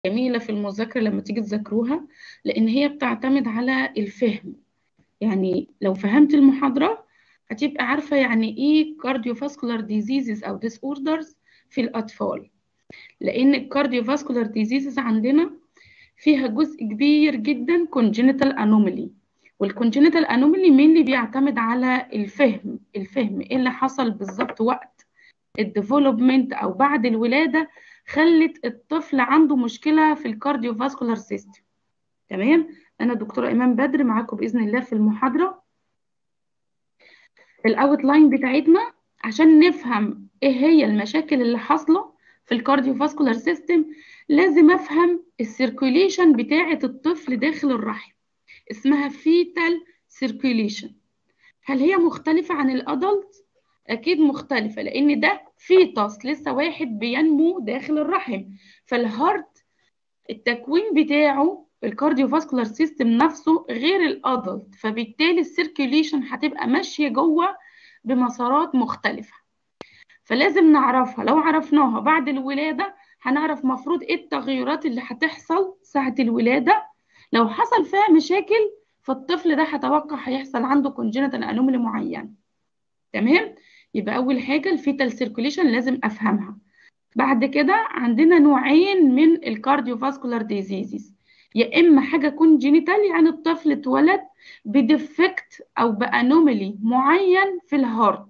جميلة في المذاكرة لما تيجي تذاكروها لأن هي بتعتمد على الفهم يعني لو فهمت المحاضرة هتبقى عارفة يعني إيه cardiovascular diseases أو disorders في الأطفال لأن الكارديوفاسكولار ديزيزز عندنا فيها جزء كبير جدا congenital anomaly والcongenital anomaly mainly بيعتمد على الفهم الفهم إيه اللي حصل بالظبط وقت الديفلوبمنت أو بعد الولادة خلت الطفل عنده مشكلة في الكارديوفاسكولار سيستم تمام أنا دكتورة إيمان بدر معاكم بإذن الله في المحاضرة الأوت لاين بتاعتنا عشان نفهم إيه هي المشاكل اللي حاصلة في الكارديوفاسكولار سيستم لازم أفهم السيركوليشن بتاعة الطفل داخل الرحم اسمها فيتال سيركوليشن هل هي مختلفة عن الأدلت؟ أكيد مختلفة لأن ده فيتاس لسه واحد بينمو داخل الرحم فالهارت التكوين بتاعه الكارديوفاسكولار سيستم نفسه غير الادلت فبالتالي السيركيوليشن هتبقى ماشيه جوه بمسارات مختلفه فلازم نعرفها لو عرفناها بعد الولاده هنعرف مفروض ايه التغيرات اللي هتحصل ساعه الولاده لو حصل فيها مشاكل فالطفل ده هتوقع هيحصل عنده كونجنتال انومالي معين تمام يبقى اول حاجه الفيتال سيركيوليشن لازم افهمها بعد كده عندنا نوعين من الكارديوفاسكولار ديزيزز يا اما حاجه كونجينيتال يعني الطفل اتولد بديفكت او بانومالي معين في الهارت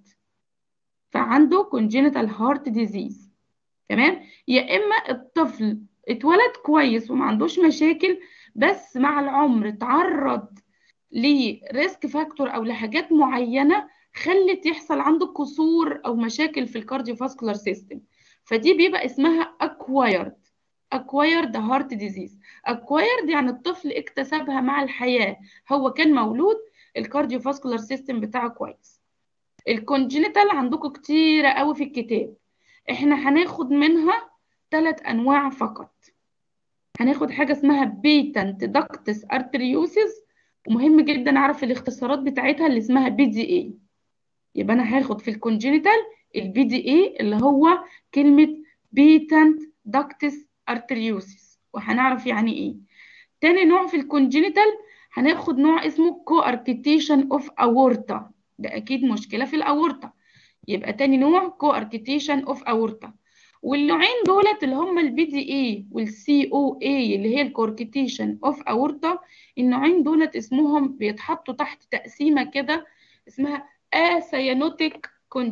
فعنده كونجينيتال هارت ديزيز تمام يا اما الطفل اتولد كويس وما عندوش مشاكل بس مع العمر اتعرض لريسك فاكتور او لحاجات معينه خلت يحصل عنده كسور او مشاكل في الكارديوفاسكولار سيستم فدي بيبقى اسمها acquired acquired heart disease acquired يعني الطفل اكتسبها مع الحياة هو كان مولود الكارديوفاسكولار سيستم بتاعه كويس الكونجينيتال عندكم كتيرة قوي في الكتاب احنا هناخد منها ثلاث انواع فقط هناخد حاجة اسمها بيتنت داكتس ارتريوسيس ومهم جدا اعرف الاختصارات بتاعتها اللي اسمها بي دي اي يبقى انا هاخد في الكونجينيتال البي دي اي اللي هو كلمة بيتنت داكتس ارتريوسيس وهنعرف يعني ايه تاني نوع في الكونجينيتال هناخد نوع اسمه كواركتيشن اوف اورتا ده اكيد مشكله في الاورتا يبقى تاني نوع كواركتيشن اوف اورتا والنوعين دولت اللي هم البي دي اي والسي او اي اللي هي الكوركتيشن اوف اورتا النوعين دولت اسمهم بيتحطوا تحت تقسيمه كده اسمها اسيانوتيك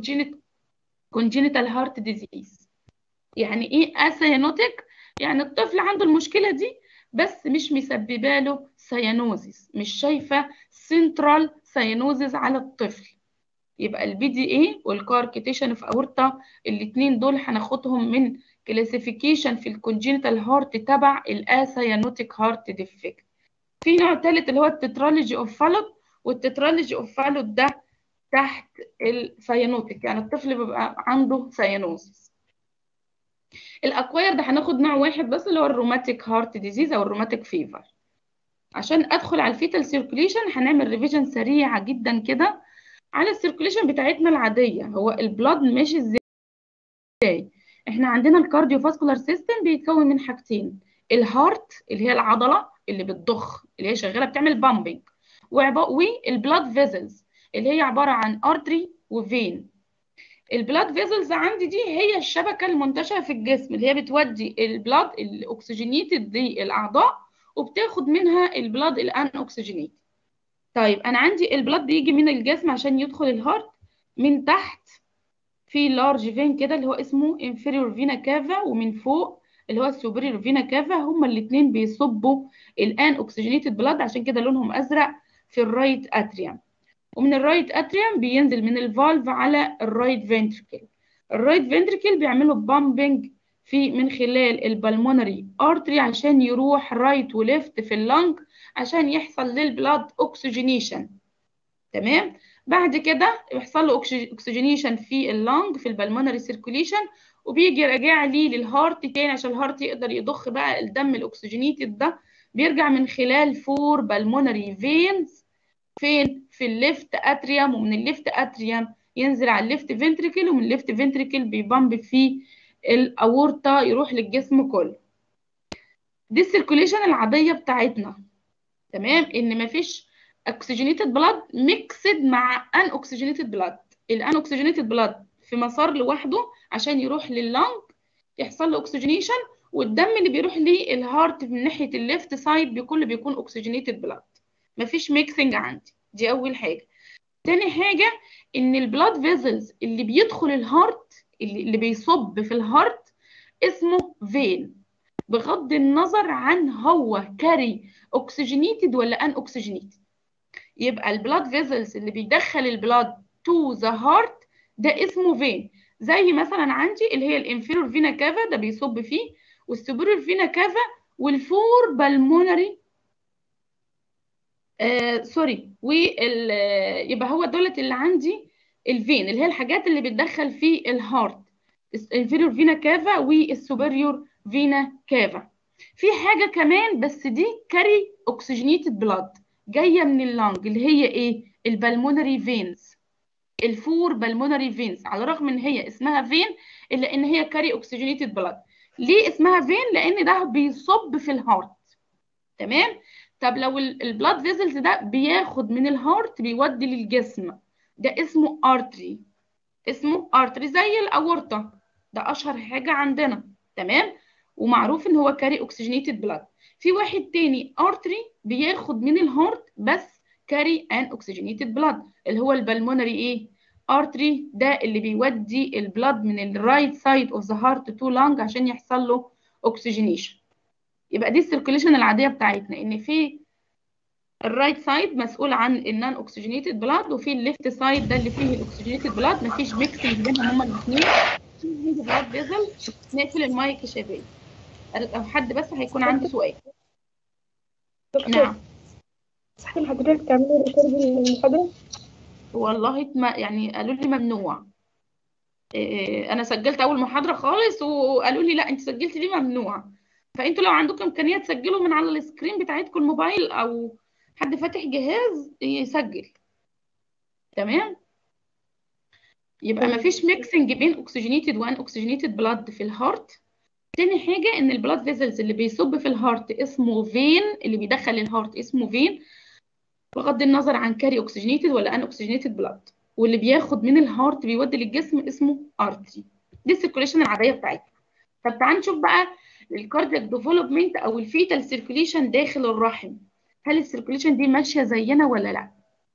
كونجينيتال هارت ديزيز يعني ايه اسيانوتيك يعني الطفل عنده المشكلة دي بس مش مسببة له سيانوزيس مش شايفة سنترال سيانوزيس على الطفل يبقى البي دي اي والكاركتيشن في اورتا الاثنين دول هناخدهم من كلاسيفيكيشن في الكونجينيتال هارت تبع الاسيانوتيك هارت ديفكت في نوع ثالث اللي هو التترالوجي اوف فالوت والتترالوجي اوف فالوت ده تحت السيانوتيك يعني الطفل بيبقى عنده سيانوزيس الاكواير ده هناخد نوع واحد بس اللي هو الروماتيك هارت ديزيز او الروماتيك فيفر عشان ادخل على الفيتال سيركوليشن هنعمل ريفيجن سريعه جدا كده على السيركوليشن بتاعتنا العاديه هو البلاد ماشي ازاي احنا عندنا الكارديوفاسكولار سيستم بيتكون من حاجتين الهارت اللي هي العضله اللي بتضخ اللي هي شغاله بتعمل بامبنج والبلاد فيزلز اللي هي عباره عن ارتري وفين البلاد فيزلز عندي دي هي الشبكه المنتشره في الجسم اللي هي بتودي البلاد الاكسجينيتد للاعضاء وبتاخد منها البلاد الان اوكسجينيت طيب انا عندي البلاد بيجي من الجسم عشان يدخل الهارت من تحت في لارج فين كده اللي هو اسمه انفيريور فينا كافا ومن فوق اللي هو السوبريور فينا كافا هما الاثنين بيصبوا الان اوكسجينيتد بلاد عشان كده لونهم ازرق في الرايت اتريوم ومن الرايت اتريوم بينزل من الفالف على الرايت فنتركل الرايت فنتركل بيعملوا بامبنج في من خلال البلمونري ارتري عشان يروح رايت وليفت في اللنج عشان يحصل للبلاد اوكسجينيشن تمام بعد كده يحصل له اوكسجينيشن في اللنج في البلمونري سيركوليشن وبيجي راجع لي للهارت تاني عشان الهارت يقدر يضخ بقى الدم الاكسجينيتد ده بيرجع من خلال فور بالمونري فينز فين في الليفت اتريوم ومن الليفت اتريوم ينزل على الليفت فنتريكل ومن الليفت فنتريكل بيبامب في الاورطه يروح للجسم كله دي السيركوليشن العاديه بتاعتنا تمام ان مفيش اكسجينيتد بلاد ميكسد مع ان اوكسجينيتد بلاد الان اوكسجينيتد بلاد في مسار لوحده عشان يروح لللنج يحصل له اوكسجينيشن والدم اللي بيروح للهارت من ناحيه الليفت سايد بكل بيكون اوكسجينيتد بلاد مفيش ميكسنج عندي دي اول حاجه تاني حاجه ان البلاد فيزلز اللي بيدخل الهارت اللي, اللي بيصب في الهارت اسمه فين بغض النظر عن هو كاري اوكسجينيتد ولا ان اوكسجينيتد يبقى البلاد فيزلز اللي بيدخل البلاد تو ذا هارت ده اسمه فين زي مثلا عندي اللي هي الانفيرور فينا كافا ده بيصب فيه والسوبريور فينا كافا والفور بالمونري آه سوري وال يبقى هو دولت اللي عندي الفين اللي هي الحاجات اللي بتدخل في الهارت الانفيرور فينا كافا والسوبريور فينا كافا في حاجه كمان بس دي كاري اوكسجينيتد بلاد جايه من اللنج اللي هي ايه البلمونري فينز الفور بالمونري فينز على الرغم ان هي اسمها فين الا ان هي كاري اوكسجينيتد بلاد ليه اسمها فين لان ده بيصب في الهارت تمام طب لو البلاد فيزلز ده بياخد من الهارت بيودي للجسم ده اسمه ارتري اسمه ارتري زي الاورطه ده اشهر حاجه عندنا تمام ومعروف ان هو كاري اوكسجينيتد بلاد في واحد تاني ارتري بياخد من الهارت بس كاري ان اوكسجينيتد بلاد اللي هو البلمونري ايه ارتري ده اللي بيودي البلاد من الرايت سايد اوف ذا هارت تو لانج عشان يحصل له اوكسجينيشن يبقى دي السيركوليشن العاديه بتاعتنا ان في الرايت سايد مسؤول عن النون اوكسجينيتد بلاد وفي الليفت سايد ده اللي فيه الاكسجينيتد بلاد مفيش ميكسنج بينهم هما الاثنين في بلاد فيزل نقفل المايك يا شباب لو حد بس هيكون عنده سؤال دكتور نعم صح حضرتك تعملي ريكورد للمحاضرة؟ والله ما يعني قالوا لي ممنوع إيه، انا سجلت اول محاضره خالص وقالوا لي لا انت سجلتي ليه ممنوع فانتوا لو عندكم امكانيه تسجلوا من على السكرين بتاعتكم الموبايل او حد فاتح جهاز يسجل تمام يبقى ما فيش ميكسنج بين اوكسجينيتد وان اوكسجينيتد بلاد في الهارت تاني حاجه ان البلاد فيزلز اللي بيصب في الهارت اسمه فين اللي بيدخل الهارت اسمه فين بغض النظر عن كاري اوكسجينيتد ولا ان اوكسجينيتد بلاد واللي بياخد من الهارت بيودي للجسم اسمه ارتري دي السيركوليشن العاديه بتاعتنا طب تعال نشوف بقى الكاردياك ديفلوبمنت او الفيتال سيركوليشن داخل الرحم هل السيركوليشن دي ماشيه زينا ولا لا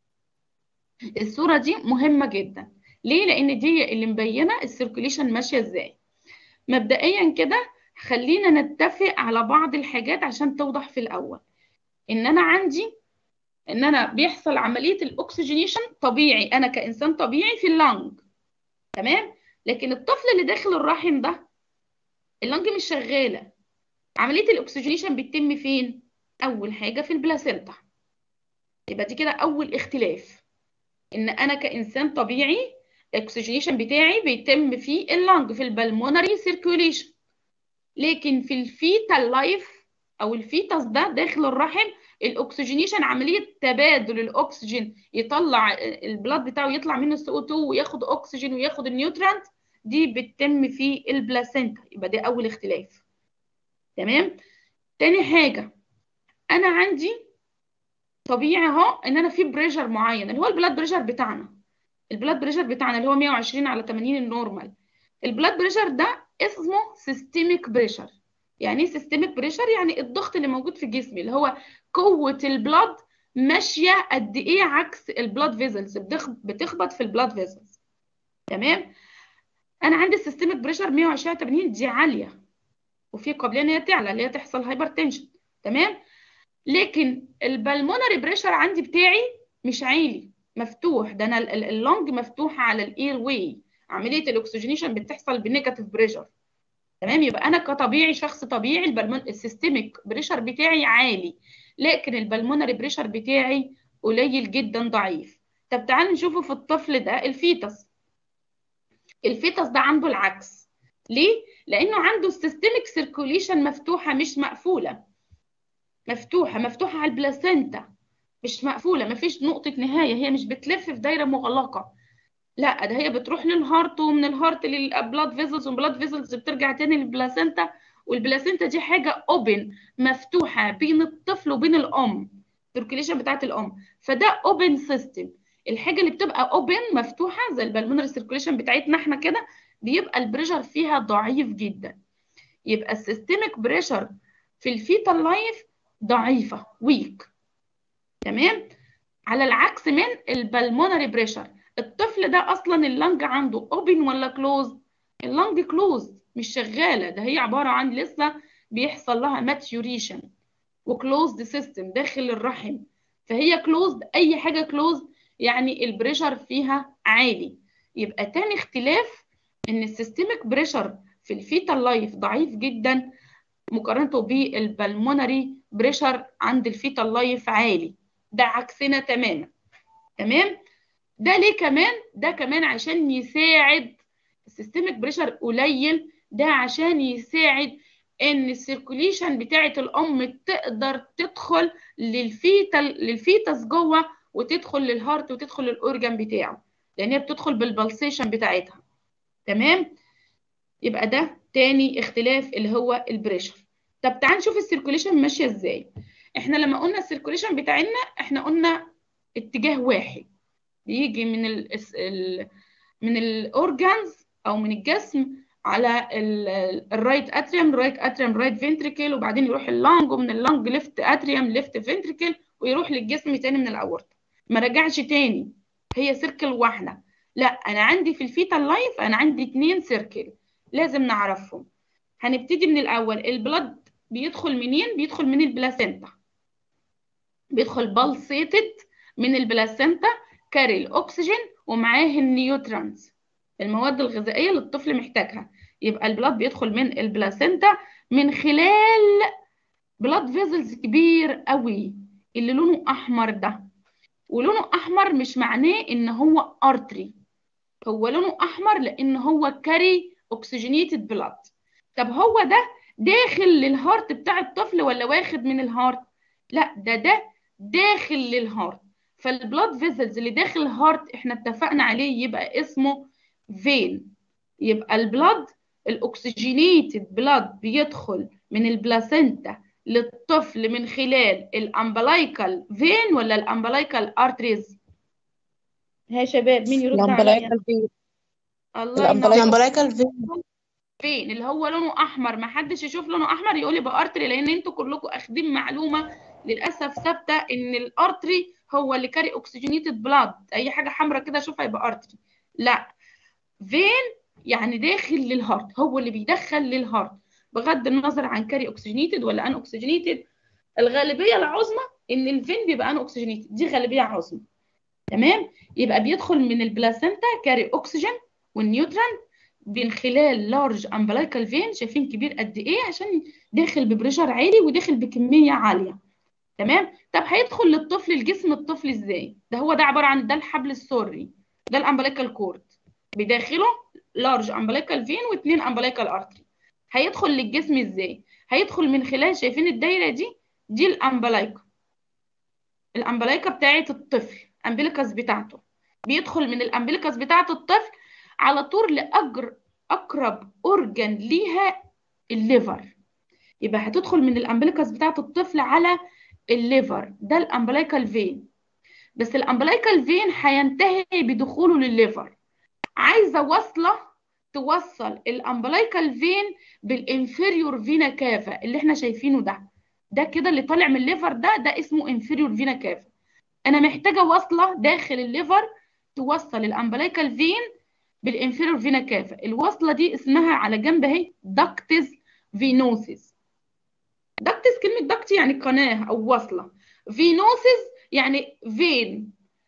الصوره دي مهمه جدا ليه لان دي اللي مبينه السيركوليشن ماشيه ازاي مبدئيا كده خلينا نتفق على بعض الحاجات عشان توضح في الاول ان انا عندي ان انا بيحصل عمليه الاكسجينيشن طبيعي انا كانسان طبيعي في اللنج تمام لكن الطفل اللي داخل الرحم ده اللنج مش شغاله عمليه الاكسجينيشن بتتم فين اول حاجه في البلاسينتا يبقى دي كده اول اختلاف ان انا كانسان طبيعي الاكسجينيشن بتاعي بيتم في اللنج في البلمونري سيركوليشن لكن في الفيتال لايف او الفيتاس ده داخل الرحم الاكسجينيشن عمليه تبادل الاكسجين يطلع البلاد بتاعه يطلع منه السي او 2 وياخد اكسجين وياخد النيوترانت دي بتتم في البلاسينتا يبقى ده اول اختلاف تمام تاني حاجه انا عندي طبيعي اهو ان انا في بريشر معين اللي هو البلاد بريشر بتاعنا البلاد بريشر بتاعنا اللي هو 120 على 80 النورمال البلاد بريشر ده اسمه سيستميك بريشر يعني ايه سيستميك بريشر يعني الضغط اللي موجود في جسمي اللي هو قوه البلاد ماشيه قد ايه عكس البلاد فيزلز بتخبط في البلاد فيزلز تمام انا عندي السيستميك بريشر 120 على 80 دي عاليه وفي قابليه ان هي تعلى اللي هي تحصل هايبرتنشن تمام لكن البلمونري بريشر عندي بتاعي مش عالي مفتوح ده انا اللونج مفتوحه على الاير واي عمليه الاكسجينيشن بتحصل بنيجاتيف بريشر تمام يبقى انا كطبيعي شخص طبيعي البلمون السيستميك بريشر بتاعي عالي لكن البلمونري بريشر بتاعي قليل جدا ضعيف طب تعالوا نشوفه في الطفل ده الفيتس الفيتس ده عنده العكس ليه لانه عنده السيستميك سيركوليشن مفتوحه مش مقفوله مفتوحه مفتوحه على البلاسينتا مش مقفوله مفيش نقطه نهايه هي مش بتلف في دايره مغلقه لا ده هي بتروح للهارت ومن الهارت للبلاد فيزلز والبلاد فيزلز بترجع تاني للبلاسينتا والبلاسينتا دي حاجه اوبن مفتوحه بين الطفل وبين الام السيركيليشن بتاعت الام فده اوبن سيستم الحاجه اللي بتبقى اوبن مفتوحه زي البلمونري سيركيليشن بتاعتنا احنا كده بيبقى البريشر فيها ضعيف جدا يبقى السيستميك بريشر في الفيتال لايف ضعيفه ويك تمام على العكس من البلمونري بريشر الطفل ده اصلا اللنج عنده اوبن ولا كلوز اللنج كلوز مش شغاله ده هي عباره عن لسه بيحصل لها ماتيوريشن وكلوزد سيستم داخل الرحم فهي كلوزد اي حاجه كلوزد يعني البريشر فيها عالي يبقى تاني اختلاف ان السيستميك بريشر في الفيتال لايف ضعيف جدا مقارنته بالبلمونري بريشر عند الفيتال لايف عالي ده عكسنا تماما تمام ده ليه كمان ده كمان عشان يساعد السيستميك بريشر قليل ده عشان يساعد ان السيركوليشن بتاعه الام تقدر تدخل للفيتال للفيتس جوه وتدخل للهارت وتدخل للاورجان بتاعه لان هي بتدخل بالبلسيشن بتاعتها تمام يبقى ده تاني اختلاف اللي هو البريشر طب تعال نشوف السيركوليشن ماشيه ازاي احنا لما قلنا السيركوليشن بتاعنا احنا قلنا اتجاه واحد بيجي من ال ال من الاورجانز او من الجسم على الرايت اتريوم رايت اتريوم رايت فنتريكل وبعدين يروح اللانج ومن اللانج ليفت اتريوم ليفت فنتريكل ويروح للجسم تاني من الاورطه ما رجعش تاني هي سيركل واحده لا انا عندي في الفيتال لايف انا عندي اتنين سيركل لازم نعرفهم هنبتدي من الاول البلد بيدخل منين بيدخل من البلاسينتا بيدخل بالسيتد من البلاسينتا كاري الاكسجين ومعاه النيوترانز المواد الغذائيه اللي الطفل محتاجها يبقى البلاد بيدخل من البلاسينتا من خلال بلاد فيزلز كبير قوي اللي لونه احمر ده ولونه احمر مش معناه ان هو ارتري هو لونه احمر لان هو كاري اوكسجينيتد بلاد طب هو ده داخل للهارت بتاع الطفل ولا واخد من الهارت لا ده ده داخل للهارت فالبلاد فيزلز اللي داخل الهارت احنا اتفقنا عليه يبقى اسمه فين يبقى البلاد الاكسجينيتد بلاد بيدخل من البلاسينتا للطفل من خلال الامبلايكال فين ولا الامبلايكال ارتريز ها يا شباب مين يرد عليا الامبلايكال فين الله ينور الامبلايكال فين فين اللي هو لونه احمر ما حدش يشوف لونه احمر يقول يبقى ارتري لان انتوا كلكم اخدين معلومه للاسف ثابته ان الارتري هو اللي كاري اوكسجينيتد بلاد اي حاجه حمراء كده اشوفها يبقى ارتري لا فين يعني داخل للهارت هو اللي بيدخل للهارت بغض النظر عن كاري اوكسجينيتد ولا ان اوكسجينيتد الغالبيه العظمى ان الفين بيبقى ان اوكسجينيتد دي غالبيه عظمى تمام يبقى بيدخل من البلاسينتا كاري اوكسجين والنيوتران من خلال لارج امبلايكال فين شايفين كبير قد ايه عشان داخل ببريشر عالي وداخل بكميه عاليه تمام طب هيدخل للطفل الجسم الطفل ازاي ده هو ده عباره عن ده الحبل السري ده الامبلايكال كورد بداخله لارج امبلايكال فين واثنين امبلايكال ارتري هيدخل للجسم ازاي هيدخل من خلال شايفين الدايره دي دي الامبلايكا الامبلايكا بتاعه الطفل امبليكاس بتاعته بيدخل من الامبليكاس بتاعه الطفل على طول لاجر اقرب اورجان ليها الليفر يبقى هتدخل من الامبليكاس بتاعه الطفل على الليفر ده الامبلايكال فين بس الامبلايكال فين هينتهي بدخوله للليفر عايزه واصله توصل الامبلايكال فين بالانفيريور فينا كافا اللي احنا شايفينه ده ده كده اللي طالع من الليفر ده ده اسمه انفيريور فينا كافا انا محتاجه واصله داخل الليفر توصل الامبلايكال فين بالانفيريور فينا كافا الوصله دي اسمها على جنب اهي داكتس فينوسيس داكتس كلمه داكت يعني قناه او وصله فينوسيس يعني فين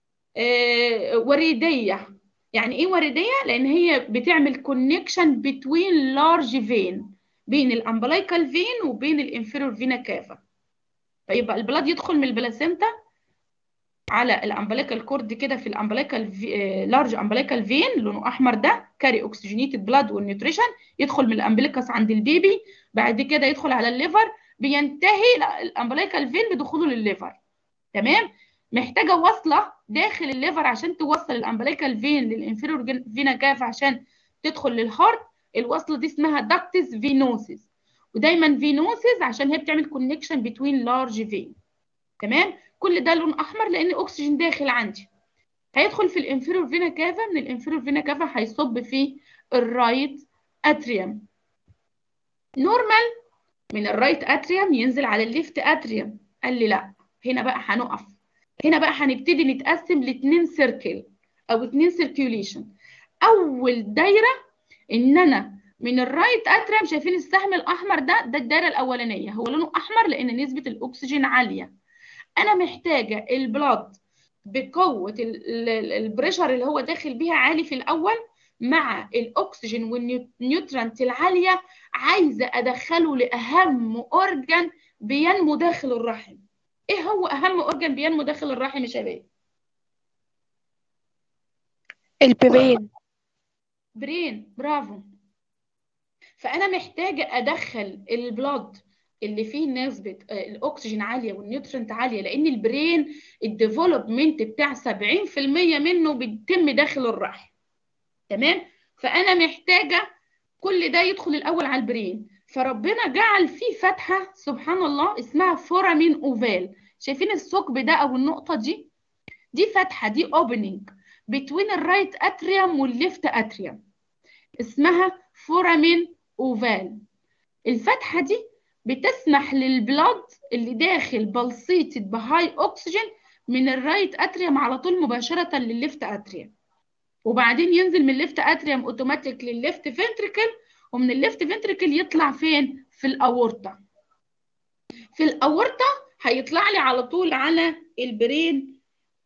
آه وريديه يعني ايه وريديه لان هي بتعمل كونكشن بتوين لارج فين بين الامبلايكال فين وبين الانفيريور فينا كافا فيبقى البلاد يدخل من البلاسينتا على الامبلايكال كورد كده في الامبلايكال في... لارج امبلايكال فين لونه احمر ده كاري اوكسجينيتد بلاد والنيوتريشن يدخل من الامبليكس عند البيبي بعد كده يدخل على الليفر بينتهي الامبلايكال فين بدخوله للليفر تمام محتاجه واصله داخل الليفر عشان توصل الامبليكال فين للانفيريور فينا كاف عشان تدخل للهارت الوصله دي اسمها داكتس فينوسيس ودايما فينوسز عشان هي بتعمل كونكشن بتوين لارج فين تمام كل ده لون احمر لان اكسجين داخل عندي هيدخل في الانفيرور فينا كافا من الانفيرور فينا كافا هيصب في الرايت اتريوم نورمال من الرايت اتريوم ينزل على الليفت اتريوم قال لي لا هنا بقى هنقف هنا بقى هنبتدي نتقسم لاتنين سيركل او اتنين سيركيوليشن اول دايره ان انا من الرايت اتريوم شايفين السهم الاحمر ده ده الدايره الاولانيه هو لونه احمر لان نسبه الاكسجين عاليه انا محتاجه البلاد بقوه البريشر اللي هو داخل بيها عالي في الاول مع الاكسجين والنيوترانت العاليه عايزه ادخله لاهم اورجان بينمو داخل الرحم ايه هو اهم اورجان بينمو داخل الرحم يا شباب البرين برين برافو فانا محتاجه ادخل البلاد اللي فيه نسبه الاكسجين عاليه والنيوترنت عاليه لان البرين الديفلوبمنت بتاع 70% منه بيتم داخل الرحم تمام فانا محتاجه كل ده يدخل الاول على البرين فربنا جعل فيه فتحه سبحان الله اسمها فورامين اوفال شايفين الثقب ده او النقطه دي دي فتحه دي اوبننج بين الرايت اتريوم والليفت اتريوم اسمها فورامين اوفال الفتحه دي بتسمح للبلاد اللي داخل بلسيتد بهاي اكسجين من الرايت اتريوم على طول مباشره للليفت اتريوم وبعدين ينزل من الليفت اتريوم اوتوماتيك للليفت فنتريكل ومن الليفت فنتريكل يطلع فين في الاورطه في الاورطه هيطلع لي على طول على البرين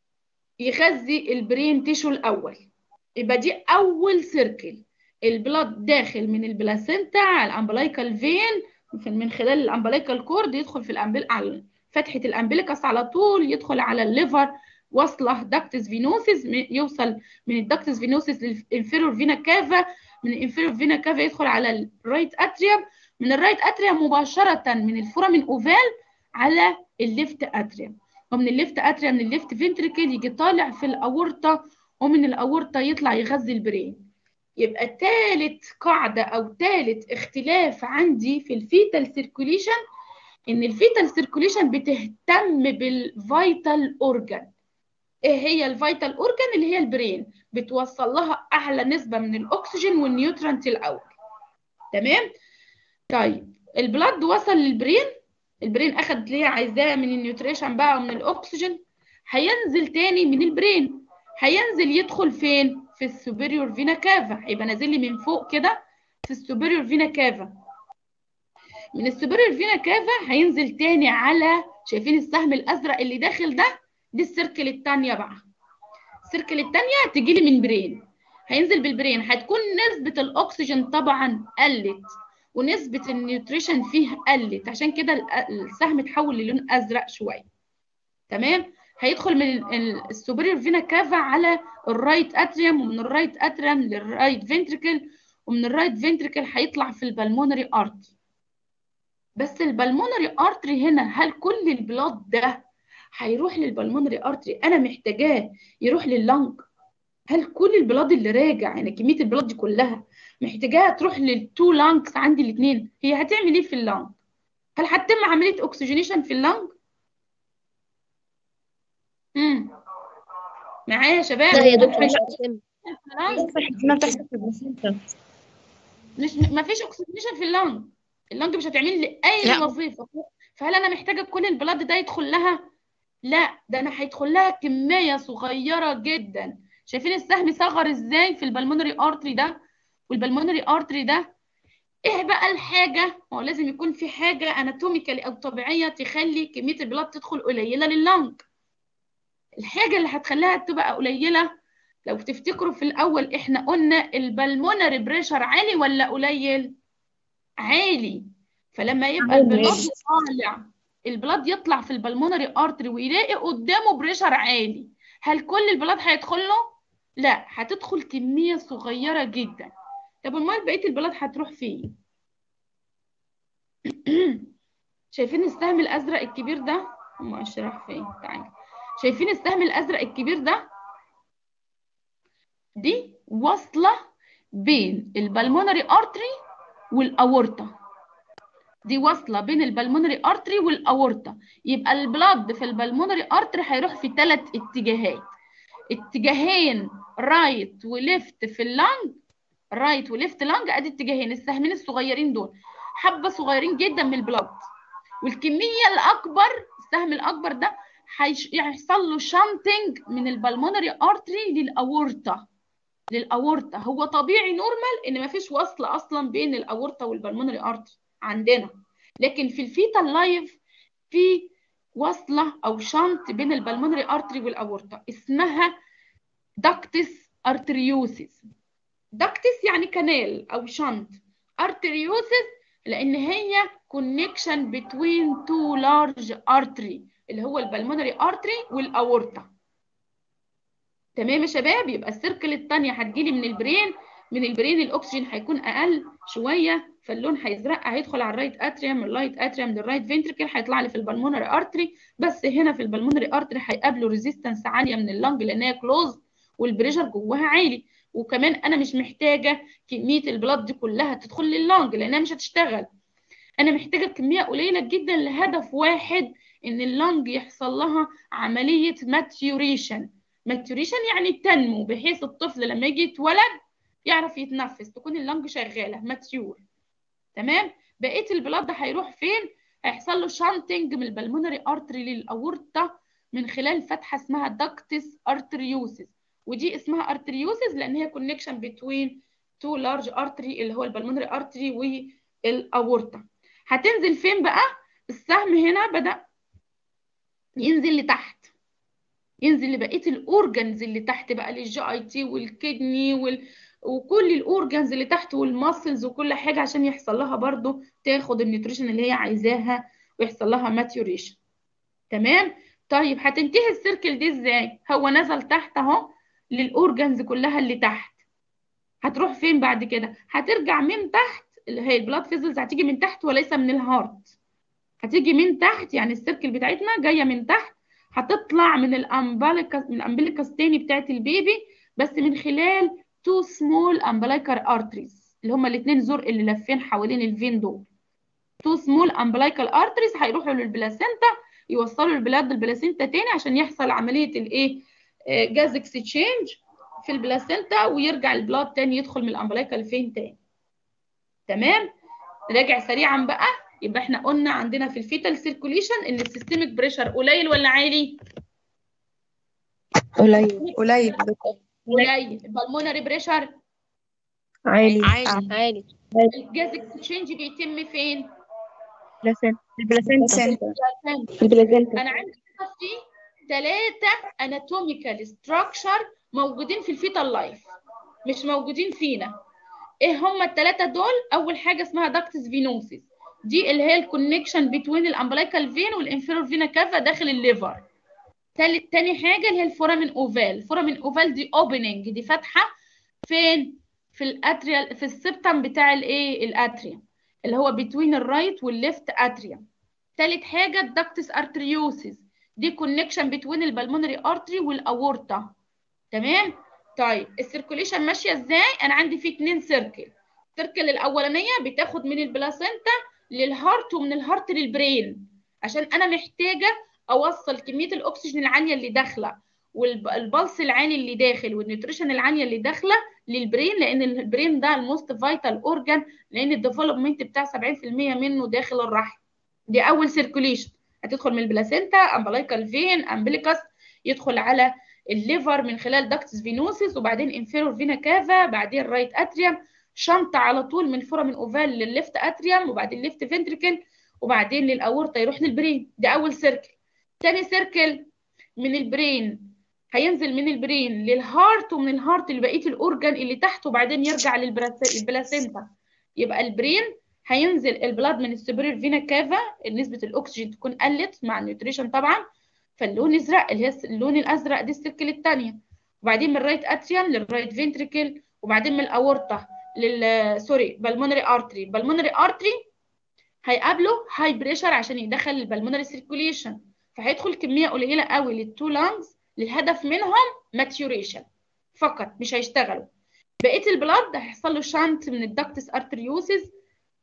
يغذي البرين تيشو الاول يبقى دي اول سيركل البلاد داخل من البلاسينتا على الامبلايكال فين من خلال الامبلايكال كورد يدخل في الامبل على فتحه الامبليكس على طول يدخل على الليفر واصله داكتس فينوسيس يوصل من الداكتس فينوسيس للانفيرور فينا كافا من الانفيرور فينا كافا يدخل على الرايت اتريوم من الرايت اتريوم مباشره من الفورامين اوفال على الليفت اتريوم ومن الليفت اتريوم من الليفت فنتريكل يجي طالع في الاورطه ومن الاورطه يطلع يغذي البرين يبقى ثالث قاعده او ثالث اختلاف عندي في الفيتال سيركوليشن ان الفيتال سيركوليشن بتهتم بالفيتال اورجان ايه هي الفيتال اورجان اللي هي البرين بتوصل لها اعلى نسبه من الاكسجين والنيوترانت الاول تمام طيب البلد وصل للبرين البرين اخد اللي هي عايزاه من النيوتريشن بقى ومن الاكسجين هينزل تاني من البرين هينزل يدخل فين في السوبريور فينا كافا هيبقى نازل لي من فوق كده في السوبريور فينا كافا من السوبريور فينا كافا هينزل تاني على شايفين السهم الازرق اللي داخل ده دي السيركل الثانيه بقى السيركل الثانيه تجي لي من برين هينزل بالبرين هتكون نسبه الاكسجين طبعا قلت ونسبه النيوتريشن فيه قلت عشان كده السهم اتحول للون ازرق شويه تمام هيدخل من السوبريور فينا كافا على الرايت اتريوم ومن الرايت اتريوم للرايت فنتريكل ومن الرايت فنتريكل هيطلع في البلمونري ارتري بس البلمونري ارتري هنا هل كل البلاد ده هيروح للبلمونري ارتري انا محتاجاه يروح لللنج هل كل البلاد اللي راجع يعني كميه البلاد دي كلها محتاجاها تروح للتو لانجز عندي الاثنين هي هتعمل ايه في اللنج هل هتتم عمليه اكسجينيشن في اللنج امم معايا يا شباب لا يا دكتور مش ما بتحصل في البلاسينتا مش ما فيش اكسجينيشن في اللنج اللنج مش هتعمل لي اي لا. وظيفه فهل انا محتاجه كل البلاد ده يدخل لها لا ده انا هيدخل لها كميه صغيره جدا شايفين السهم صغر ازاي في البلمونري ارتري ده والبلمونري ارتري ده ايه بقى الحاجه هو لازم يكون في حاجه اناتوميكالي او طبيعيه تخلي كميه البلاد تدخل قليله لللنج الحاجه اللي هتخليها تبقى قليله لو تفتكروا في الاول احنا قلنا البلمونري بريشر عالي ولا قليل عالي فلما يبقى عالي. البلاد طالع البلاد يطلع في البلمونري ارتري ويلاقي قدامه بريشر عالي هل كل البلاد هيدخل له لا هتدخل كميه صغيره جدا طب امال بقيه البلاد هتروح فين شايفين السهم الازرق الكبير ده هم اشرح فين تعالى شايفين السهم الازرق الكبير ده دي واصله بين البلمونري ارتري والاورطه دي واصله بين البلمونري ارتري والاورطه يبقى البلد في البلمونري ارتري هيروح في ثلاث اتجاهات اتجاهين رايت وليفت في اللنج رايت وليفت لانج ادي اتجاهين السهمين الصغيرين دول حبه صغيرين جدا من البلد والكميه الاكبر السهم الاكبر ده هيحصل له شانتنج من البلمونري ارتري للاورطه للاورطه هو طبيعي نورمال ان مفيش وصل اصلا بين الاورطه والبلمونري ارتري عندنا لكن في الفيتال لايف في وصله او شنط بين البلمونري ارتري والاورطه اسمها داكتس ارتريوسيس داكتس يعني كنال او شنط ارتريوسيس لان هي كونكشن بتوين تو لارج ارتري اللي هو البلمونري ارتري والاورطه تمام يا شباب يبقى السيركل الثانيه هتجيلي من البرين من البرين الاكسجين هيكون اقل شويه فاللون هيزرق هيدخل على الرايت اتريوم الرايت اتريوم للرايت فنتركل هيطلع لي في البلمونري ارتري بس هنا في البلمونري ارتري هيقابله ريزيستنس عاليه من اللنج لان هي كلوز والبريشر جواها عالي وكمان انا مش محتاجه كميه البلاد دي كلها تدخل لللنج لانها مش هتشتغل انا محتاجه كميه قليله جدا لهدف واحد ان اللنج يحصل لها عمليه ماتيوريشن ماتيوريشن يعني تنمو بحيث الطفل لما يجي يتولد يعرف يتنفس تكون اللنج شغاله ماتيور تمام بقيه البلاد ده هيروح فين هيحصل له شانتنج من البلمونري ارتري للاورطه من خلال فتحه اسمها داكتس ارتريوسيس ودي اسمها ارتريوسيس لان هي كونكشن بتوين تو لارج ارتري اللي هو البلمونري ارتري والاورطه هتنزل فين بقى السهم هنا بدا ينزل لتحت ينزل لبقيه الاورجنز اللي تحت بقى للجي اي تي والكدني وال... وكل الاورجنز اللي تحت والماسلز وكل حاجه عشان يحصل لها برضو تاخد النيوتريشن اللي هي عايزاها ويحصل لها ماتيوريشن تمام طيب هتنتهي السيركل دي ازاي هو نزل تحت اهو للاورجنز كلها اللي تحت هتروح فين بعد كده هترجع من تحت اللي هي البلاد فيزلز هتيجي من تحت وليس من الهارت هتيجي من تحت يعني السيركل بتاعتنا جايه من تحت هتطلع من الامبليكس من الامبليكس تاني بتاعت البيبي بس من خلال تو سمول امبلايكر ارتريز اللي هما الاثنين زرق اللي لافين حوالين الفين دول تو سمول امبلايكال ارتريز هيروحوا للبلاسينتا يوصلوا البلاد البلاسينتا تاني عشان يحصل عمليه الايه جاز اكسشينج في البلاسينتا ويرجع البلاد تاني يدخل من الامبلايكال فين تاني تمام راجع سريعا بقى يبقى احنا قلنا عندنا في الفيتال سيركوليشن ان السيستميك بريشر قليل ولا عالي قليل قليل قليل البلمونري بريشر عالي عالي عالي الجاز اكسشينج بيتم فين البلاسينتا البلازنتا انا عندي كده في ثلاثه اناتوميكال ستراكشر موجودين في الفيتال لايف مش موجودين فينا ايه هم الثلاثه دول اول حاجه اسمها داكتس فينوسيس دي اللي هي الكونكشن بين الامبلايكال فين والانفيرور فينا كافا داخل الليفر تالت تاني حاجه اللي هي الفورامين اوفال الفورامين اوفال دي اوبننج دي فتحه فين في الاتريال في السبتم بتاع الايه الاتريوم اللي هو بين الرايت والليفت اتريوم تالت حاجه الداكتس ارتريوسيس دي كونكشن بين البلمونري ارتري والاورطه تمام طيب السيركوليشن ماشيه ازاي انا عندي فيه اتنين سيركل السيركل الاولانيه بتاخد من البلاسينتا للهارت ومن الهارت للبرين عشان انا محتاجه اوصل كميه الاكسجين العاليه اللي داخله والبلس العالي اللي داخل والنيوتريشن العاليه اللي داخله للبرين لان البرين ده الموست فايتال اورجان لان الديفلوبمنت بتاع 70% منه داخل الرحم دي اول سيركوليشن هتدخل من البلاسينتا امبلايكال فين امبليكاس يدخل على الليفر من خلال داكتس فينوسيس وبعدين انفيرور فينا كافا بعدين رايت اتريوم شنطه على طول من فورامين اوفال للليفت اتريوم وبعدين ليفت فنتريكل وبعدين للاورطه يروح للبرين ده اول سيركل تاني سيركل من البرين هينزل من البرين للهارت ومن الهارت لبقيه الاورجان اللي تحت وبعدين يرجع للبلاسينتا يبقى البرين هينزل البلاد من السوبرير فينا كافا نسبه الاكسجين تكون قلت مع النيوتريشن طبعا فاللون ازرق اللي هي اللون الازرق دي السيركل الثانيه وبعدين من الرايت اتريوم للرايت فنتريكل وبعدين من الاورطه لل سوري بالمونري ارتري بالمونري ارتري هيقابله هاي بريشر عشان يدخل البلمونري سيركوليشن فهيدخل كميه قليله قوي للتو لانجز للهدف منهم ماتيوريشن فقط مش هيشتغلوا بقيه البلاد هيحصل له شانت من الدكتس ارتريوسيس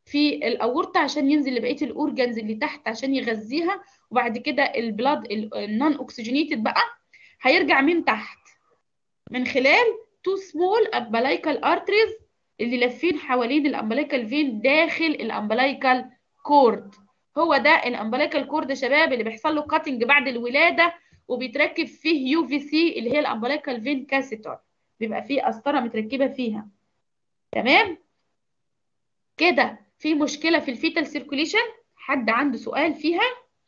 في الاورطه عشان ينزل لبقيه الاورجنز اللي تحت عشان يغذيها وبعد كده البلاد النون اوكسجينيتد بقى هيرجع من تحت من خلال تو سمول امبلايكال ارتريز اللي لافين حوالين الامبلايكال فين داخل الامبلايكال كورد هو ده الامبلايكال كورد يا شباب اللي بيحصل له كاتنج بعد الولاده وبيتركب فيه يو في سي اللي هي الامبلايكال فين كاسيتور بيبقى فيه قسطره متركبه فيها تمام كده في مشكله في الفيتال سيركوليشن حد عنده سؤال فيها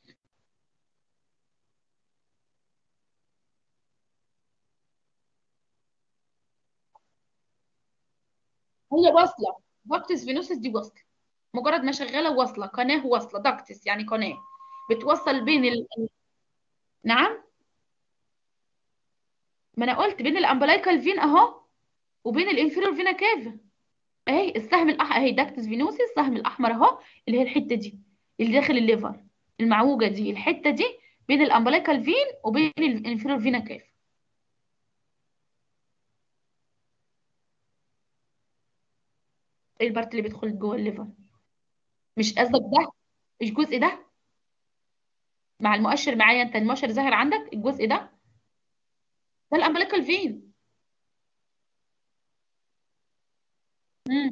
هي واصله داكتس فينوسس دي واصله مجرد ما شغاله واصله قناه واصله داكتس يعني قناه بتوصل بين ال... نعم ما انا قلت بين الامبلايكال فين اهو وبين الانفيرور فينا كافا اهي السهم الاحمر اهي داكتس فينوسس السهم الاحمر اهو اللي هي الحته دي اللي داخل الليفر المعوجه دي الحته دي بين الامبلايكال فين وبين الانفيرور فينا كافا ايه البارت اللي بيدخل جوه الليفر مش قصدك ده الجزء ده مع المؤشر معايا انت المؤشر ظاهر عندك الجزء ده ده الامبليكال فين مم.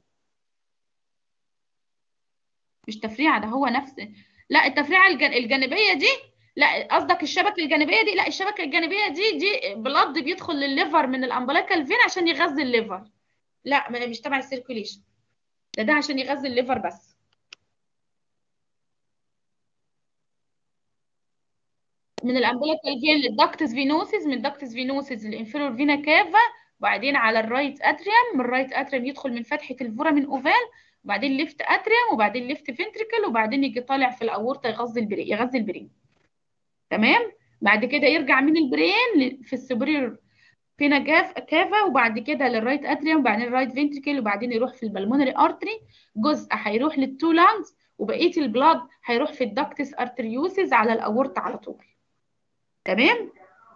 مش تفريعه ده هو نفس لا التفريعه الجن... الجانبيه دي لا قصدك الشبكه الجانبيه دي لا الشبكه الجانبيه دي دي بلاد بيدخل للليفر من الامبليكال فين عشان يغذي الليفر لا ما- مش تبع السيركوليشن ده ده عشان يغذي الليفر بس من الامبليكال فين للدكتس فينوسيس من الدكتس فينوسيس للانفيرور فينا كافا وبعدين على الرايت اتريوم من الرايت اتريوم يدخل من فتحه الفورامين اوفال وبعدين ليفت اتريوم وبعدين ليفت فنتريكل وبعدين يجي طالع في الاورطه يغذي البرين يغذي البرين تمام بعد كده يرجع من البرين ل- في السوبريور فينا جاف كافا وبعد كده للرايت اتريوم وبعدين الرايت فنتريكل وبعدين يروح في البلمونري ارتري جزء هيروح للتو لانجز وبقيه البلاد هيروح في الدكتس ارتريوسز على الاورطه على طول تمام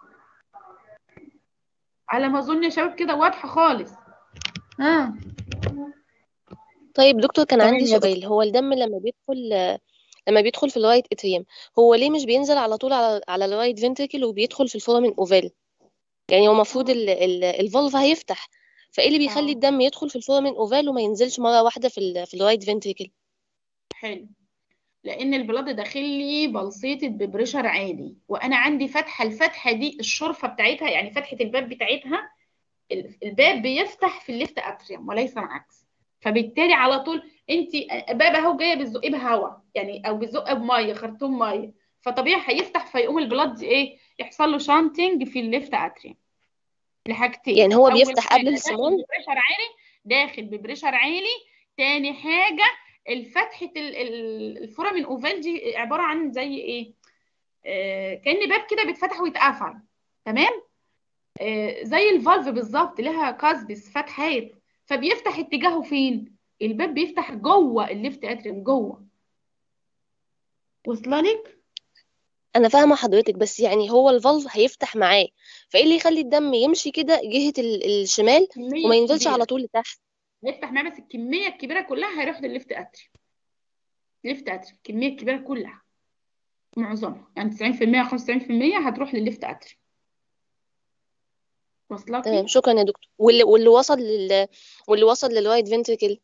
على ما اظن يا شباب كده واضحه خالص ها طيب دكتور كان تمام عندي يا دكتور سؤال هو الدم لما بيدخل لما بيدخل في الرايت اتريوم هو ليه مش بينزل على طول على على الرايت فنتريكل وبيدخل في الفورامين اوفال يعني هو المفروض ال- ال- الفالف هيفتح فايه اللي بيخلي اه الدم يدخل في الفورامين اوفال وما ينزلش مره واحده في ال في الرايت فنتريكل حلو لان البلاد داخل لي بلصيتد ببريشر عالي وانا عندي فتحه الفتحه دي الشرفه بتاعتها يعني فتحه الباب بتاعتها ال- الباب بيفتح في الليفت اتريوم وليس العكس فبالتالي على طول انت باب اهو جايه بتزقيه بهواء يعني او بتزق بميه خرطوم ميه فطبيعي هيفتح فيقوم البلاد ايه يحصل له شانتنج في الليفت اتريوم لحاجتين يعني هو اول بيفتح قبل حاجه داخل الصمام ببريشر عالي داخل ببريشر عالي تاني حاجه الفتحه ال- ال- الفورامين اوفال دي عباره عن زي ايه آه كأن باب كده بيتفتح ويتقفل تمام آه زي الفالف بالظبط لها كاسبس فتحات فبيفتح اتجاهه فين الباب بيفتح جوه الليفت اتريوم جوه واصله لك انا فاهمه حضرتك بس يعني هو الفالف هيفتح معاه فايه اللي يخلي الدم يمشي كده جهه ال- الشمال كميه وما ينزلش على كبيره طول لتحت هيفتح معاه بس الكميه الكبيره كلها هيروح للليفت اتريوم ليفت اتريوم الكميه الكبيره كلها معظمها يعني 90% 95% هتروح للليفت اتريوم واصله تمام لك شكرا يا دكتور واللي واللي وصل لل واللي وصل للرايت فنتريكل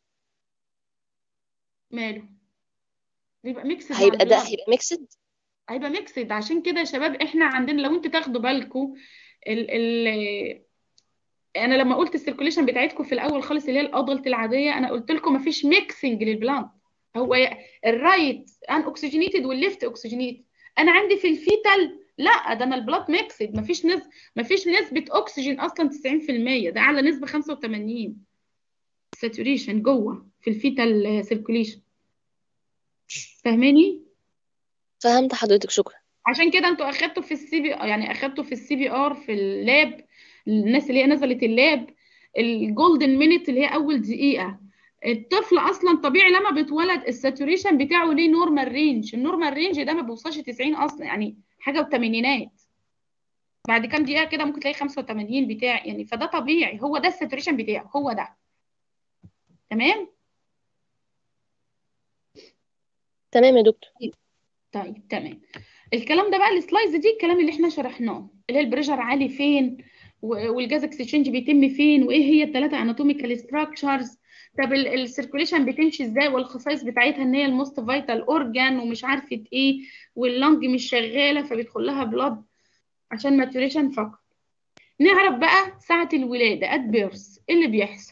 ماله بيبقى ميكسد مع هيبقى ده البلاد هيبقى ميكسد هيبقى ميكسد عشان كده يا شباب احنا عندنا لو انتوا تاخدوا بالكم ال ال انا لما قلت السيركوليشن بتاعتكم في الاول خالص اللي هي الادلت العاديه انا قلت لكم مفيش ميكسنج للبلانت هو الرايت ان اوكسجينيتد والليفت اوكسجينيتد انا عندي في الفيتال لا ده انا البلاد ميكسد مفيش نسبه مفيش نسبه اكسجين اصلا 90% ده اعلى نسبه 85 ساتوريشن جوه في الفيتال سيركوليشن فاهماني فهمت حضرتك شكرا عشان كده انتوا اخدتوا في السي بي يعني اخدتوا في السي بي ار في اللاب الناس اللي هي نزلت اللاب الجولدن مينيت اللي هي اول دقيقه الطفل اصلا طبيعي لما بيتولد الساتوريشن بتاعه ليه نورمال رينج النورمال رينج ده ما بيوصلش 90 اصلا يعني حاجه وثمانينات بعد كام دقيقه كده ممكن تلاقي 85 بتاع يعني فده طبيعي هو ده الساتوريشن بتاعه هو ده تمام تمام يا دكتور طيب تمام الكلام ده بقى السلايز دي الكلام اللي احنا شرحناه اللي هي البريشر عالي فين و- والجاز اكسشينج بيتم فين وايه هي الثلاثه اناتوميكال ستراكشرز طب السيركوليشن بتمشي ازاي والخصائص بتاعتها ان هي الموست فايتال اورجان ومش عارفه ايه واللنج مش شغاله فبيدخل لها بلاد عشان ماتوريشن فقط نعرف بقى ساعه الولاده ات بيرث ايه اللي بيحصل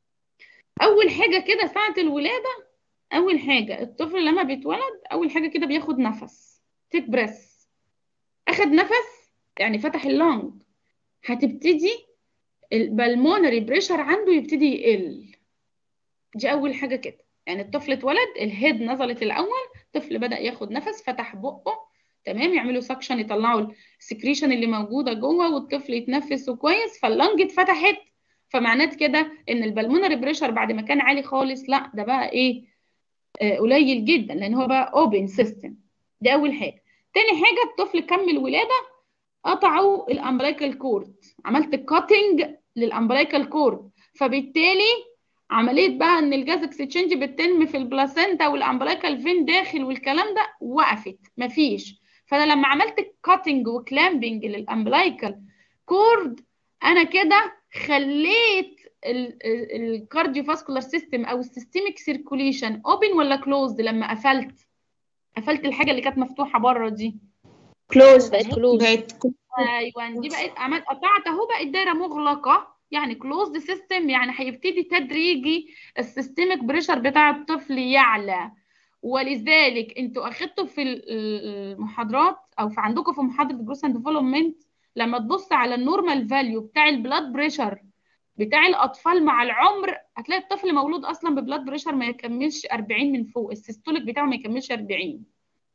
اول حاجه كده ساعه الولاده اول حاجه الطفل لما بيتولد اول حاجه كده بياخد نفس تيك بريس اخد نفس يعني فتح اللنج هتبتدي البلمونري بريشر عنده يبتدي يقل دي اول حاجه كده يعني الطفل اتولد الهيد نزلت الاول الطفل بدا ياخد نفس فتح بقه تمام يعملوا سكشن يطلعوا السكريشن اللي موجوده جوه والطفل يتنفس كويس فاللنج اتفتحت فمعنات كده ان البلمونري بريشر بعد ما كان عالي خالص لا ده بقى ايه آه قليل جدا لان هو بقى اوبن سيستم دي اول حاجه تاني حاجه الطفل كمل ولاده قطعوا الامبلايكال كورد عملت كاتنج للامبلايكال كورد فبالتالي عمليه بقى ان الجاز اكسشينج بتتم في البلاسينتا والامبلايكال فين داخل والكلام ده وقفت مفيش فانا لما عملت كاتنج وكلامبنج للامبلايكال كورد انا كده خليت الكارديو فاسكولار سيستم او السيستميك سيركوليشن اوبن ولا كلوزد لما قفلت قفلت الحاجه اللي كانت مفتوحه بره دي كلوز بقت كلوز بقت ايوه دي بقت عملت قطعت اهو بقت دايره مغلقه يعني كلوزد سيستم يعني هيبتدي تدريجي السيستميك بريشر بتاع الطفل يعلى ولذلك انتوا اخدتوا في المحاضرات او في عندكم في محاضره جروس اند ديفلوبمنت لما تبص على النورمال فاليو بتاع البلاد بريشر بتاع الاطفال مع العمر هتلاقي الطفل مولود اصلا ببلاد بريشر ما يكملش 40 من فوق السيستوليك بتاعه ما يكملش 40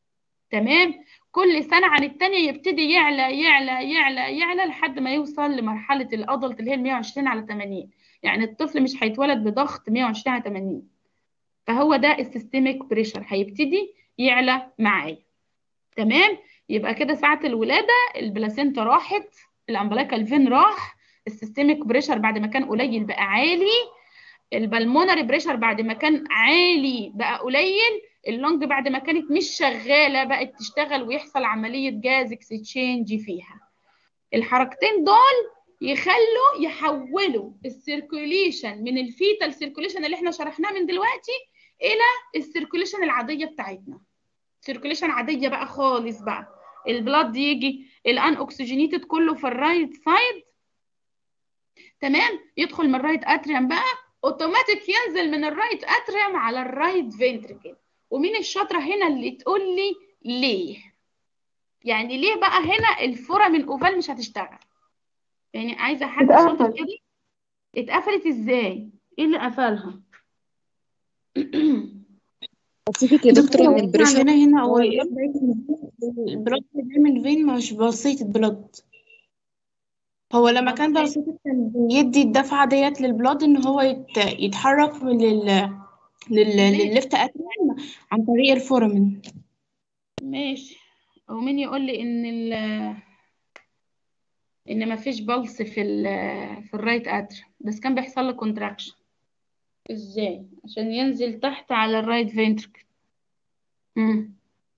تمام كل سنه عن الثانيه يبتدي يعلى يعلى يعلى يعلى لحد ما يوصل لمرحله الادلت اللي هي ال 120 على 80 يعني الطفل مش هيتولد بضغط 120 على 80 فهو ده السيستميك بريشر هيبتدي يعلى معايا تمام يبقى كده ساعه الولاده البلاسينتا راحت الامبلايكال فين راح السيستميك بريشر بعد ما كان قليل بقى عالي البلمونري بريشر بعد ما كان عالي بقى قليل اللنج بعد ما كانت مش شغاله بقت تشتغل ويحصل عمليه جاز اكسشينج فيها الحركتين دول يخلوا يحولوا السيركوليشن من الفيتال سيركوليشن اللي احنا شرحناه من دلوقتي الى السيركوليشن العاديه بتاعتنا سيركوليشن عاديه بقى خالص بقى البلاد يجي الان اوكسجينيتد كله في الرايت سايد تمام يدخل من الرايت اتريوم بقى اوتوماتيك ينزل من الرايت اتريوم على الرايت فنتركل ومين الشاطره هنا اللي تقول لي ليه يعني ليه بقى هنا الفوره من اوفال مش هتشتغل يعني عايزه حد شاطر اتقفل. كده اتقفلت ازاي ايه اللي قفلها سبيسيفيك يا دكتور ان البريشر عندنا هنا هو البلاد بيعمل فين مش بسيط البلاد هو لما كان بسيط كان بيدي الدفعة ديت للبلاد ان هو يت... يتحرك من لل... لل... للليفت اتريوم عن طريق الفورمن ماشي ومين يقول لي ان ال ان مفيش بلس في ال في الرايت اتر بس كان بيحصل له كونتراكشن ازاي عشان ينزل تحت على الرايت فينتركل امم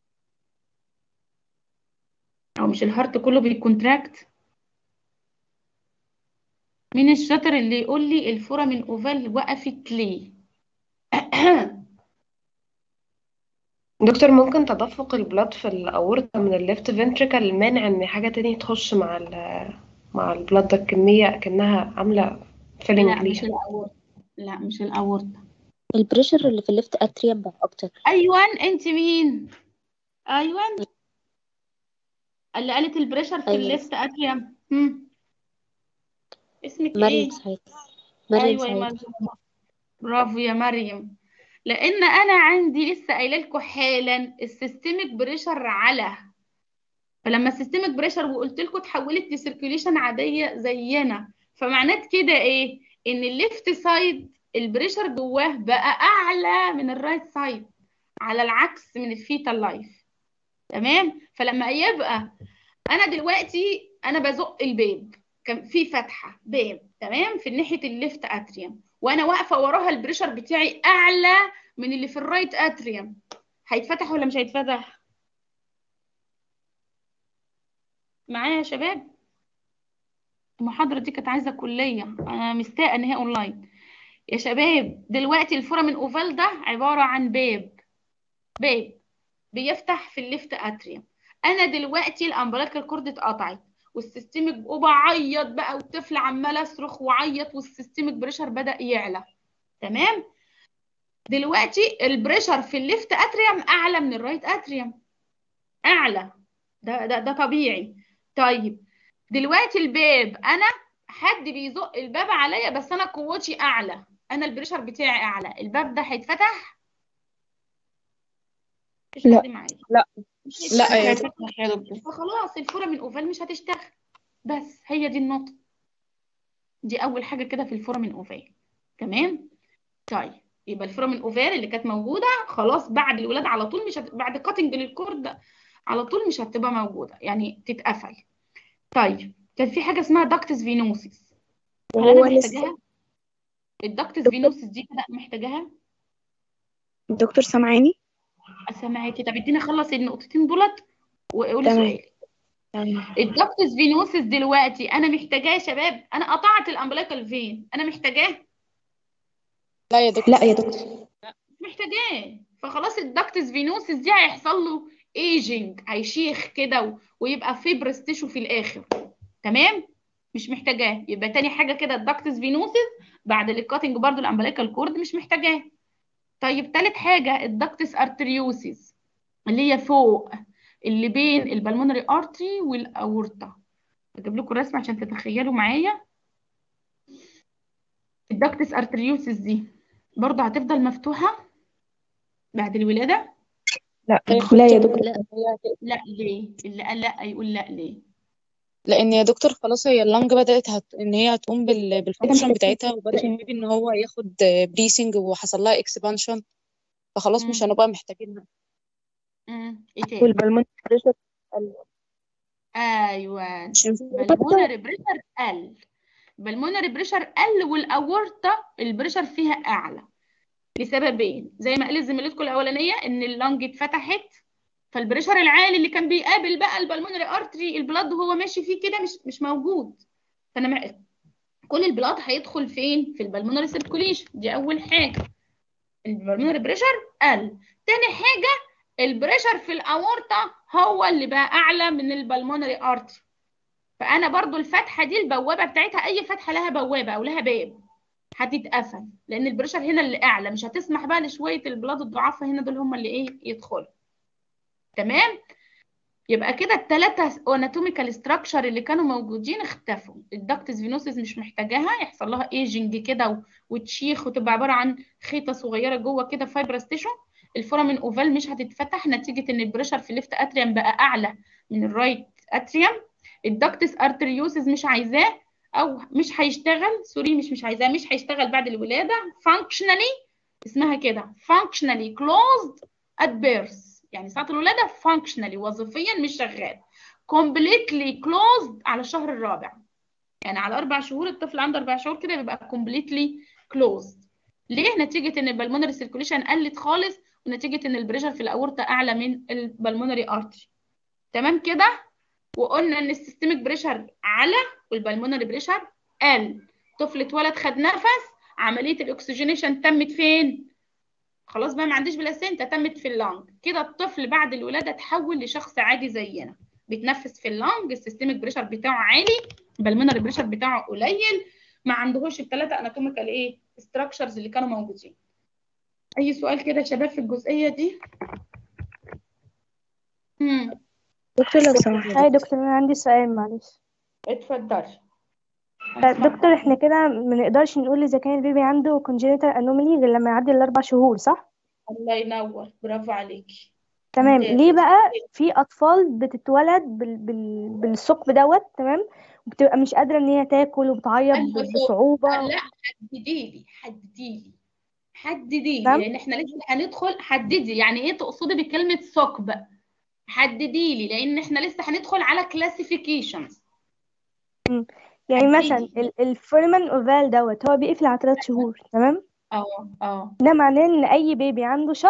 او مش الهارت كله بيكونتراكت مين الشاطر اللي يقول لي الفورة من اوفال وقفت ليه دكتور ممكن تدفق البلاد في الأورطة من الليفت فنتريكل مانع إن حاجة تانية تخش مع ال مع البلاد ده الكمية كأنها عاملة فيلينج لا مش ليها الاورطة لا مش الاورطة البريشر اللي في الليفت اتريوم بقى اكتر ايوه انت مين ايوه اللي قالت البريشر في أيوة. الليفت اتريوم هم. اسمك مريم ايه سعيد مريم ايوه يا سعيد مريم برافو يا مريم لان انا عندي لسه قايله لكم حالا السيستميك بريشر على فلما السيستميك بريشر وقلت لكم اتحولت لسيركيوليشن عاديه زينا فمعنات كده ايه ان الليفت سايد البريشر جواه بقى اعلى من الرايت سايد على العكس من الفيتال لايف تمام فلما يبقى انا دلوقتي انا بزق الباب كان في فتحه باب تمام في ناحيه الليفت اتريوم وانا واقفه وراها البريشر بتاعي اعلى من اللي في الرايت اتريوم هيتفتح ولا مش هيتفتح معايا يا شباب المحاضرة دي كانت عايزة كلية أنا مستاءة إن هي أونلاين يا شباب دلوقتي الفورامين أوفال ده عبارة عن باب باب بيفتح في الليفت اتريوم انا دلوقتي الامبلايكال كورد اتقطعت والسيستميك وبعيط بقى والطفل عمال اصرخ وعيط والسيستميك بريشر بدأ يعلى تمام دلوقتي البريشر في الليفت اتريوم اعلى من الرايت اتريوم اعلى ده ده ده طبيعي طيب دلوقتي الباب انا حد بيزق الباب عليا بس انا قوتي اعلى انا البريشر بتاعي اعلى الباب ده هيتفتح مفيش لا. حد معايا لا. مش لا يا هيتفتح. يا دكتور فخلاص الفورامين اوفال مش هتشتغل بس هي دي النقطة دي أول حاجة كده في الفورامين اوفال تمام طيب يبقى الفورامين اوفال اللي كانت موجودة خلاص بعد الولادة على طول مش هت... بعد كاتنج للكورد على طول مش هتبقى موجودة يعني تتقفل طيب كان في حاجة اسمها داكتس فينوسيس هل وهو أنا لسه محتاجاها؟ الداكتس فينوسيس دي كده محتاجاها؟ الدكتور سامعاني سامعاكي طب اديني اخلص النقطتين دولت وقولي تمام. سؤالي الدكتس فينوسيس دلوقتي انا محتاجاه يا شباب انا قطعت الامبليكال فين انا محتاجاه لا يا دكتور لا يا دكتور مش محتاجاه فخلاص الدكتس فينوسيس دي هيحصل له ايجنج هيشيخ كده و- ويبقى فيبرس تيشو في الاخر تمام مش محتاجاه يبقى تاني حاجه كده الدكتس فينوسيس بعد الكاتنج برضو الامبليكال كورد مش محتاجاه طيب تالت حاجه الدكتس ارتريوسيس اللي هي فوق اللي بين البلمونري ارتري والاورطه اجيب لكم الرسم عشان تتخيلوا معايا الدكتس ارتريوسيس دي برضه هتفضل مفتوحه بعد الولاده لا لا يا دكتور لا لا ليه اللي قال لا يقول لا ليه لان يا دكتور خلاص هي اللنج بدات هت... ان هي هتقوم بال... بالفانكشن بتاعتها وبدا البيبي ان هو ياخد بريسنج وحصل لها اكسبانشن فخلاص مش مم. هنبقى محتاجينها امم ايه تاني والبلمون بريشر ايوه عشان في بالمونري بريشر قل بالمونري بريشر قل والاورطه البريشر فيها اعلى لسببين زي ما قالت زميلتكم الاولانيه ان اللنج اتفتحت فالبريشر العالي اللي كان بيقابل بقى البلمونري ارتري البلاد وهو ماشي فيه كده مش مش موجود فانا مع- كل البلاد هيدخل فين في البلمونري سيركوليشن دي اول حاجه البلمونري بريشر قل تاني حاجه البريشر في الاورطه هو اللي بقى اعلى من البلمونري ارتري فانا برضو الفتحه دي البوابه بتاعتها اي فتحه لها بوابه او لها باب هتتقفل لان البريشر هنا اللي اعلى مش هتسمح بقى لشويه البلاد الضعافه هنا دول هم اللي ايه يدخلوا تمام يبقى كده الثلاثه اناتوميكال ستراكشر اللي كانوا موجودين اختفوا الدكتس فينوسيس مش محتاجاها يحصل لها ايجنج كده و- وتشيخ وتبقى عباره عن خيطه صغيره جوه كده فايبرس تيشو الفورامين اوفال مش هتتفتح نتيجه ان البريشر في الليفت اتريوم بقى اعلى من الرايت اتريوم الدكتس ارتريوسيس مش عايزاه او مش هيشتغل سوري مش مش عايزاه مش هيشتغل بعد الولاده functionally اسمها كده functionally closed at birth يعني ساعة الولادة functionally وظيفيا مش شغال completely closed على الشهر الرابع يعني على أربع شهور الطفل عنده أربع شهور كده بيبقى completely closed ليه؟ نتيجة إن البلمونري سيركوليشن قلت خالص ونتيجة إن البريشر في الأورطة أعلى من البلمونري أرتري تمام كده؟ وقلنا إن السيستميك بريشر على والبلمونري بريشر قل طفل اتولد خد نفس عملية الأكسجينيشن تمت فين؟ خلاص بقى ما عنديش بلاسينتا تمت في اللنج كده الطفل بعد الولاده تحول لشخص عادي زينا بيتنفس في اللنج السيستميك بريشر بتاعه عالي البلمونري بريشر بتاعه قليل ما عندهوش الثلاثه اناتوميكال ايه ستراكشرز اللي كانوا موجودين اي سؤال كده يا شباب في الجزئيه دي امم دكتور لو سمحت هاي دكتور انا عندي سؤال معلش اتفضلي طيب دكتور احنا كده ما نقدرش نقول اذا كان البيبي عنده congenital anomaly غير لما يعدي الاربع شهور صح الله ينور برافو عليكي تمام ممتاز. ليه بقى في اطفال بتتولد بال... بال... بالثقب دوت تمام وبتبقى مش قادره ان هي تاكل وبتعيط أنهي ب- ثقب؟ بصعوبه لا حدديلي حدديلي حدديلي نعم؟ لان احنا لسه هندخل حددي يعني ايه تقصدي بكلمه ثقب حدديلي لان احنا لسه هندخل على كلاسيفيكيشنز يعني حددي. مثلا ال- الفورمان اوفال دوت هو بيقفل على ثلاث شهور تمام اه اه ده معناه ان اي بيبي عنده شهر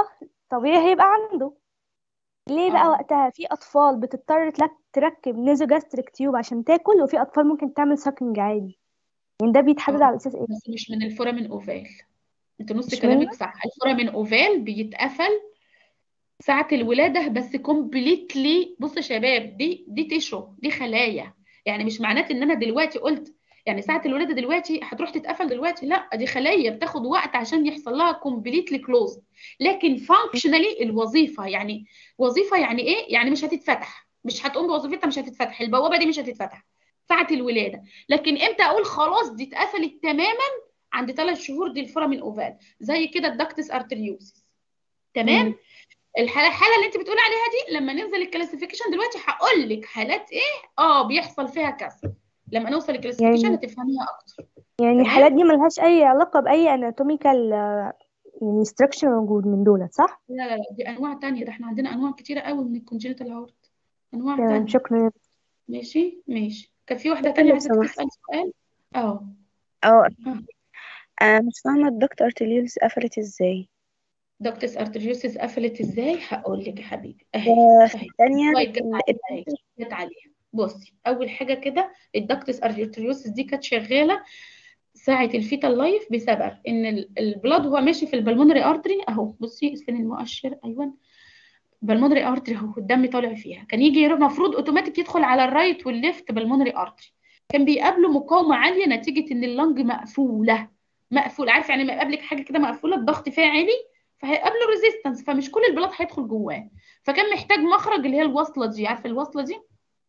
طبيعي هيبقى عنده ليه بقى اه وقتها في اطفال بتضطر تلك- تركب نيزوجاستريك تيوب عشان تاكل وفي اطفال ممكن تعمل ساكنج عادي يعني ده بيتحدد اه على اساس ايه بس مش من الفورامين اوفال انت نص مش كلامك منه صح الفورامين اوفال بيتقفل ساعة الولادة بس كومبليتلي بص يا شباب دي دي تشو دي خلايا يعني مش معنات ان انا دلوقتي قلت يعني ساعة الولادة دلوقتي هتروح تتقفل دلوقتي لا دي خلايا بتاخد وقت عشان يحصل لها كومبليتلي كلوز لكن فانكشنالي الوظيفة يعني وظيفة يعني ايه يعني مش هتتفتح مش هتقوم بوظيفتها مش هتتفتح البوابة دي مش هتتفتح ساعة الولادة لكن امتى اقول خلاص دي اتقفلت تماما عند ثلاث شهور دي الفورامين اوفال زي كده الدكتس ارتريوسس تمام مم. الحاله الحاله اللي انت بتقولي عليها دي لما ننزل الكلاسيفيكيشن دلوقتي هقول لك حالات ايه اه بيحصل فيها كذا لما نوصل الكلاسيفيكيشن يعني هتفهميها اكتر يعني الحالات تمام دي ملهاش اي علاقة بأي اناتوميكال يعني structure موجود من دولت صح؟ لا لا لا دي انواع تانية ده احنا عندنا انواع كتيره قوي من الكونجنتال هارت انواع تمام تانية شكرا ماشي ماشي كان في واحده دكتور تانية لو عايزه سمحت تسال سؤال اه اه آه. انا مش فاهمة الدكتور ارتليولز قفلت ازاي دكتس ارتريوسس قفلت ازاي هقول لك يا حبيبي اهي وفي اهي الثانية سلايد جت ال- عليها اهي البنت جت عليها بصي اول حاجه كده الدكتس ارتريوسس دي كانت شغاله ساعة الفيتال لايف بسبب ان ال- البلاد هو ماشي في البلمونري ارتري اهو بصي فين المؤشر ايوه بالمونري ارتري اهو الدم طالع فيها كان يجي المفروض اوتوماتيك يدخل على الرايت والليفت بالمونري ارتري كان بيقابله مقاومه عاليه نتيجه ان اللنج مقفوله مقفول عارف يعني ما يقابلك حاجه كده مقفوله الضغط فيها عالي فهيقابله ريزيستنس فمش كل البلاد هيدخل جواه فكان محتاج مخرج اللي هي الوصله دي عارفه الوصله دي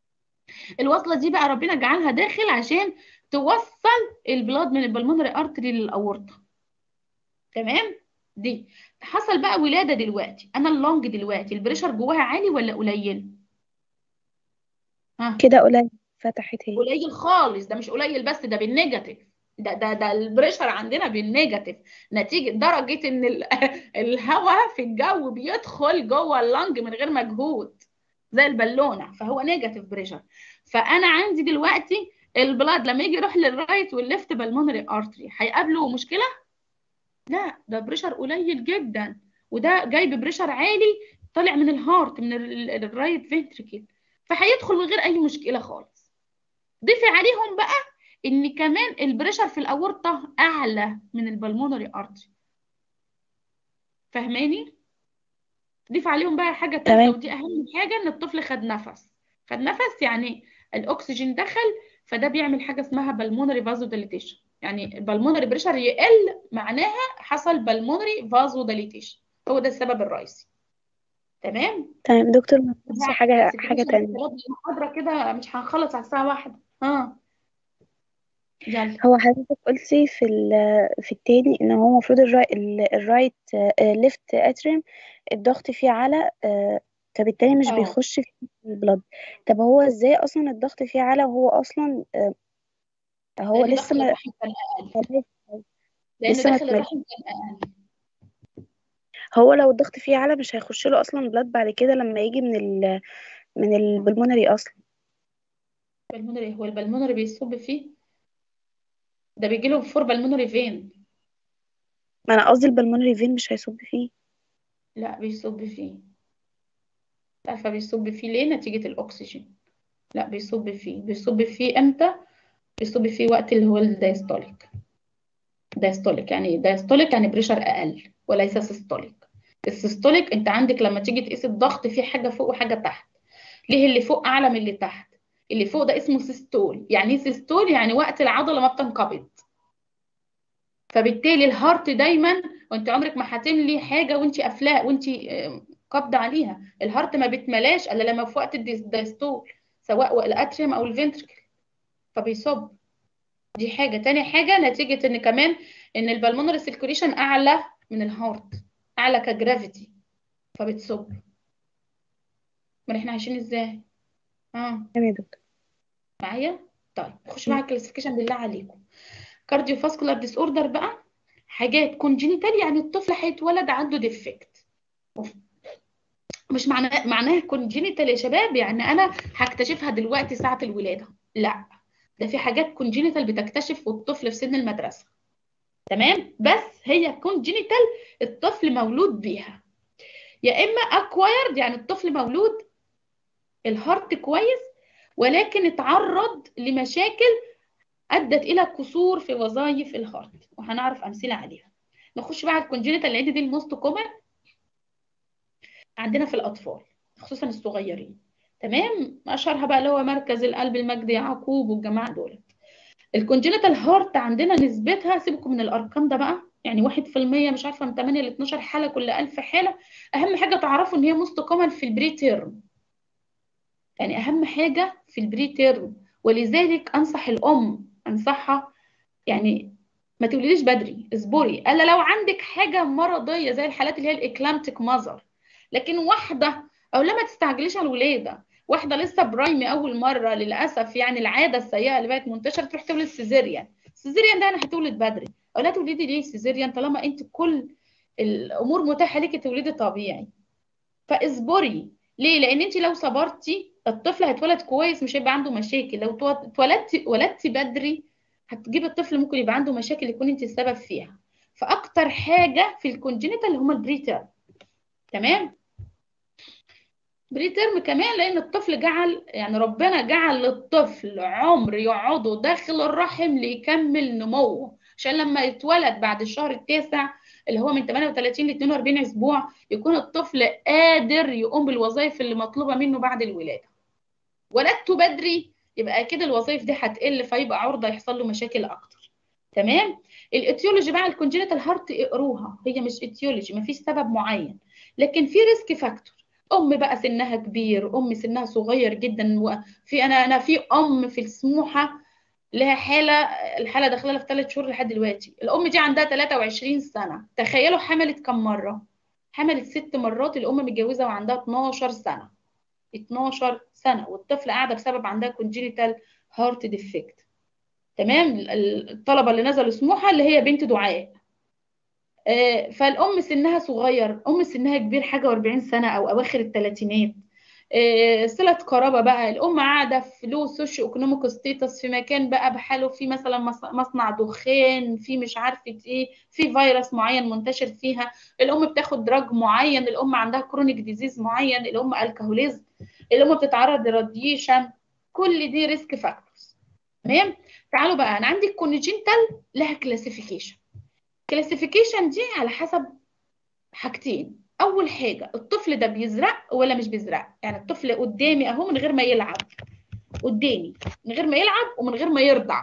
الوصله دي بقى ربنا جعلها داخل عشان توصل البلاد من البلمونري ارتري للاورطه تمام دي حصل بقى ولاده دلوقتي انا اللونج دلوقتي البريشر جواها عالي ولا قليل ها كده قليل فتحت هي قليل خالص ده مش قليل بس ده بالنيجاتيف ده ده ده البريشر عندنا بالنيجاتيف نتيجه درجه ان ال- الهواء في الجو بيدخل جوه اللنج من غير مجهود زي البالونه فهو نيجاتيف بريشر فانا عندي دلوقتي البلاد لما يجي يروح للرايت والليفت بالمونري ارتري هيقابله مشكله لا ده بريشر قليل جدا وده جاي ببريشر عالي طالع من الهارت من ال- ال- الرايت فينتريكل فهيدخل من غير اي مشكله خالص ضيفي عليهم بقى ان كمان البريشر في الاورطه اعلى من البلمونري ارتري فاهماني ضيف عليهم بقى حاجه ثالثه تمام ودي اهم حاجه ان الطفل خد نفس خد نفس يعني الاكسجين دخل فده بيعمل حاجه اسمها بالمونري فازو ديليتيشن يعني البلمونري بريشر يقل معناها حصل بالمونري فازو ديليتيشن هو ده السبب الرئيسي تمام تمام دكتور بس بقى حاجة حاجة كلاسيفيكيشن تانية الثلاث المحاضره كده مش هنخلص على الساعه واحدة ها يلا هو حضرتك قلتي في ال في التاني ان هو المفروض الراي ال- الرايت ليفت اتريم الضغط فيه على آه، فبالتالي مش اه بيخش في البلد طب هو ازاي اصلا الضغط فيه على وهو اصلا آه، هو لان لسه داخل ما الرحم كان اقل لان لسه ما داخل اتملش الرحم كان اقل هو لو الضغط فيه على مش هيخش له اصلا بلاد بعد كده لما يجي من ال من البلمونري اصلا بالمونري هو البلمونري بيصب فيه ده بيجي له فور بالمونري فين ما انا قصدي البلمونري فين مش هيصب فيه لا بيصب فيه عارفه بيصب فيه ليه نتيجه الاكسجين لا بيصب فيه بيصب فيه امتى بيصب فيه وقت اللي هو الدايستوليك دايستوليك يعني دايستوليك يعني بريشر اقل وليس سيستوليك السيستوليك انت عندك لما تيجي تقيس الضغط في حاجه فوق وحاجه تحت ليه اللي فوق اعلى من اللي تحت اللي فوق ده اسمه سيستول يعني ايه سيستول يعني وقت العضله ما بتنقبض فبالتالي الهارت دايما وانت عمرك ما هتملي حاجه وانت قافلاه وانت آه، قابضه عليها الهارت ما بتملاش الا لما في وقت الديس- الدايستول سواء الاتريوم او الفنتركل فبيصب دي حاجه تاني حاجه نتيجه ان كمان ان البلمونري سيركوليشن اعلى من الهارت اعلى كجرافيتي فبتصب ما احنا عايشين ازاي اه تمام يا دكتور معايا طيب نخش بقى على الكلاسيفيكيشن بالله عليكم كارديو فاسكولار ديس اوردر بقى حاجات كونجينيتال يعني الطفل هيتولد عنده ديفكت مش معناه معناها كونجينيتال يا شباب يعني انا هكتشفها دلوقتي ساعة الولادة لا ده في حاجات كونجينيتال بتكتشف والطفل في سن المدرسة تمام بس هي كونجينيتال الطفل مولود بيها يا اما اكوايرد يعني الطفل مولود الهارت كويس ولكن اتعرض لمشاكل ادت الى قصور في وظائف الهارت وهنعرف امثله عليها نخش بقى على الكونجينيتال لان دي الموست كومن عندنا في الاطفال خصوصا الصغيرين تمام اشهرها بقى اللي هو مركز القلب المجدي يعقوب والجماعه دول الكونجينيتال هارت عندنا نسبتها سيبكم من الارقام ده بقى يعني 1% مش عارفه من 8 ل 12 حاله كل 1000 حاله اهم حاجه تعرفوا ان هي موست كومن في البري تيرم يعني اهم حاجه في البري تيرم ولذلك انصح الام انصحها يعني ما تولديش بدري اصبري الا لو عندك حاجه مرضيه زي الحالات اللي هي الاكلامتيك ماذر لكن واحده او لا ما تستعجليش على الولاده واحده لسه برايمي اول مره للاسف يعني العاده السيئه اللي بقت منتشره تروح تولد سيزيريان سيزيريان ده انا هتولد بدري او لا تولدي ليه سيزيريان طالما انت كل الامور متاحه ليكي تولدي طبيعي فاصبري ليه لان انت لو صبرتي الطفل هيتولد كويس مش هيبقى عنده مشاكل لو اتولدتي ولدتي بدري هتجيب الطفل ممكن يبقى عنده مشاكل يكون انت السبب فيها فاكتر حاجه في الكونجينيتال هما البريتر تمام بريتيرم كمان لان الطفل جعل يعني ربنا جعل للطفل عمر يقعده داخل الرحم ليكمل نموه عشان لما يتولد بعد الشهر التاسع اللي هو من 38 ل 42 اسبوع يكون الطفل قادر يقوم بالوظائف اللي مطلوبه منه بعد الولاده ولدته بدري يبقى اكيد الوظائف دي هتقل فيبقى عرضه يحصل له مشاكل اكتر تمام الاتيولوجي بقى الكونجينيتال هارت اقروها هي مش اتيولوجي مفيش سبب معين لكن في ريسك فاكتور ام بقى سنها كبير ام سنها صغير جدا وفي انا انا في ام في السموحه لها حاله الحاله داخله في ثلاث شهور لحد دلوقتي الام دي عندها 23 سنه تخيلوا حملت كم مره حملت ست مرات الام متجوزه وعندها 12 سنه 12 سنه والطفله قاعده بسبب عندها كونجينيتال هارت ديفكت تمام الطلبه اللي نزلوا سموحه اللي هي بنت دعاء فالام سنها صغير ام سنها كبير حاجه و40 سنه او اواخر الثلاثينات صله قرابه بقى الام قاعده في لو سوشيو ايكونوميك ستيتس في مكان بقى بحاله في مثلا مصنع دخان في مش عارفه ايه في فيروس معين منتشر فيها الام بتاخد دراج معين الام عندها كرونيك ديزيز معين الام الكهوليزم الام بتتعرض لراديشن كل دي ريسك فاكتورز تمام تعالوا بقى انا عندي الكونجنتال لها كلاسيفيكيشن كلاسيفيكيشن دي على حسب حاجتين اول حاجه الطفل ده بيزرق ولا مش بيزرق يعني الطفل قدامي اهو من غير ما يلعب قدامي من غير ما يلعب ومن غير ما يرضع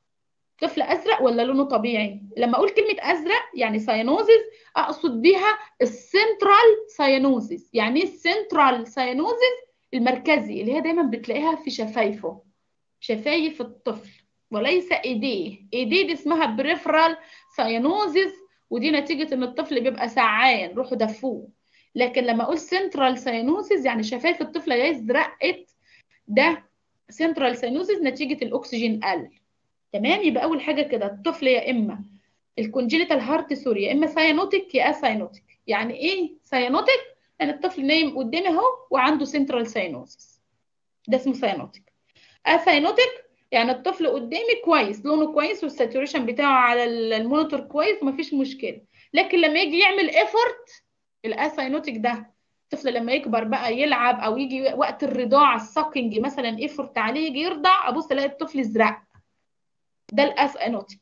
طفل ازرق ولا لونه طبيعي لما اقول كلمه ازرق يعني ساينوزيس اقصد بيها السنترال ساينوزيس يعني ايه السنترال ساينوزيس المركزي اللي هي دايما بتلاقيها في شفايفه شفايف الطفل وليس ايديه ايديه دي اسمها بريفرال ساينوزيس ودي نتيجة ان الطفل بيبقى سعان روحوا دفوه لكن لما اقول سنترال ساينوزيس يعني شفايف الطفل جاي ازرقت ده سنترال ساينوزيس نتيجة الاكسجين قل تمام يبقى اول حاجة كده الطفل يا اما الكونجينيتال هارت سوري يا اما ساينوتيك يا اساينوتيك يعني ايه ساينوتيك يعني الطفل نايم قدامي اهو وعنده سنترال ساينوزيس ده اسمه ساينوتيك اساينوتيك يعني الطفل قدامي كويس لونه كويس والساتوريشن بتاعه على المونيتور كويس ومفيش مشكله لكن لما يجي يعمل ايفورت الاساينوتيك ده الطفل لما يكبر بقى يلعب او يجي وقت الرضاعه الساكنج مثلا ايفورت عليه يجي يرضع ابص الاقي الطفل ازرق ده الاساينوتيك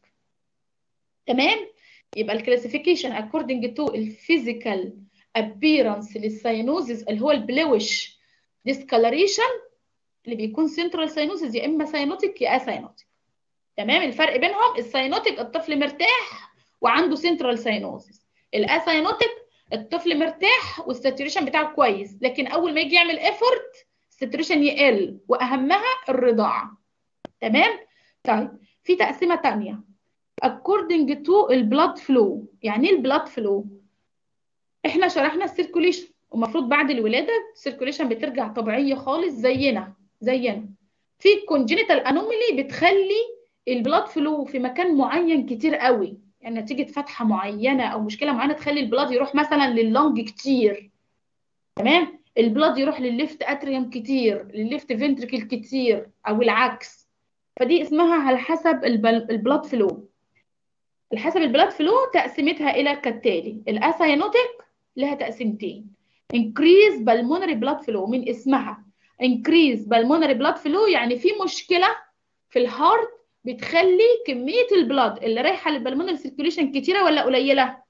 تمام يبقى الكلاسيفيكيشن according to الفيزيكال appearance للساينوزيس اللي هو البلوش discoloration اللي بيكون سنترال ساينوزيس يا اما ساينوتيك يا اساينوتيك تمام الفرق بينهم الساينوتيك الطفل مرتاح وعنده سنترال ساينوزيس الاساينوتيك الطفل مرتاح والساتوريشن بتاعه كويس لكن اول ما يجي يعمل ايفورت الساتوريشن يقل واهمها الرضاعه تمام طيب في تقسيمه ثانيه according to البلاد فلو يعني ايه البلاد فلو احنا شرحنا السيركوليشن ومفروض بعد الولاده السيركوليشن بترجع طبيعيه خالص زينا زينا في كونجينيتال انوميلي بتخلي البلاد فلو في مكان معين كتير قوي يعني نتيجه فتحه معينه او مشكله معينه تخلي البلاد يروح مثلا لللنج كتير تمام البلاد يروح للليفت اتريوم كتير للليفت فنتريكل كتير او العكس فدي اسمها على حسب البلاد فلو على حسب البلاد فلو تقسيمتها الى كالتالي الاساينوتيك لها تقسيمتين increase pulmonary blood flow من اسمها increase pulmonary blood flow يعني في مشكله في الهارت بتخلي كميه البلاد اللي رايحه للبلمونري سيركيوليشن كتيره ولا قليله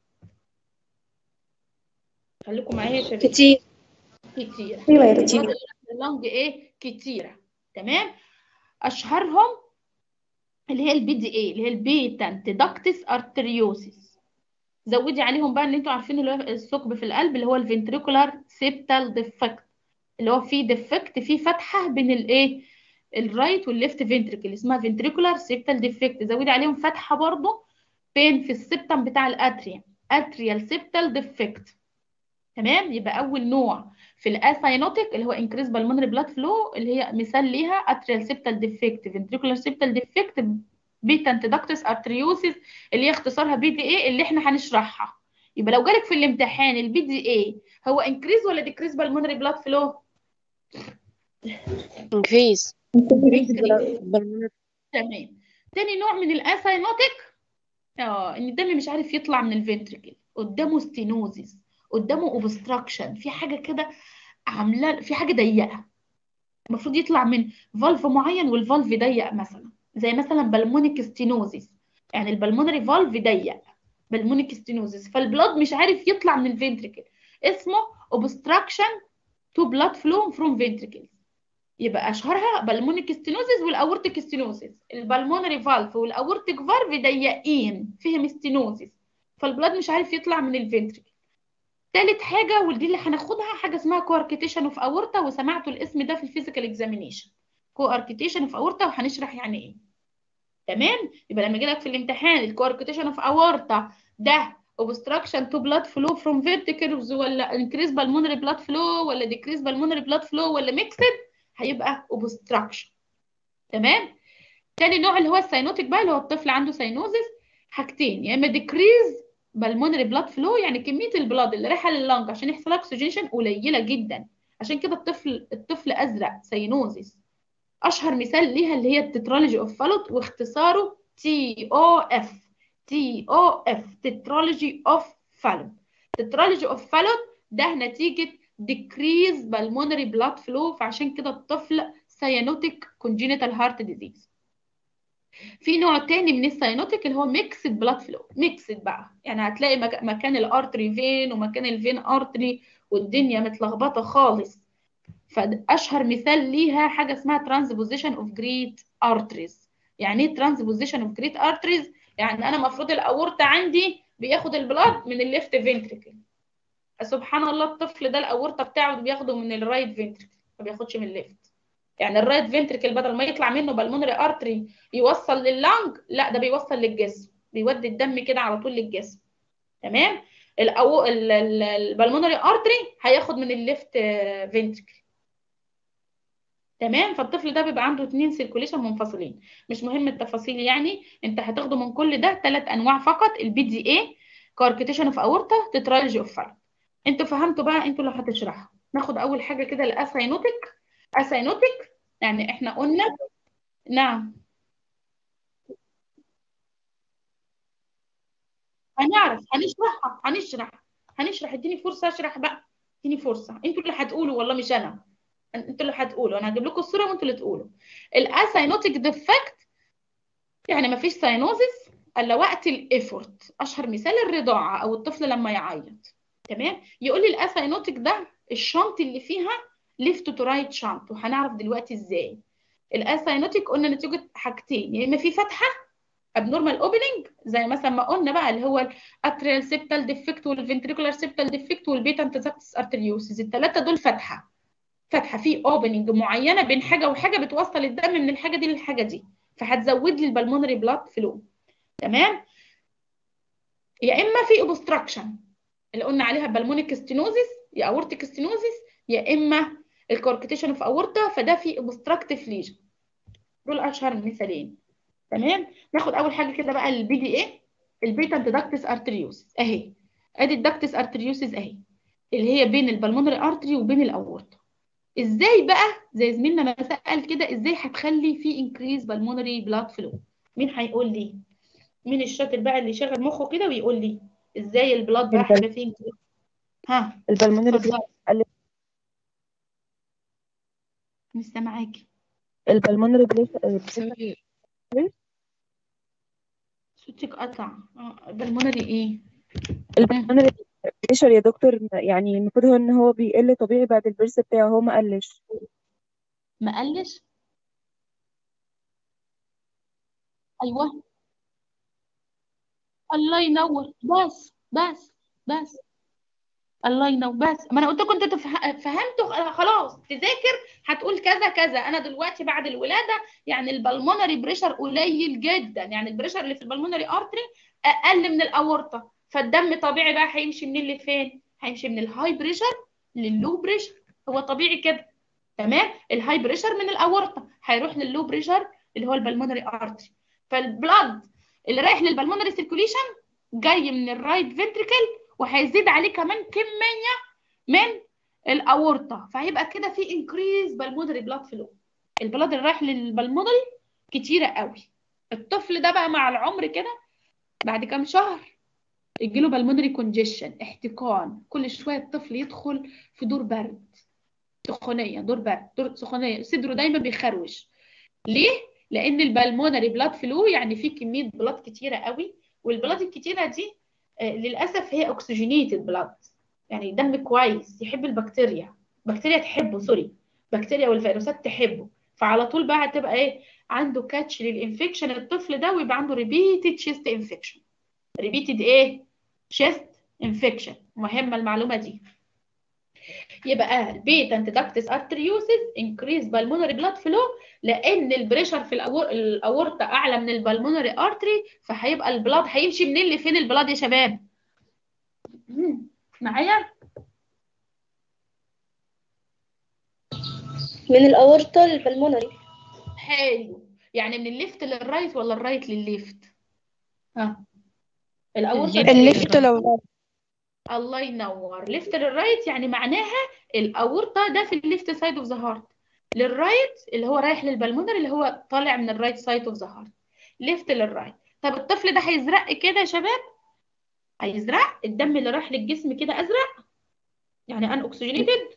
خليكم معايا يا شباب كتير كتيره ايوه يا البلاد دكتور اللي رايحة لللنج ايه كتيره تمام اشهرهم اللي هي البي دي اي اللي هي البيتنت داكتس ارتريوسيس زودي عليهم بقى اللي انتوا عارفين اللي هو الثقب في القلب اللي هو الفنتريكولار سيبتال ديفكت اللي هو فيه ديفكت فيه فتحه بين الايه الرايت والليفت فنتريكل اسمها فنتريكولار سيبتال ديفكت زودي عليهم فتحه برضه فين في السبتم بتاع الاتريا اتريال سيبتال ديفكت تمام يبقى اول نوع في الاساينوتيك اللي هو انكريز بالمونري بلاد فلو اللي هي مثال ليها اتريال سيبتال ديفكت فنتريكولار سيبتال ديفكت بيتنت داكتس ارتريوسيس اللي هي اختصارها بي دي اي اللي احنا هنشرحها يبقى لو جالك في الامتحان البي دي اي هو انكريز ولا ديكريز بالمونري بلاد فلو انكريز تمام تاني نوع من الاساينوتيك اه ان الدم مش عارف يطلع من الفنتريكل قدامه ستينوزيس قدامه اوبستراكشن في حاجه كده عامله في حاجه ضيقه المفروض يطلع من فالف معين والفالف ضيق مثلا زي مثلا بالمونيك ستينوزيس يعني البلمونري فالف ضيق بالمونيك ستينوزيس فالبلاد مش عارف يطلع من الفنتريكل اسمه obstruction to blood flow from ventricles يبقى اشهرها بالمونيك ستينوزيس والاورتيك ستينوزيس البلمونري فالف والاورتيك فالف ضيقين فيهم ستينوزيس فالبلاد مش عارف يطلع من الفنتريكل تالت حاجه ودي اللي هناخدها حاجه اسمها كواركيتيشن اوف اورتا وسمعتوا الاسم ده في الفيزيكال اكزامينيشن كواركيتيشن اوف اورتا وهنشرح يعني ايه تمام يبقى لما يجي لك في الامتحان الكواركيتيشن اوف اورتا ده obstruction to blood flow from ventricles ولا increase pulmonary blood flow ولا decrease pulmonary blood flow ولا mixed هيبقى obstruction تمام تاني نوع اللي هو الساينوتيك بقى اللي هو الطفل عنده ساينوزيس حاجتين يا اما decrease pulmonary blood flow يعني كميه البلاد اللي رايحه لللنج عشان يحصل اكسجينيشن قليله جدا عشان كده الطفل الطفل ازرق ساينوزيس اشهر مثال ليها اللي هي التترولوجي اوف فالوت واختصاره تي او اف تي او اف تترولوجي اوف فالوت تترولوجي اوف فالوت ده نتيجه decrease pulmonary blood flow فعشان كده الطفل سيانوتيك congenital heart disease في نوع تاني من السيانوتيك اللي هو ميكسد بلاد فلو ميكسد بقى يعني هتلاقي مك- مكان الارتري فين ومكان الفين ارتري والدنيا متلخبطه خالص فاشهر مثال ليها حاجه اسمها ترانسبوزيشن اوف جريت ارتريز يعني ايه ترانسبوزيشن اوف جريت ارتريز يعني انا المفروض الاورطه عندي بياخد البلاد من الليفت فنتريكل سبحان الله الطفل ده الاورطه بتاعه بياخده من الرايت فنتريكل ما بياخدش من الليفت يعني الرايت فنتريكل بدل ما يطلع منه بالمونري ارتري يوصل لللنج لا ده بيوصل للجسم بيودي الدم كده على طول للجسم تمام الأو... ال- ال- البلمونري ارتري هياخد من الليفت فنتريكل تمام فالطفل ده بيبقى عنده اتنين سيركوليشن منفصلين مش مهم التفاصيل يعني انت هتاخده من كل ده ثلاث انواع فقط البي دي اي كاركتيشن اوف اورتا تترالجي اوف فالوت انتوا فهمتوا بقى انتوا اللي هتشرحوا ناخد اول حاجه كده الاساينوتيك اساينوتيك يعني احنا قلنا نعم هنعرف هنشرحها هنشرح هنشرح اديني فرصه اشرح بقى اديني فرصه انتوا اللي هتقولوا والله مش انا انتوا اللي هتقولوا انا هجيب لكم الصوره وانتوا اللي تقولوا الاساينوتيك ديفكت يعني ما فيش ساينوزس الا وقت الايفورت اشهر مثال الرضاعه او الطفل لما يعيط تمام يقول لي الاساينوتيك ده الشنط اللي فيها ليفت تو رايت شنط وهنعرف دلوقتي ازاي الاساينوتيك قلنا نتيجه حاجتين يا اما في فتحه ابنورمال اوبننج زي مثلا ما قلنا بقى اللي هو الاتريال سيبتال ديفكت والفنتريكولار سيبتال ديفكت والبيتا انتزاكتس ارتريوسيس الثلاثه دول فتحه فتحه في اوبننج معينه بين حاجه وحاجه بتوصل الدم من الحاجه دي للحاجه دي فهتزود لي البلمونري بلاد فلو تمام يا اما في اوبستراكشن اللي قلنا عليها بالمونيك ستينوزيس يا اورتيك ستينوزيس يا اما الكوركتيشن اوف اورتا فده في اوبستراكتيف ليجن دول اشهر مثالين تمام ناخد اول حاجه كده بقى البي دي اي البيتا داكتس ارتريوسيس اهي ادي الداكتس ارتريوسيس اهي اللي هي بين البلمونري ارتري وبين الاورتا ازاي بقى زي زميلنا ما سأل كده ازاي هتخلي في انكريز بالمونري بلاد فلو مين هيقول لي مين الشاطر بقى اللي يشغل مخه كده ويقول لي ازاي البلاد بقى البل- هيبقى فيه increase؟ ها البلمونري اتفضل. مش سامعاكي البلمونري بريشر ثواني صوتك قطع اه بالمونري ايه البلمونري بريشر يا دكتور يعني المفروض هو ان هو بيقل طبيعي بعد البرس بتاعه هو ما قلش ما قالش ايوه الله ينور بس بس بس الله ينور بس ما انا قلت لكم انتوا تفه- فهمتوا خلاص تذاكر هتقول كذا كذا انا دلوقتي بعد الولاده يعني البلمونري بريشر قليل جدا يعني البريشر اللي في البلمونري ارتري اقل من الاورطه فالدم طبيعي بقى هيمشي منين لفين هيمشي من الهاي بريشر لللو بريشر هو طبيعي كده تمام الهاي بريشر من الاورطه هيروح لللو بريشر اللي هو البلمونري ارتري فالبلاد اللي رايح للبلمونري سيركوليشن جاي من الرايت فنتريكل وهيزيد عليه كمان كميه من الاورطه فهيبقى كده في انكريز بالمونري بلاد فلو البلاد اللي رايح للبلمونري كتيره قوي الطفل ده بقى مع العمر كده بعد كام شهر يجيله بالمونري كونجيشن احتقان كل شويه الطفل يدخل في دور برد سخونيه دور برد دور سخونيه صدره دايما بيخروش ليه لان البلمونري بلاد فلو يعني في كميه بلاد كتيره قوي والبلاد الكتيره دي آه، للاسف هي اوكسجينيتد بلاد يعني دم كويس يحب البكتيريا بكتيريا تحبه سوري بكتيريا والفيروسات تحبه فعلى طول بقى هتبقى ايه عنده كاتش للانفكشن الطفل ده ويبقى عنده ريبيتد شيست انفكشن ريبيتد ايه شيست انفكشن مهمه المعلومه دي يبقى البيتنت داكتس ارتريوسيس انكريز بالمونري بلاد فلو لان البريشر في الأور... الاورطه اعلى من البلمونري ارتري فهيبقى البلاد هيمشي منين لفين البلاد يا شباب مم. معايا من الأورطة للبلمونري حلو يعني من الليفت للرايت ولا الرايت للليفت ها الاورطه الليفت لو الله ينور ليفت للرايت يعني معناها الاورطه ده في الليفت سايد اوف ذا هارت للرايت اللي هو رايح للبلمونري اللي هو طالع من الرايت سايد اوف ذا هارت ليفت للرايت طب الطفل ده هيزرق كده يا شباب هيزرق الدم اللي رايح للجسم كده ازرق يعني ان اوكسجينيتد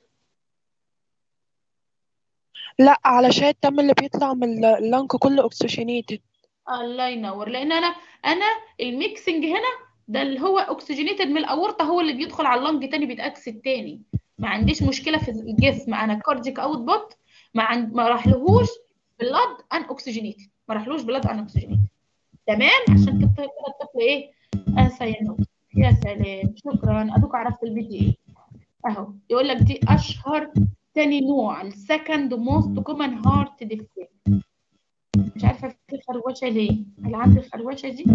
لا علشان الدم اللي بيطلع من اللنج كله اوكسجينيتد الله ينور لان انا انا الميكسنج هنا ده اللي هو اوكسجينيتد من الاورطه هو اللي بيدخل على اللنج تاني بيتاكسد تاني ما عنديش مشكله في الجسم انا كارديك اوت بوت ما عند ما راحلهوش بلاد ان اوكسجينيتد ما راحلوش بلاد ان اوكسجينيتد تمام عشان كده كده الطفل ايه انسى ينوم يا سلام شكرا ادوك عرفت الفيديو ايه اهو يقول لك دي اشهر تاني نوع السكند موست كومن هارت ديفكت مش عارفه في خروشه ليه هل عندي الخروشه دي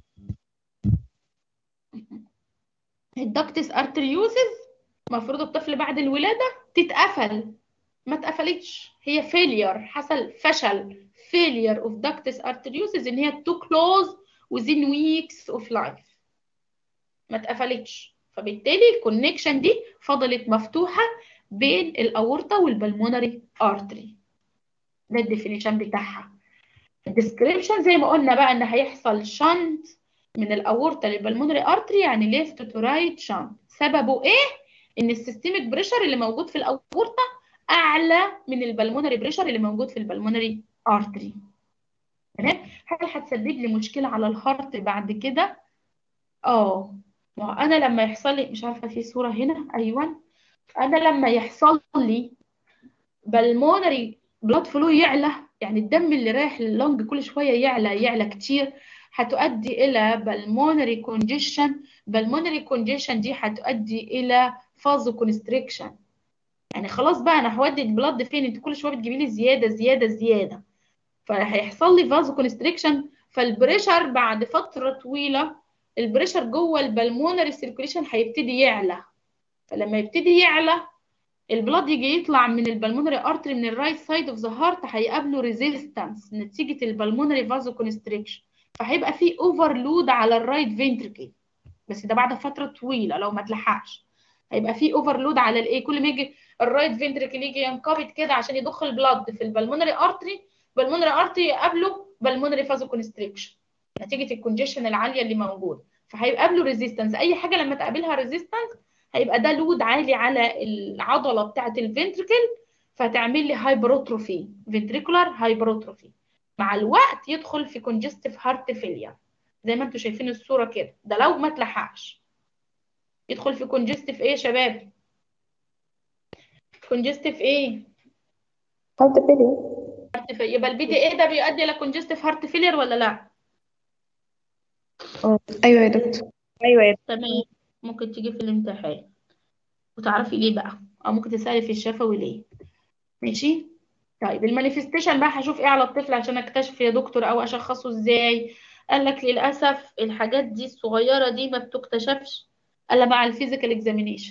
الدكتس ارتريوسز المفروض الطفل بعد الولاده تتقفل ما اتقفلتش هي فيلير حصل فشل failure of ductus arteriosus ان هي to close within weeks of life ما اتقفلتش فبالتالي الكونكشن دي فضلت مفتوحه بين الاورطه والبلمونري ارتري ده الديفينيشن بتاعها الديسكريبشن زي ما قلنا بقى ان هيحصل شنت من الاورطه للبلمونري ارتري يعني ليفت تو رايت شنت سببه ايه ان السيستميك بريشر اللي موجود في الاورطه اعلى من البلمونري بريشر اللي موجود في البلمونري ارتري تمام هل هتسبب لي مشكله على الهارت بعد كده اه ما هو انا لما يحصل لي مش عارفه في صوره هنا ايوه انا لما يحصل لي بالمونري بلاد فلو يعلى يعني الدم اللي رايح لللنج كل شويه يعلى يعلى كتير هتؤدي الى بالمونري كونجيشن بالمونري كونجيشن دي هتؤدي الى فازو كونستريكشن يعني خلاص بقى انا هودي البلاد فين انت كل شويه بتجيبي لي زياده زياده زياده فهيحصل لي فازو كونستريكشن فالبريشر بعد فتره طويله البريشر جوه البلمونري سيركوليشن هيبتدي يعلى فلما يبتدي يعلى البلاد يجي يطلع من البلمونري ارتري من الرايت سايد اوف ذا هارت هيقابله ريزيستنس نتيجه البلمونري فازو كونستريكشن فهيبقى في اوفرلود على الرايت فينتركل بس ده بعد فتره طويله لو ما اتلحقش هيبقى في اوفرلود على الايه كل ما يجي الرايت فينتركل يجي ينقبض كده عشان يضخ البلاد في البلمونري ارتري البلمونري ارتري يقابله بالمونري فازو كونستريكشن نتيجه الكونجيشن العاليه اللي موجوده فهيقابله ريزيستنس اي حاجه لما تقابلها ريزيستنس هيبقى ده لود عالي على العضله بتاعه الفنتركل فتعمل لي هايبروتروفي فنتريكولار هايبروتروفي مع الوقت يدخل في كونجستيف هارت فيلير زي ما انتم شايفين الصوره كده ده لو ما اتلحقش يدخل في كونجستيف ايه يا شباب كونجستيف ايه هارت فيلير هارت فيلير يبقى البي دي ايه ده بيؤدي الى كونجستيف هارت فيلير ولا لا ايوه يا دكتور ايوه يا تمام ممكن تيجي في الامتحان وتعرفي ليه بقى او ممكن تسالي في الشفوي ليه ماشي طيب المانيفستيشن بقى هشوف ايه على الطفل عشان اكتشف يا دكتور او اشخصه ازاي قال لك للاسف الحاجات دي الصغيره دي ما بتكتشفش الا مع الفيزيكال اكزامينيشن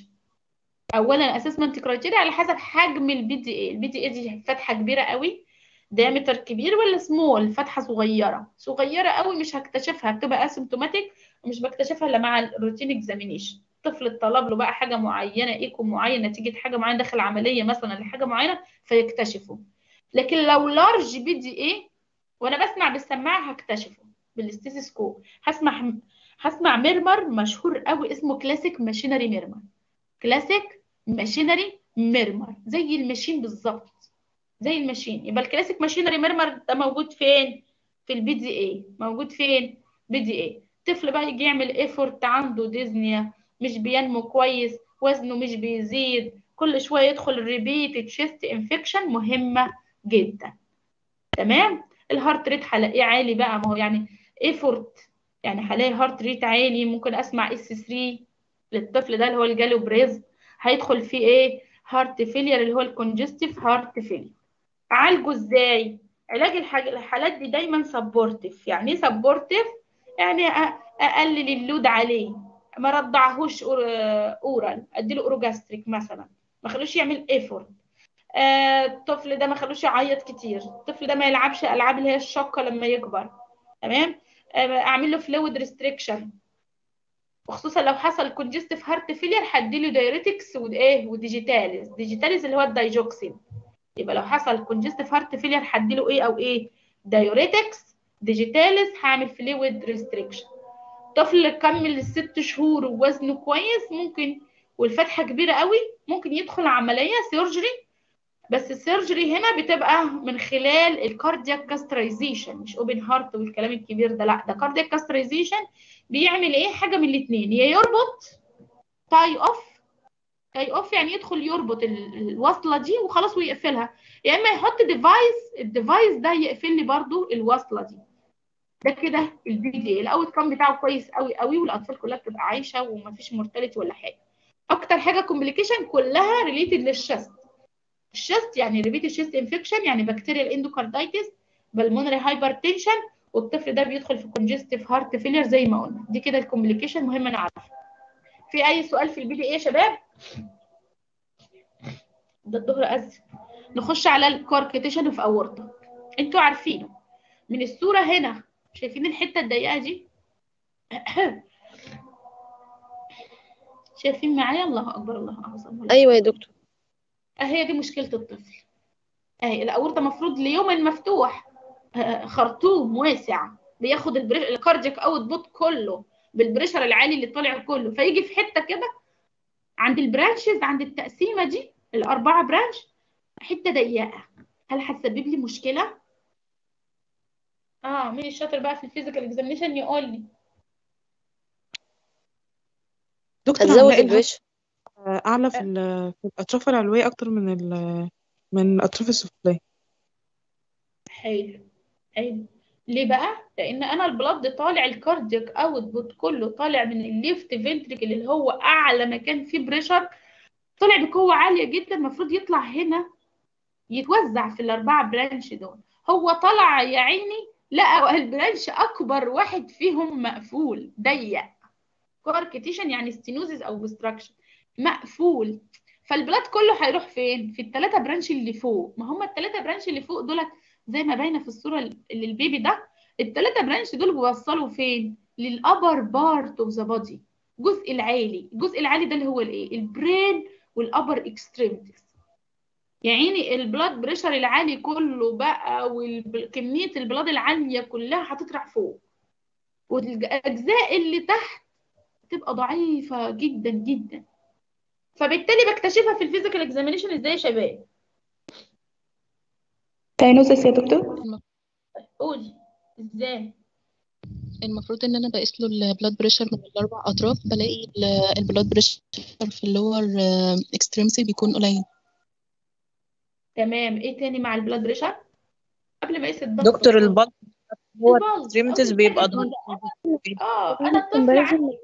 اولا اسسمنت كرايتيريا على حسب حجم البي دي اي البي دي اي دي فتحه كبيره قوي دايمتر كبير ولا سمول فتحه صغيره صغيره قوي مش هكتشفها بتبقى اسيمتوماتيك ومش بكتشفها الا مع الروتين اكزامينيشن الطفل اتطلب له بقى حاجه معينه ايكو معين نتيجه حاجه معينه داخل عمليه مثلا لحاجه معينه فيكتشفه لكن لو لارج بي دي اي وانا بسمع بالسماعه هكتشفه بالاستيثوسكوب هسمع هسمع ميرمر مشهور قوي اسمه كلاسيك ماشينري ميرمر كلاسيك ماشينري ميرمر زي الماشين بالظبط زي الماشين يبقى الكلاسيك ماشينري ميرمر ده موجود فين في البي دي اي موجود فين بي دي اي الطفل بقى يجي يعمل ايفورت عنده ديزنيا مش بينمو كويس وزنه مش بيزيد كل شويه يدخل ريبيت تشيست انفكشن مهمه جدا تمام الهارت ريت هلاقيه عالي بقى ما هو يعني ايفورت يعني هلاقي هارت ريت عالي ممكن اسمع اس 3 للطفل ده اللي هو الجالو بريز هيدخل فيه ايه هارت فيلير اللي هو الكونجستيف هارت فيلير اعالجه ازاي علاج الحاج... الحالات دي دايما سبورتيف يعني ايه سبورتيف يعني أ... اقلل اللود عليه ما رضعهوش اورال اديله اوروجاستريك مثلا ما خلوش يعمل ايفورت آه الطفل ده ما خلوش يعيط كتير الطفل ده ما يلعبش العاب اللي هي الشاقه لما يكبر تمام آه اعمل له فلويد ريستريكشن وخصوصا لو حصل كونجستيف هارت فيلير هديله دايريتكس وايه وديجيتاليز ديجيتاليز اللي هو الدايجوكسين يبقى لو حصل كونجستيف هارت فيلير هديله ايه او ايه دايوريتكس ديجيتاليز هعمل فلويد ريستريكشن طفل كمل الست شهور ووزنه كويس ممكن والفتحه كبيره قوي ممكن يدخل عمليه سيرجري بس السيرجري هنا بتبقى من خلال الكاردياك كاسترايزيشن مش اوبن هارت والكلام الكبير ده لا ده كاردياك كاسترايزيشن بيعمل ايه حاجه من الاثنين يا يربط تاي اوف تاي اوف يعني يدخل يربط الوصله دي وخلاص ويقفلها يا اما يحط ديفايس الديفايس ده يقفل لي برده الوصله دي ده كده البي دي الاوت كام بتاعه كويس قوي قوي والاطفال كلها بتبقى عايشه ومفيش مورتاليتي ولا حاجه اكتر حاجه كومبليكيشن كلها ريليتد للشست الشست يعني ريبيت شيست انفكشن يعني بكتيريال اندوكاردايتس بالمونري هايبرتنشن والطفل ده بيدخل في كونجستيف هارت فيلير زي ما قلنا دي كده الكومبليكيشن مهم نعرفها في اي سؤال في البي دي ايه يا شباب ده الظهر اذن نخش على الكوركتيشن في اورطه انتوا عارفينه من الصوره هنا شايفين الحته الضيقه دي شايفين معايا الله اكبر الله اعظم ايوه يا دكتور هي دي مشكله الطفل اهي الاورطه مفروض ليوم مفتوح خرطوم واسع بياخد الكاردياك اوت بوت كله بالبريشر العالي اللي طالع كله فيجي في حته كده عند البرانشز عند التقسيمه دي الاربعه برانش حته ضيقه هل هتسبب لي مشكله اه مين الشاطر بقى في الفيزيكال اكزامينشن يقول لي دكتور هتزود هنلاقي الهرم البريشر اعلى في ال- في الاطراف العلويه اكتر من ال- من الاطراف السفليه حلو حلو ليه بقى لان انا البلد طالع الكاردياك اوت بوت كله طالع من الليفت فنتريكل اللي هو اعلى مكان فيه بريشر طلع بقوه عاليه جدا المفروض يطلع هنا يتوزع في الاربعه برانش دول هو طلع يا عيني لقى البرانش اكبر واحد فيهم مقفول ضيق كوركتيشن يعني ستينوزيس او بستراكشن مقفول فالبلاد كله هيروح فين في الثلاثه برانش اللي فوق ما هم الثلاثه برانش اللي فوق دولت زي ما باينه في الصوره اللي البيبي ده الثلاثه برانش دول بيوصلوا فين للابر بارت اوف ذا بودي الجزء العالي الجزء العالي ده اللي هو الايه البرين والابر اكستريمتيز يعني البلاد بريشر العالي كله بقى وكميه البلاد العاليه كلها هتطرح فوق والاجزاء اللي تحت تبقى ضعيفه جدا جدا فبالتالي بكتشفها في الفيزيكال اكزامينيشن ازاي يا شباب داينوزس يا دكتور الم- قولي ازاي المفروض ان انا بقيس له البلاد بريشر من الاربع اطراف بلاقي البلاد بريشر في اللور اكستريمسي بيكون قليل تمام ايه تاني مع البلاد بريشر قبل ما اقيس الضغط دكتور خالص. البلد هو البلس الاكستريمتيز أول بيبقى حاجة ضعيف اه انا الطفل عندي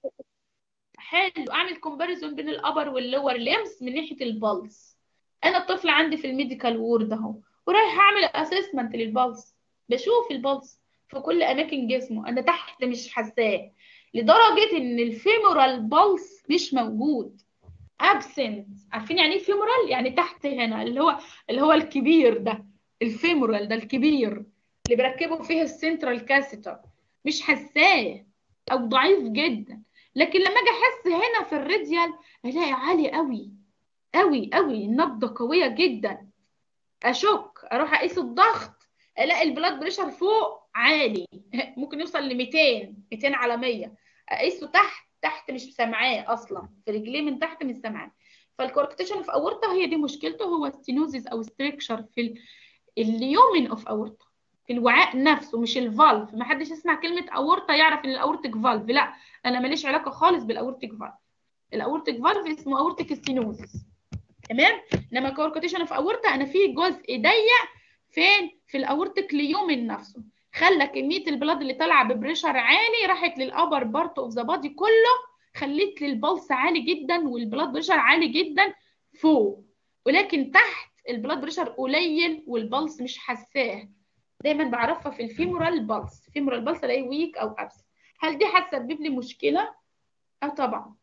حلو اعمل كومباريزون بين الابر واللور ليمس من ناحيه البلس انا الطفل عندي في الميديكال وورد اهو ورايح اعمل اسسمنت للبلس بشوف البلس في كل اماكن جسمه انا تحت مش حاساه لدرجه ان الفيمورال بلس مش موجود ابسنت عارفين يعني ايه فيمورال يعني تحت هنا اللي هو اللي هو الكبير ده الفيمورال ده الكبير اللي بيركبوا فيه السنترال كاسيتر مش حاساه او ضعيف جدا لكن لما اجي احس هنا في الراديال الاقي عالي قوي قوي قوي النبضه قويه جدا اشك اروح اقيس الضغط الاقي البلاد بريشر فوق عالي ممكن يوصل ل 200 200 على 100 اقيسه تحت تحت مش سامعاه اصلا في رجليه من تحت مش سامعاه فالكوركتيشن في اورطه هي دي مشكلته هو ستينوزيس او ستريكشر في ال- اليومن اوف اورطه في الوعاء نفسه مش الفالف ما حدش يسمع كلمه اورطه يعرف ان الاورتيك فالف لا انا ماليش علاقه خالص بالاورتيك فالف الاورتيك فالف اسمه اورتيك ستينوزيس تمام انما كوركتيشن في اورطه انا في جزء ضيق فين في الاورتيك ليومن نفسه خلى كميه البلاد اللي طالعه ببريشر عالي راحت للابر بارت اوف ذا بادي كله خليت لي البلس عالي جدا والبلاد بريشر عالي جدا فوق ولكن تحت البلاد بريشر قليل والبلس مش حساه دايما بعرفها في الفيمورال بالس فيمورال بالس الاقيه ويك او ابس هل دي هتسبب لي مشكله اه طبعا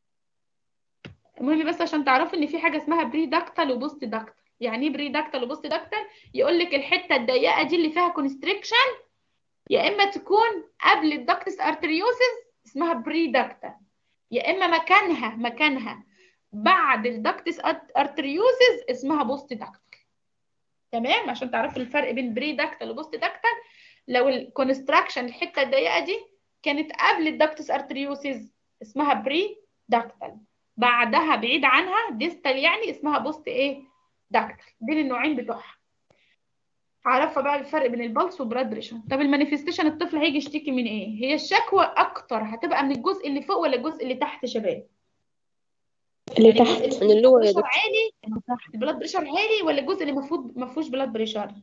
المهم بس عشان تعرفوا ان في حاجه اسمها بري داكتال وبوست داكتال يعني ايه بري داكتال وبوست داكتال يقول لك الحته الضيقه دي اللي فيها كونستريكشن يا اما تكون قبل الداكتس ارتريوسس اسمها بري داكتال يا اما مكانها مكانها بعد الداكتس ارتريوسس اسمها بوست داكتال تمام عشان تعرفوا الفرق بين بري داكتال وبوست داكتال لو الكونستراكشن الحته الضيقه دي كانت قبل الداكتس ارتريوسس اسمها بري داكتال بعدها بعيد عنها ديستال يعني اسمها بوست ايه داكتال دول النوعين بتوعها عرفها بقى الفرق بين البلس والبلاد بريشر طب المانيفستيشن الطفل هيجي يشتكي من ايه هي الشكوى اكتر هتبقى من الجزء اللي فوق ولا الجزء اللي تحت يا شباب اللي يعني تحت الجزء من اللور يا البلاد بريشر دكتور عالي البلاد بريشر عالي ولا الجزء اللي المفروض ما فيهوش بلاد بريشر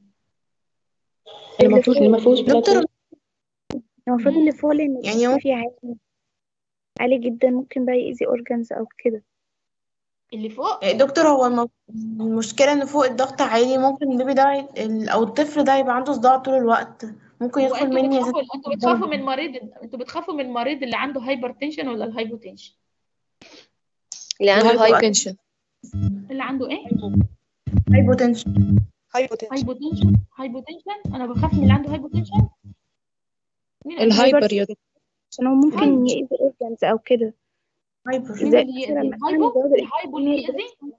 اللي ما فيهوش اللي ما فيهوش بلاد دكتور المفروض مم. اللي فوق لان يعني هو فيه عالي عالي جدا ممكن بقى يأذي اورجانز او كده اللي فوق دكتور هو الم- المشكلة ان فوق الضغط عالي ممكن البيبي ده ي- ال- او الطفل ده يبقى عنده صداع طول الوقت ممكن هو يدخل انتوا مني بتخافوا يزيد انتوا بتخافوا من مريض انتوا بتخافوا من المريض اللي عنده هايبرتنشن ولا الهايبوتنشن اللي عنده الهايبو هايبر تنشن اللي عنده ايه هايبوتنشن هايبوتنشن هايبوتنشن هايبوتنشن انا بخاف من اللي عنده هايبوتنشن مين قال الهايبر يا دكتور عشان هو ممكن هايبر يأذي اورجانز او كده هايبر مين زي اللي يأذي مثلا الهايبو مثلا جواز الهايبو اللي الاحتمال يأذي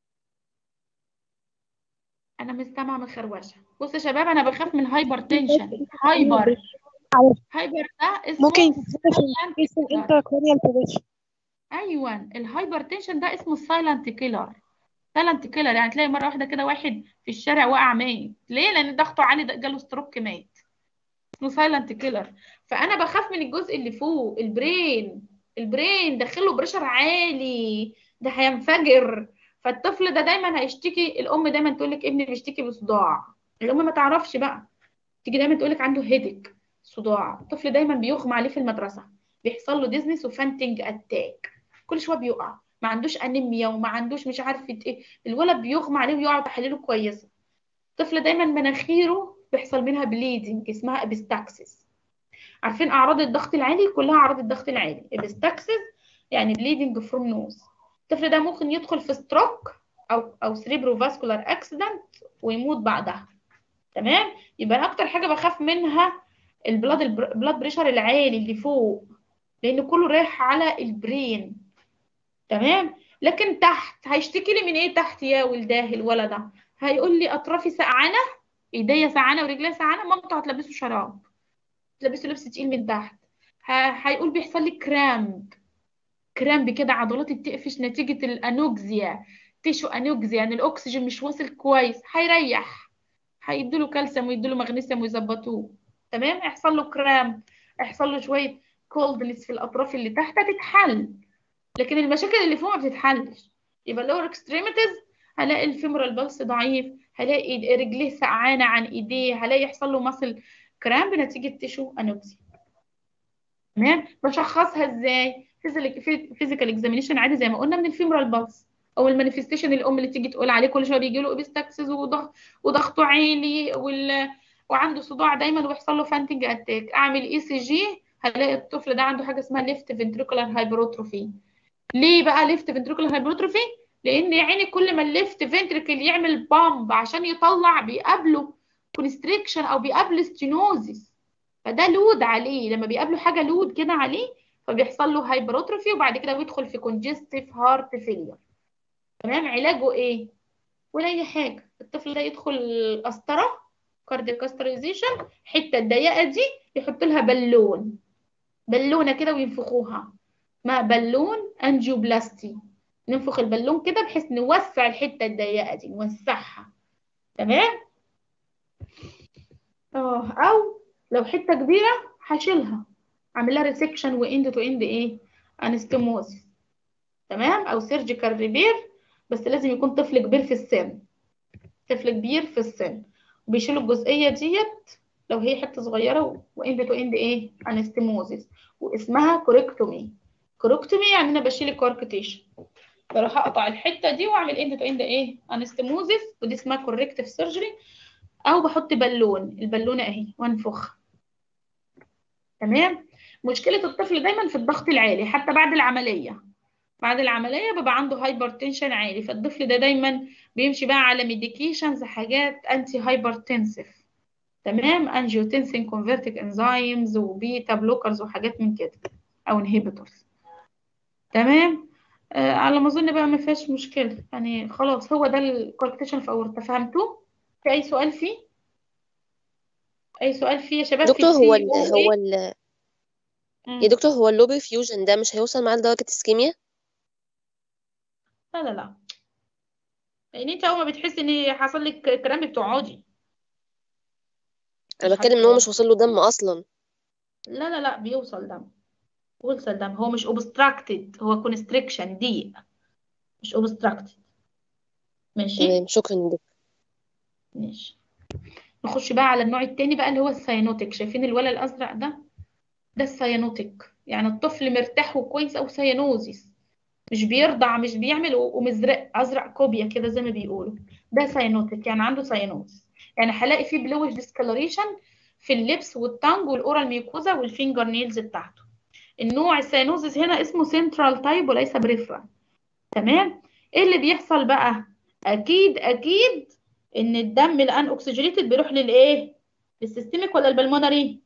انا مستمع من خروشه بصوا يا شباب انا بخاف من الهايبرتنشن هايبر هايبر ده اسمه ممكن يتسبب في سايلنت increase كيلر intracranial pressure ايوه الهايبرتنشن ده اسمه سايلنت كيلر سايلنت كيلر يعني تلاقي مره واحده كده واحد في الشارع وقع ميت ليه لان ضغطه عالي ده جاله ستروك مات اسمه سايلنت كيلر فانا بخاف من الجزء اللي فوق البرين البرين داخله بريشر عالي ده هينفجر فالطفل ده دايما هيشتكي الام دايما تقول لك ابني بيشتكي بصداع الام ما تعرفش بقى تيجي دايما تقول لك عنده هيدك صداع الطفل دايما بيغمى عليه في المدرسه بيحصل له ديزنس وفانتنج اتاك كل شويه بيقع ما عندوش انيميا وما عندوش مش عارفه ايه الولد بيغمى عليه ويقع تحاليله كويسه الطفل دايما مناخيره بيحصل منها بليدنج اسمها ابستاكسس عارفين اعراض الضغط العالي كلها اعراض الضغط العالي ابستاكسس يعني بليدنج فروم نوز الطفل ده ممكن يدخل في ستروك او او سريبرو فاسكولار اكسيدنت ويموت بعدها تمام يبقى أنا اكتر حاجه بخاف منها البلاد البلاد بريشر العالي اللي فوق لان كله رايح على البرين تمام لكن تحت هيشتكي لي من ايه تحت يا ولداه الولد ده هيقول لي اطرافي سقعانه ايديا سقعانه ورجليا سقعانه مامته هتلبسه شراب تلبسه لبس تقيل من تحت ه- هيقول بيحصل لي كرامب كرامب كده عضلاتي بتقفش نتيجه الانوكسيا تيشو انوكسيا يعني الاكسجين مش واصل كويس هيريح هيدوا كالسيوم ويدوا مغنيسيوم ويظبطوه تمام يحصل له كرام يحصل له شويه كولدنس في الاطراف اللي تحت هتتحل لكن المشاكل اللي فوق ما بتتحلش يبقى اللور اكستريميتيز هلاقي الفيمورال بالس ضعيف هلاقي رجليه سقعانه عن ايديه هلاقي يحصل له ماسل كرامب نتيجه تيشو انوكسي تمام بشخصها ازاي فيزيكال اكزامينيشن عادي زي ما قلنا من الفيمورال بالس او المانيفستيشن الام اللي تيجي تقول عليه كل شويه بيجي له ابيستاكسس وضغط وضغطه عالي وال... وعنده صداع دايما ويحصل له فانتنج اتاك اعمل اي سي جي هلاقي الطفل ده عنده حاجه اسمها ليفت فنتريكولار هايبروتروفي ليه بقى ليفت فنتريكولار هايبروتروفي لان يا عيني كل ما الليفت فنتريكل يعمل بامب عشان يطلع بيقابله كونستريكشن او بيقابله ستينوزيس فده لود عليه لما بيقابله حاجه لود كده عليه فبيحصل له هايبروتروفي وبعد كده بيدخل في كونجستيف هارت فيلير تمام علاجه ايه ولا اي حاجه الطفل ده يدخل قسطره كاردياك كاسترايزيشن الحته الضيقه دي يحط لها بالون بالونه كده وينفخوها اسمها بالون انجيوبلاستي ننفخ البالون كده بحيث نوسع الحته الضيقه دي نوسعها تمام اه او لو حته كبيره هشيلها اعمل لها ريسكشن واند تو اند ايه انستموزيس تمام او سيرجيكال ريبير بس لازم يكون طفل كبير في السن طفل كبير في السن وبيشيلوا الجزئيه ديت لو هي حته صغيره واند تو اند ايه انستموزيس واسمها كوريكتومي كوريكتومي يعني انا بشيل الكوركتيشن بروح اقطع الحته دي واعمل اند تو اند ايه انستموزيس ودي اسمها كوركتيف سيرجري او بحط بالون البالونه اهي وانفخ تمام مشكله الطفل دايما في الضغط العالي حتى بعد العمليه بعد العمليه بيبقى عنده هايبرتنشن عالي فالطفل ده دايما بيمشي بقى على ميديكيشنز حاجات انتي هايبرتنسيف تمام انجيوتنسين كونفرتيك انزيمز وبيتا بلوكرز وحاجات من كده او انهبيتورز تمام آه على ما اظن بقى ما فيهاش مشكله يعني خلاص هو ده الكوركتيشن في اورتا فهمتوه في اي سؤال فيه اي سؤال فيه يا شباب دكتور في هو السي ال او هو ايه ال مم. يا دكتور هو اللوبي فيوجن ده مش هيوصل معاه لدرجة اسكيميا لا لا لا لان انت اول ما بتحس ان حصل لك كرامب بتقعدي انا مش بتكلم ان هو هت مش واصل له دم اصلا لا لا لا بيوصل دم بيوصل دم هو مش obstructed هو constriction ضيق مش obstructed ماشي تمام شكرا يا دكتور ماشي نخش بقى على النوع التاني بقى اللي هو السيانوتيك شايفين الولد الازرق ده ده السيانوتيك يعني الطفل مرتاح وكويس او سيانوزيس مش بيرضع مش بيعمل و- ومزرق ازرق كوبيا كده زي ما بيقولوا ده سيانوتيك يعني عنده سيانوز يعني هلاقي فيه بلوش ديسكلوريشن في اللبس والتانج والاورال ميوكوزا والفينجر نيلز بتاعته النوع السيانوزيس هنا اسمه سنترال تايب وليس بريفرال تمام ايه اللي بيحصل بقى اكيد اكيد ان الدم الان اوكسجينيتد بيروح للايه للسيستميك ولا البلمونري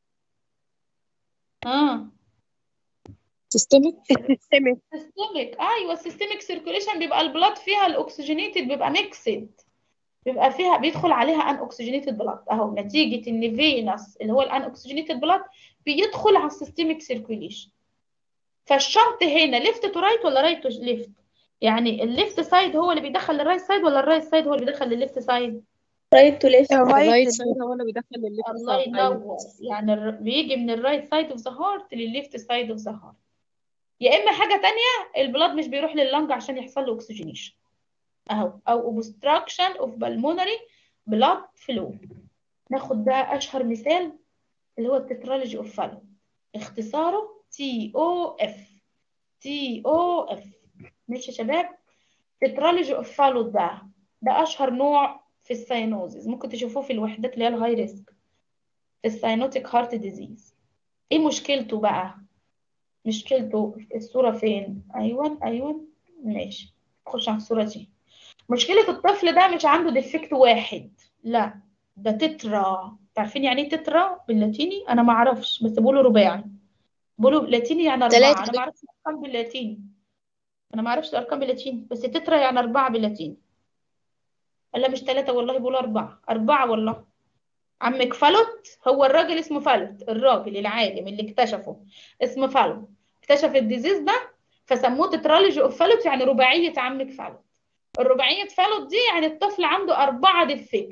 اه سيستمك سيستمك سيستميك ايوه السيستميك سيركوليشن بيبقى البلاد فيها الاكسجينيتد بيبقى ميكسد بيبقى فيها بيدخل عليها ان اوكسجينيتد بلاد اهو نتيجه ان فينس اللي هو الان اوكسجينيتد بلاد بيدخل على السيستميك سيركوليشن فالشرط هنا ليفت تو رايت ولا رايت تو ليفت يعني الليفت سايد هو اللي بيدخل للرايت سايد ولا الرايت سايد هو اللي بيدخل للليفت سايد رايت تو ليفت الرايت رايت سايد هو اللي بيدخل الليفت الله سايد ايوه ينور يعني الر- بيجي من الرايت سايد اوف ذا هارت للليفت سايد اوف ذا هارت يا اما حاجه تانية البلاد مش بيروح لللنج عشان يحصل له اوكسجينيشن اهو او obstruction of pulmonary blood flow ناخد بقى اشهر مثال اللي هو التترالوجي اوف فالو اختصاره تي او اف تي او اف ماشي يا شباب تترالوجي اوف فالو ده ده اشهر نوع في الساينوزز ممكن تشوفوه في الوحدات اللي هي الهاي ريسك في الساينوتيك هارت ديزيز ايه مشكلته بقى مشكلته الصورة فين ايوه ايوه ماشي نخش على الصورة دي مشكلة الطفل ده مش عنده ديفكت واحد لا ده تترا عارفين يعني ايه تترا باللاتيني انا ما اعرفش بس بقوله رباعي بقوله باللاتيني يعني تلاتة اربعة انا ما اعرفش الارقام باللاتيني انا ما اعرفش الارقام باللاتيني بس تترا يعني اربعة باللاتيني ولا مش ثلاثة والله بقول أربعة أربعة والله عمك فالوت هو الراجل اسمه فالوت الراجل العالم اللي اكتشفه اسمه فالوت اكتشف الديزيز ده فسموه تترالوجي اوف فالوت يعني رباعية عمك فالوت الرباعية فالوت دي يعني الطفل عنده أربعة ديفكت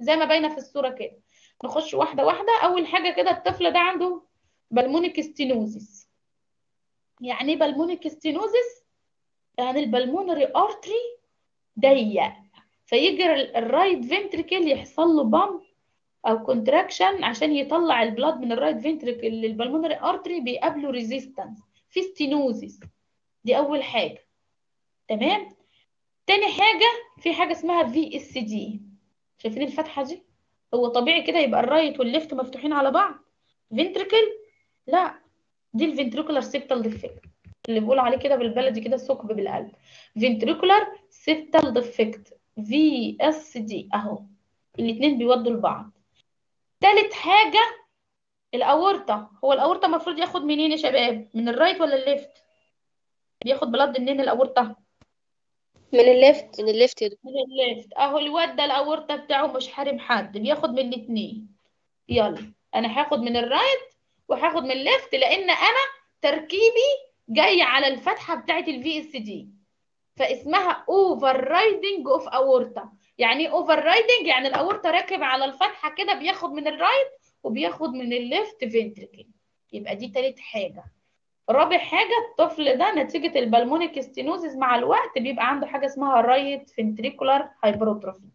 زي ما باينه في الصوره كده نخش واحده واحده اول حاجه كده الطفل ده عنده بالمونيك ستينوزيس يعني ايه بالمونيك ستينوزيس يعني البلمونري ارتري ضيق فيجي ال- الرايت فنتريكل يحصل له بامب او كونتراكشن عشان يطلع البلاد من الرايت فنتريكل للبلمونري ارتري بيقابله ريزيستنس في ستينوزيس دي اول حاجه تمام تاني حاجه في حاجه اسمها في اس دي شايفين الفتحه دي هو طبيعي كده يبقى الرايت والليفت مفتوحين على بعض فنتريكل لا دي الفنتريكولار سيبتال ديفكت اللي بيقولوا عليه كده بالبلدي كده ثقب بالقلب فنتريكولار سيبتال ديفكت في اس دي اهو الاتنين بيودوا لبعض تالت حاجة الأورطة هو الأورطة المفروض ياخد منين يا شباب من الرايت ولا الليفت بياخد بلد منين الأورطة من الليفت من الليفت يا دكتور من الليفت اهو الواد ده الأورطة بتاعه مش حارم حد بياخد من الاتنين يلا انا هاخد من الرايت وهاخد من الليفت لان انا تركيبي جاي على الفتحة بتاعت الفي اس دي فاسمها اوفر رايدنج اوف اورتا يعني ايه اوفر رايدنج يعني الاورتا راكب على الفتحه كده بياخد من الرايت وبياخد من الليفت فنتريكل يبقى دي تالت حاجه رابع حاجه الطفل ده نتيجه البلمونيك ستينوزيس مع الوقت بيبقى عنده حاجه اسمها رايت فنتريكولار هايبروتروفي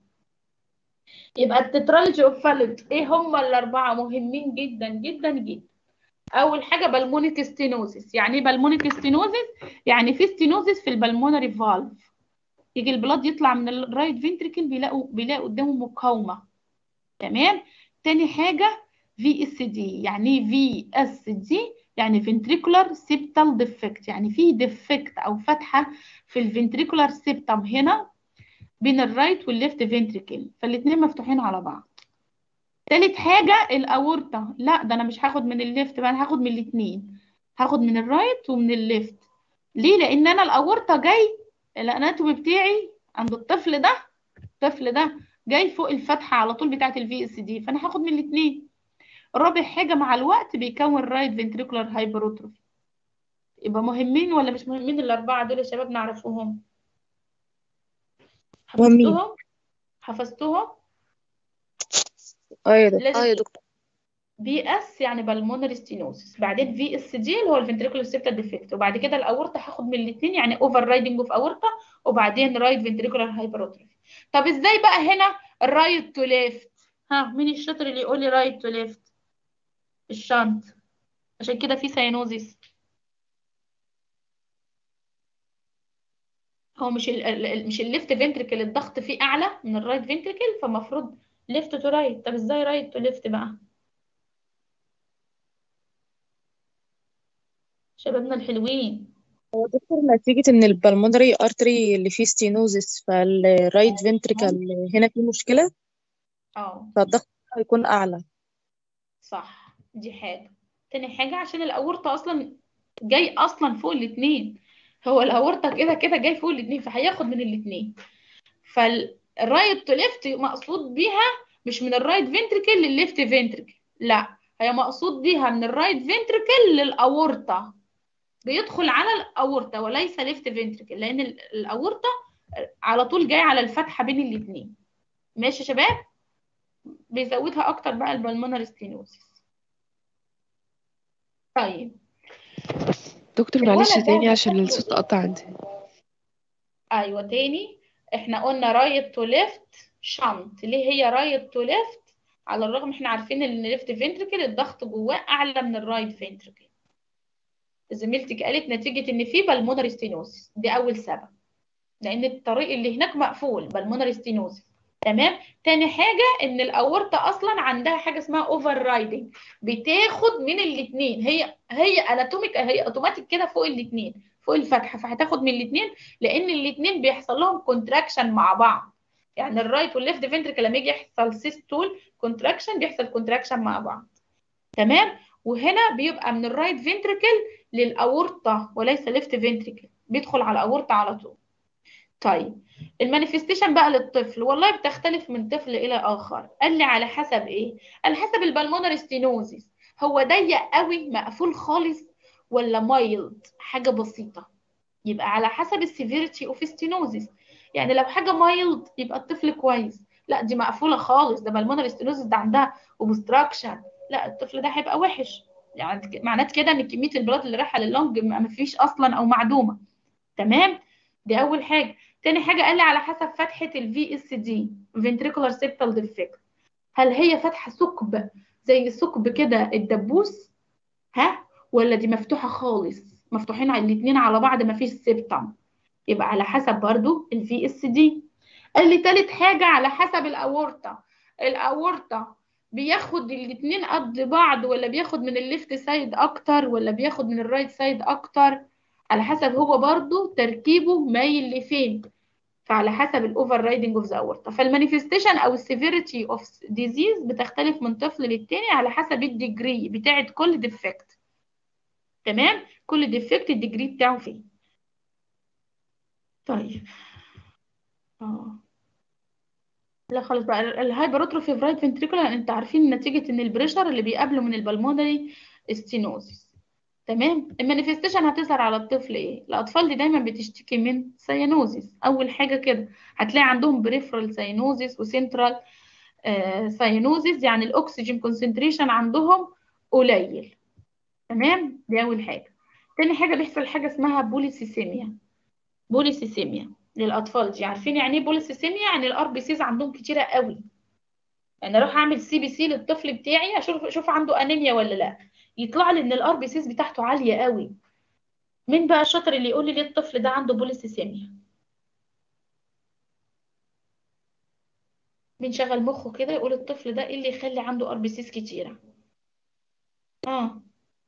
يبقى التترالجي اوف فاليد ايه هم الاربعه مهمين جدا جدا جدا اول حاجه بالمونيك ستينوزيس يعني ايه بالمونيك ستينوزيس يعني في ستينوزيس في البلمونري فالف يجي البلاد يطلع من الرايت فنتريكل بيلاقوا بيلاقوا قدامه مقاومه تمام تاني حاجه في اس دي يعني ايه في اس دي يعني فنتريكولار سيبتال ديفكت يعني في ديفكت او فتحه في الفنتريكولار سيبتم هنا بين الرايت والليفت فنتريكل فالاثنين مفتوحين على بعض تالت حاجة الأورطة لا ده أنا مش هاخد من الليفت بقى أنا هاخد من الاتنين هاخد من الرايت ومن الليفت ليه؟ لأن أنا الأورطة جاي الأناتومي بتاعي عند الطفل ده الطفل ده جاي فوق الفتحة على طول بتاعة الفي اس دي فأنا هاخد من الاتنين رابع حاجة مع الوقت بيكون رايت فنتريكولار هايبروتروفي يبقى مهمين ولا مش مهمين الأربعة دول يا شباب نعرفوهم مهمين. حفظتوهم حفظتوهم اه يا دكتور لازم اه يا دكتور بي اس يعني بالمونري ستينوسيس بعدين في اس دي اللي هو الفنتريكولار سيبتال ديفكت وبعد كده الاورطه هاخد من الاثنين يعني اوفر رايدنج اوف اورطه وبعدين رايت فنتريكولار هايبروتروفي طب ازاي بقى هنا الرايت تو ليفت ها مين الشاطر اللي يقول لي رايت تو ليفت الشنط عشان كده في ساينوزيس هو مش ال ال- مش الليفت فنتريكل الضغط فيه اعلى من الرايت فنتريكل فمفروض ليفت تو رايت طب ازاي رايت تو ليفت بقى شبابنا الحلوين هو دكتور نتيجة إن البلمونري أرتري اللي فيه ستينوزس فالرايت فنتريكال هنا فيه مشكلة اه فالضغط هيكون أعلى صح دي حاجة تاني حاجة عشان الأورطة أصلا جاي أصلا فوق الاتنين هو الأورطة كده كده جاي فوق الاتنين فهياخد من الاتنين فالرايت تو ليفت مقصود بيها مش من الرايت فنتريكل للليفت فنتريكل لا هي مقصود بيها من الرايت فنتريكل للأورطة بيدخل على الأورطة وليس ليفت فنتريكل لأن ال- الأورطة على طول جاي على الفتحة بين الاتنين ماشي يا شباب بيزودها أكتر بقى البلمونر ستينوسيس طيب دكتور معلش الولد ده تاني عشان بيحصل له الصوت ايه قطع عندي ايوه تاني احنا قلنا رايت تو ليفت شنط ليه هي رايت تو ليفت على الرغم احنا عارفين ان الليفت فنتريكل الضغط جواه اعلى من الرايت فنتريكل زميلتك قالت نتيجة ان في بالمونري ستينوسيس دي اول سبب لان الطريق اللي هناك مقفول بالمونري ستينوسيس تمام تاني حاجة ان الاورطة اصلا عندها حاجة اسمها اوفر رايدنج بتاخد من الاتنين هي هي اناتوميك هي اوتوماتيك كده فوق الاتنين فوق الفتحة فهتاخد من الاتنين لان الاتنين بيحصل لهم كونتراكشن مع بعض يعني الرايت والليفت فنتريكل لما يجي يحصل سيستول كونتراكشن بيحصل كونتراكشن مع بعض تمام وهنا بيبقى من الرايت فنتريكل للاورطة وليس ليفت فنتريكل بيدخل على الاورطة على طول طيب المانيفستيشن بقى للطفل والله بتختلف من طفل الى اخر قال لي على حسب ايه على حسب البلمونر ستينوزيس هو ضيق قوي مقفول خالص ولا مايلد حاجه بسيطه يبقى على حسب السيفيريتي اوف ستينوزيس يعني لو حاجه مايلد يبقى الطفل كويس لا دي مقفوله خالص ده بالمونري ستينوزس ده عندها اوبستراكشن لا الطفل ده هيبقى وحش يعني معنات كده ان كميه البلاد اللي رايحه لللنج ما فيش اصلا او معدومه تمام دي اول حاجه تاني حاجه قال لي على حسب فتحه الفي اس دي ventricular septal defect هل هي فتحه ثقب زي ثقب كده الدبوس ها ولا دي مفتوحه خالص مفتوحين على الاثنين على بعض ما فيش سيبتم يبقى على حسب برضو الفي اس دي قال لي تالت حاجه على حسب الاورطه الاورطه بياخد الاثنين قد بعض ولا بياخد من الليفت سايد اكتر ولا بياخد من الرايت سايد اكتر على حسب هو برضو تركيبه مايل لفين فعلى حسب الاوفر رايدنج اوف ذا اورتا فالمانيفستيشن او السيفيريتي اوف ديزيز بتختلف من طفل للتاني على حسب الديجري بتاعت كل ديفكت تمام كل ديفكت الديجري بتاعه فين طيب اه لا خلاص بقى الهايبروتروفي في رايت فنتريكولار انت عارفين نتيجة ان البريشر اللي بيقابله من البلمونري ستينوزيس تمام المانيفستيشن هتظهر على الطفل ايه الاطفال دي دايما بتشتكي من سيانوزيس اول حاجة كده هتلاقي عندهم بريفرال سيانوزيس وسنترال آه سيانوزيس يعني الاكسجين كونسنتريشن عندهم قليل تمام دي اول حاجة تاني حاجة بيحصل حاجة اسمها بوليسيسيميا بوليسيسيميا للاطفال دي عارفين يعني ايه بوليسيسيميا يعني الار بي سيز عندهم كتيره قوي يعني اروح اعمل سي بي سي للطفل بتاعي اشوف اشوف عنده انيميا ولا لا يطلع لي ان الار بي سيز بتاعته عاليه قوي مين بقى الشاطر اللي يقول لي ليه الطفل ده عنده بوليسيسيميا مين شغل مخه كده يقول الطفل ده ايه اللي يخلي عنده ار بي سيز كتيره اه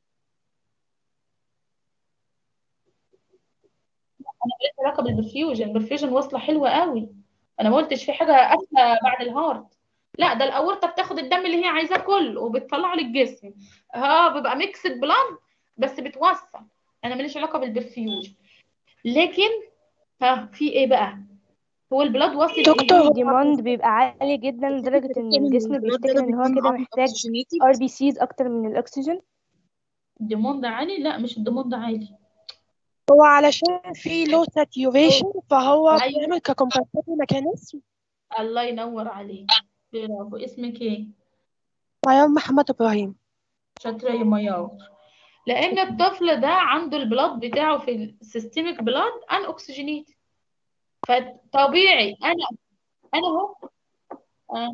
انا ماليش علاقه بالبرفيوجن البرفيوجن واصله حلوه قوي انا ما قلتش في حاجه قافله بعد الهارت لا ده الاورطه بتاخد الدم اللي هي عايزاه كله وبتطلعه للجسم اه بيبقى ميكسد بلاد بس بتوصل انا ماليش علاقه بالبرفيوجن لكن ها في ايه بقى هو البلاد واصل دكتور ايه هو الديماند بيبقى عالي جدا لدرجة إن الجسم بيفتكر إن هو كده محتاج ار بي سيز أكتر من الأكسجين الديموند عالي لا مش الديموند عالي هو علشان في لو ساتيوريشن فهو ايوه بيعمل ككومبنساتوري ميكانيزم الله ينور عليك برافو اسمك ايه ميار محمد ابراهيم شاطره يا ميار لان الطفل ده عنده البلاد بتاعه في السيستميك بلاد ان اوكسجينيت فطبيعي انا انا اهو آه.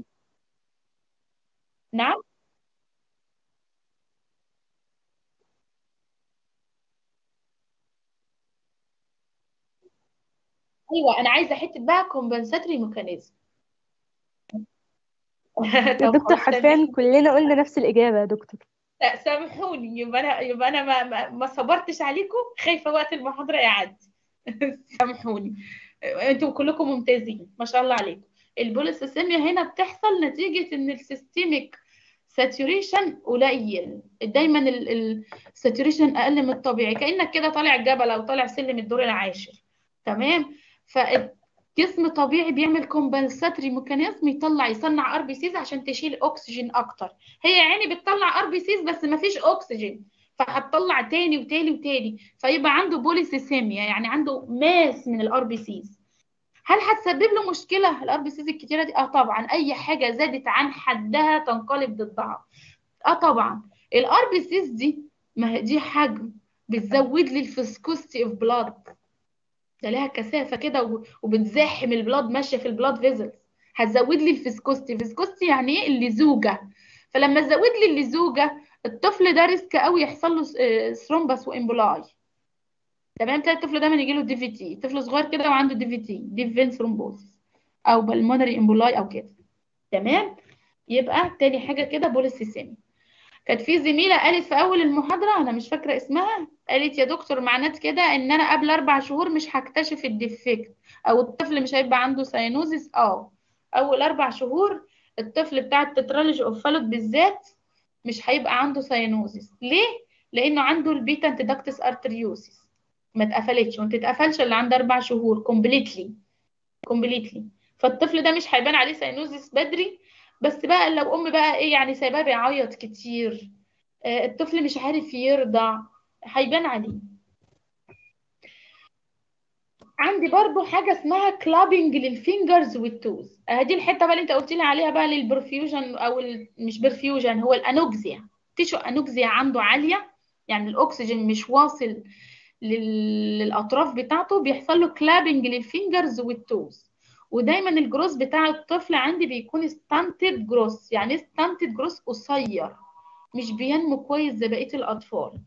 نعم ايوه انا عايزه حته بقى كومبنساتوري ميكانيزم يا طب دكتور خلاص حرفيا سامحيني كلنا قلنا نفس الإجابة يا دكتور لا سامحوني يبقى انا يبقى انا ما ما, ما صبرتش عليكم خايفه وقت المحاضره يعدي سامحوني انتوا كلكم ممتازين ما شاء الله عليكم البوليسيسيميا هنا بتحصل نتيجه ان السيستميك ساتوريشن قليل دايما الساتوريشن اقل من الطبيعي كانك كده طالع جبل او طالع سلم الدور العاشر تمام فالجسم طبيعي بيعمل كومبنساتري ميكانيزم يطلع يصنع ار بي سيز عشان تشيل اكسجين اكتر هي يعني بتطلع ار بي سيز بس ما فيش اكسجين فهتطلع تاني وتاني وتاني فيبقى عنده بوليسيسيميا يعني عنده ماس من الار بي سيز هل هتسبب له مشكله الار بي سيز الكتيره دي اه طبعا اي حاجه زادت عن حدها تنقلب ضدها اه طبعا الار بي سيز دي ما هي دي حجم بتزود لي الفسكوستي اوف بلاد ده ليها كثافه كده و- وبتزاحم البلاد ماشيه في البلاد فيزلز هتزود لي الفسكوستي الفسكوستي يعني ايه اللزوجه فلما تزود لي اللزوجه الطفل ده ريسك قوي يحصل له ثرومبس وامبولاي تمام تلاقي الطفل دايما يجي له دي في تي طفل صغير كده وعنده دي في تي دي فين ثرومبوسيس او بالمونري امبولاي او كده تمام يبقى تاني حاجه كده بوليسيسيميا كانت في زميله قالت في اول المحاضره انا مش فاكره اسمها قالت يا دكتور معنات كده ان انا قبل اربع شهور مش هكتشف الديفكت او الطفل مش هيبقى عنده ساينوزيس اه اول اربع شهور الطفل بتاع التترالج اوف فالوت بالذات مش هيبقى عنده ساينوزيس ليه لانه عنده البيتا انتدكتس ارتريوسيس ما اتقفلتش وما تتقفلش الا عند اربع شهور كومبليتلي كومبليتلي فالطفل ده مش هيبان عليه ساينوزيس بدري بس بقى لو ام بقى ايه يعني سايباه بيعيط كتير آه، الطفل مش عارف يرضع هيبان عليه عندي برضو حاجة اسمها كلابنج للفينجرز والتوز دي الحتة بقى اللي انت قلت لي عليها بقى للبرفيوجن او ال- مش برفيوجن هو الانوكسيا تيشو انوكسيا عنده عالية يعني الاكسجين مش واصل لل- للاطراف بتاعته بيحصل له كلابنج للفينجرز والتوز ودايما الجروس بتاع الطفل عندي بيكون ستانتد جروس يعني ستانتد جروس قصير مش بينمو كويس زي بقية الأطفال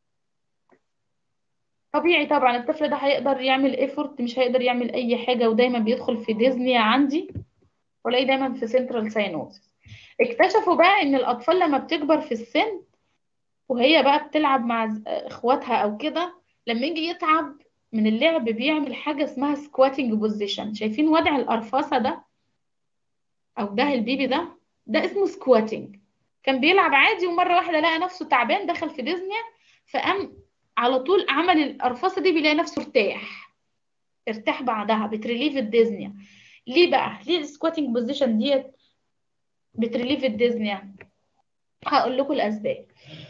طبيعي طبعا الطفل ده هيقدر يعمل ايفورت مش هيقدر يعمل أي حاجة ودايما بيدخل في ديزنيا عندي ولاقي دايما في سنترال ساينوزس اكتشفوا بقى إن الأطفال لما بتكبر في السن وهي بقى بتلعب مع ز- اخواتها أو كده لما يجي يتعب من اللعب بيعمل حاجة اسمها سكواتنج بوزيشن شايفين وضع القرفصة ده أو ده البيبي ده ده اسمه سكواتنج كان بيلعب عادي ومرة واحدة لقى نفسه تعبان دخل في ديزنيا فقام على طول عمل القرفصة دي بيلاقي نفسه ارتاح ارتاح بعدها بتريليف الديزنيا ليه بقى ليه السكواتنج بوزيشن ديت بتريليف الديزنيا هقول لكم الأسباب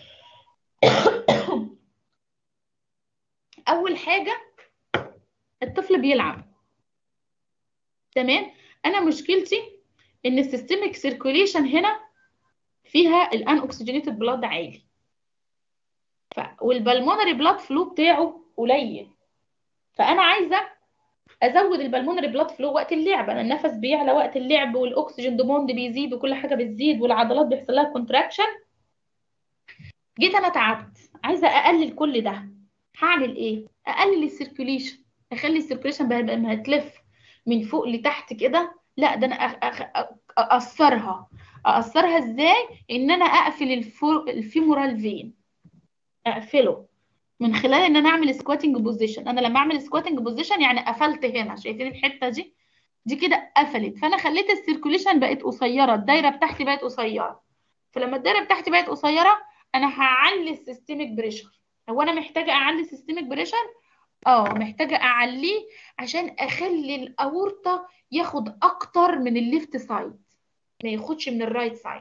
أول حاجة الطفل بيلعب تمام أنا مشكلتي إن السيستميك سيركوليشن هنا فيها الان اوكسجينيتد بلاد عالي ف... والبلمونري بلاد فلو بتاعه قليل فانا عايزه ازود البلمونري بلاد فلو وقت اللعب انا النفس بيعلى وقت اللعب والاكسجين دوموند بيزيد وكل حاجه بتزيد والعضلات بيحصل لها كونتراكشن جيت انا تعبت عايزه اقلل كل ده هعمل ايه اقلل السيركوليشن اخلي السيركوليشن بدل ما هتلف من فوق لتحت كده لا ده انا أخ... أخ... اقصرها اقصرها ازاي ان انا اقفل الفو... الفيمورال فين اقفله من خلال ان انا اعمل سكواتنج بوزيشن انا لما اعمل سكواتنج بوزيشن يعني قفلت هنا شايفين الحته دي دي كده قفلت فانا خليت السيركوليشن بقت قصيره الدايره بتاعتي بقت قصيره فلما الدايره بتاعتي بقت قصيره انا هعلي السيستميك بريشر هو انا محتاجه اعلي السيستميك بريشر اه محتاجه اعليه عشان اخلي الاورطه ياخد اكتر من الليفت سايد ما ياخدش من الرايت سايد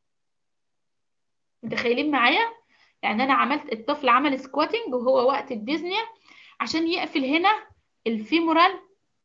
متخيلين معايا يعني انا عملت الطفل عمل سكواتنج وهو وقت الديزنيا عشان يقفل هنا الفيمورال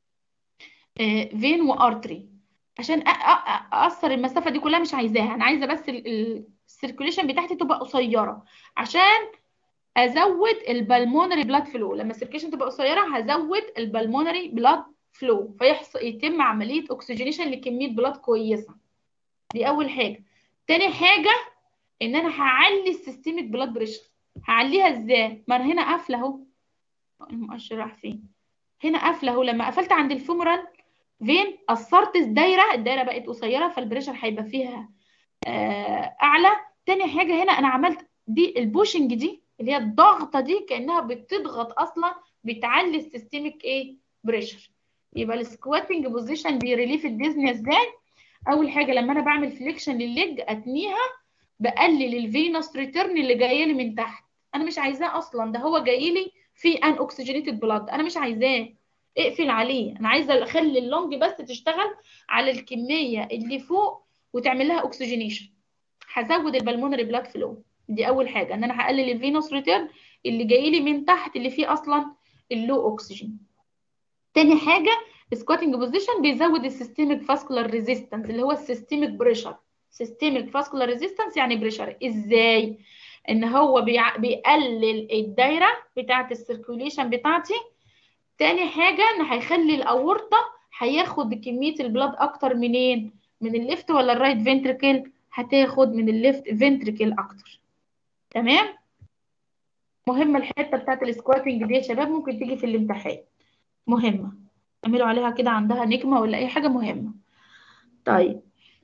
فين وارتري عشان أ- أ- اقصر المسافه دي كلها مش عايزاها انا عايزه بس السيركوليشن بتاعتي تبقى قصيره عشان ازود البلمونري بلاد فلو لما السيركوليشن تبقى قصيره هزود البلمونري بلاد فلو فيحصل يتم عمليه اكسجينيشن لكميه بلاد كويسه دي اول حاجه تاني حاجه ان انا هعلي السيستميك بلاد بريشر هعليها ازاي ما انا هنا قافله اهو المؤشر راح فين هنا قافله اهو لما قفلت عند الفيمورال فين قصرت الدايره الدايره بقت قصيره فالبريشر هيبقى فيها آه اعلى تاني حاجه هنا انا عملت دي البوشنج دي اللي هي الضغطه دي كانها بتضغط اصلا بتعلي السيستميك ايه بريشر يبقى السكواتنج بوزيشن بيريليف الديزني ازاي اول حاجه لما انا بعمل فليكشن للليج اتنيها بقلل الفينوس ريتيرن اللي جايه لي من تحت انا مش عايزاه اصلا ده هو جاي لي في ان اوكسجينيتد بلاد انا مش عايزاه اقفل عليه انا عايزه اخلي اللونج بس تشتغل على الكميه اللي فوق وتعمل لها اوكسجينيشن هزود البلمونري بلاد فلو دي اول حاجه ان انا هقلل الفينوس ريتيرن اللي جاي لي من تحت اللي فيه اصلا اللو اوكسجين تاني حاجه سكواتنج بوزيشن بيزود السيستميك فاسكولار ريزيستنس اللي هو السيستميك بريشر سيستميك فاسكولار ريزيستنس يعني بريشر ازاي ان هو بيع... بيقلل الدايره بتاعه السيركوليشن بتاعتي تاني حاجه ان هيخلي الاورطه هياخد كميه البلاد اكتر منين من الليفت ولا الرايت فنتريكل هتاخد من الليفت فنتريكل اكتر تمام مهمه الحته بتاعه السكواتنج دي يا شباب ممكن تيجي في الامتحان مهمه اعملوا عليها كده عندها نجمه ولا اي حاجه مهمه طيب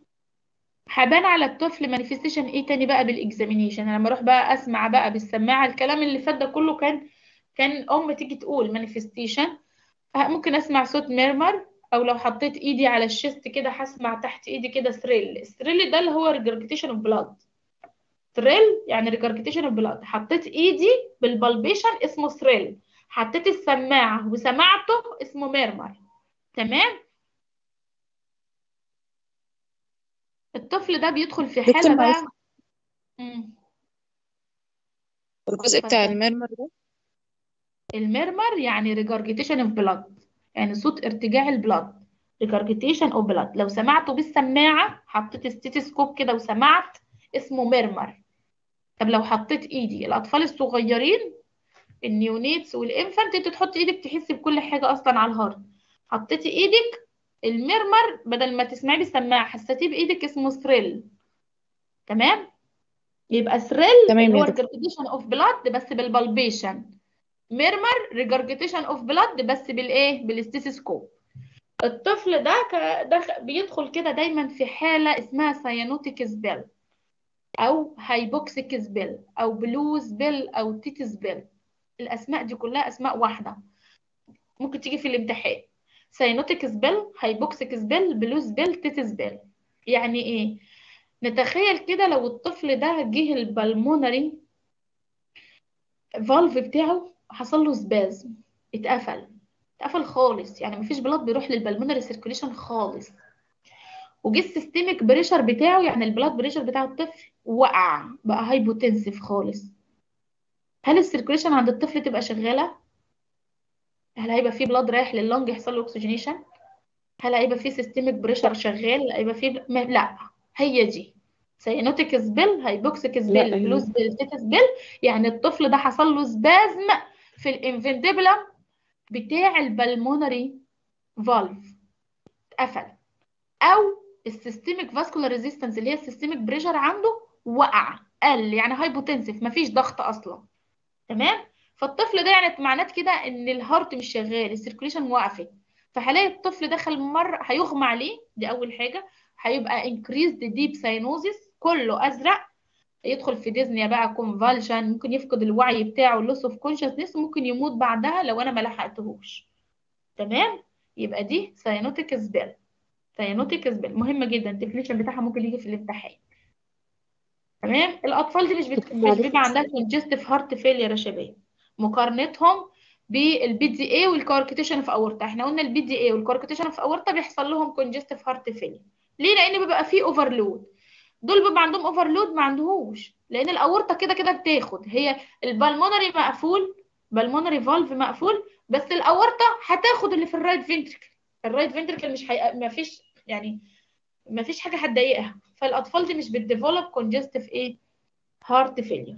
هبان على الطفل مانيفستيشن ايه تاني بقى بالاكزامينيشن انا لما اروح بقى اسمع بقى بالسماعه الكلام اللي فات ده كله كان كان ام تيجي تقول مانيفستيشن ممكن اسمع صوت ميرمر او لو حطيت ايدي على الشيست كده هسمع تحت ايدي كده ثريل الثريل ده اللي هو ريجرجيتيشن اوف بلاد ثريل يعني ريجرجيتيشن اوف بلاد حطيت ايدي بالبلبيشن اسمه ثريل حطيت السماعه وسمعته اسمه ميرمر تمام الطفل ده بيدخل في دكتور حالة معلش بقى مم. الجزء بتاع اتفضل المرمر ده المرمر يعني ريجارجيتيشن اوف بلاد يعني صوت ارتجاع البلاد ريجارجيتيشن اوف بلاد لو سمعته بالسماعه حطيت ستيتسكوب كده وسمعت اسمه مرمر طب لو حطيت ايدي الاطفال الصغيرين النيونيتس والانفانت انت تحط ايدك تحسي بكل حاجه اصلا على الهارت حطيتي ايدك المرمر بدل ما تسمعيه بالسماعه حسيتيه بايدك اسمه ثريل تمام يبقى ثريل تمام اللي هو يا دكتور ريجرجيتيشن اوف بلاد بس بالبالبيشن ميرمر ريجرجيتيشن اوف بلاد بس بالايه بالاستيثوسكوب الطفل ده ك- ده بيدخل كده دايما في حاله اسمها سيانوتيك سبيل او هايبوكسيك سبيل او بلو سبيل او تيت سبيل الاسماء دي كلها اسماء واحده ممكن تيجي في الامتحان سيانوتيك سبيل هايبوكسيك سبيل بلو سبيل تيت سبيل يعني ايه نتخيل كده لو الطفل ده جه البلمونري فالف بتاعه حصل له سبازم اتقفل اتقفل خالص يعني مفيش بلاد بيروح للبلمونري سيركوليشن خالص وجه السيستميك بريشر بتاعه يعني البلاد بريشر بتاع الطفل وقع بقى هايبوتنسيف خالص هل السيركوليشن عند الطفل تبقى شغاله هل هيبقى فيه بلاد رايح لللنج يحصل له اكسجينيشن هل هيبقى فيه سيستميك بريشر شغال هيبقى فيه ما... لا هي دي سيانوتيك سبيل هايبوكسيك لا سبيل هي بلو سبيل تيت سبيل يعني الطفل ده حصل له سبازم في الانفنتبلم بتاع البلمونري فالف اتقفل او السيستميك فاسكولار ريزيستنس اللي هي السيستميك بريشر عنده وقع قل يعني هايبوتنسيف مفيش ضغط اصلا تمام فالطفل ده يعني معنات كده ان الهارت مش شغال السيركوليشن وقفت فهلاقي الطفل دخل مره هيغمى عليه دي اول حاجه هيبقى increased deep cyanosis كله ازرق يدخل في ديزنيا بقى كونفالشن ممكن يفقد الوعي بتاعه لوس اوف كونشسنس ممكن يموت بعدها لو انا ما لحقتهوش تمام يبقى دي ساينوتيك سبيل ساينوتيك سبيل مهمه جدا الديفينيشن بتاعها ممكن يجي في الامتحان تمام الاطفال دي مش بت... مش بيبقى عندها كونجستيف هارت فيلير يا شباب مقارنتهم بالبي دي اي والكاركتيشن في اورتا احنا قلنا البي دي اي والكاركتيشن في اورتا بيحصل لهم كونجستيف هارت فيلير ليه لان بيبقى فيه اوفرلود دول بيبقى عندهم اوفرلود ما عندهوش لان الاورطه كده كده بتاخد هي البلمونري مقفول بالمونري فالف مقفول بس الاورطه هتاخد اللي في الرايت فينتركل الرايت فينتركل مش هي... ما فيش يعني ما فيش حاجه هتضايقها فالاطفال دي مش بتديفلوب كونجستيف ايه هارت فيلير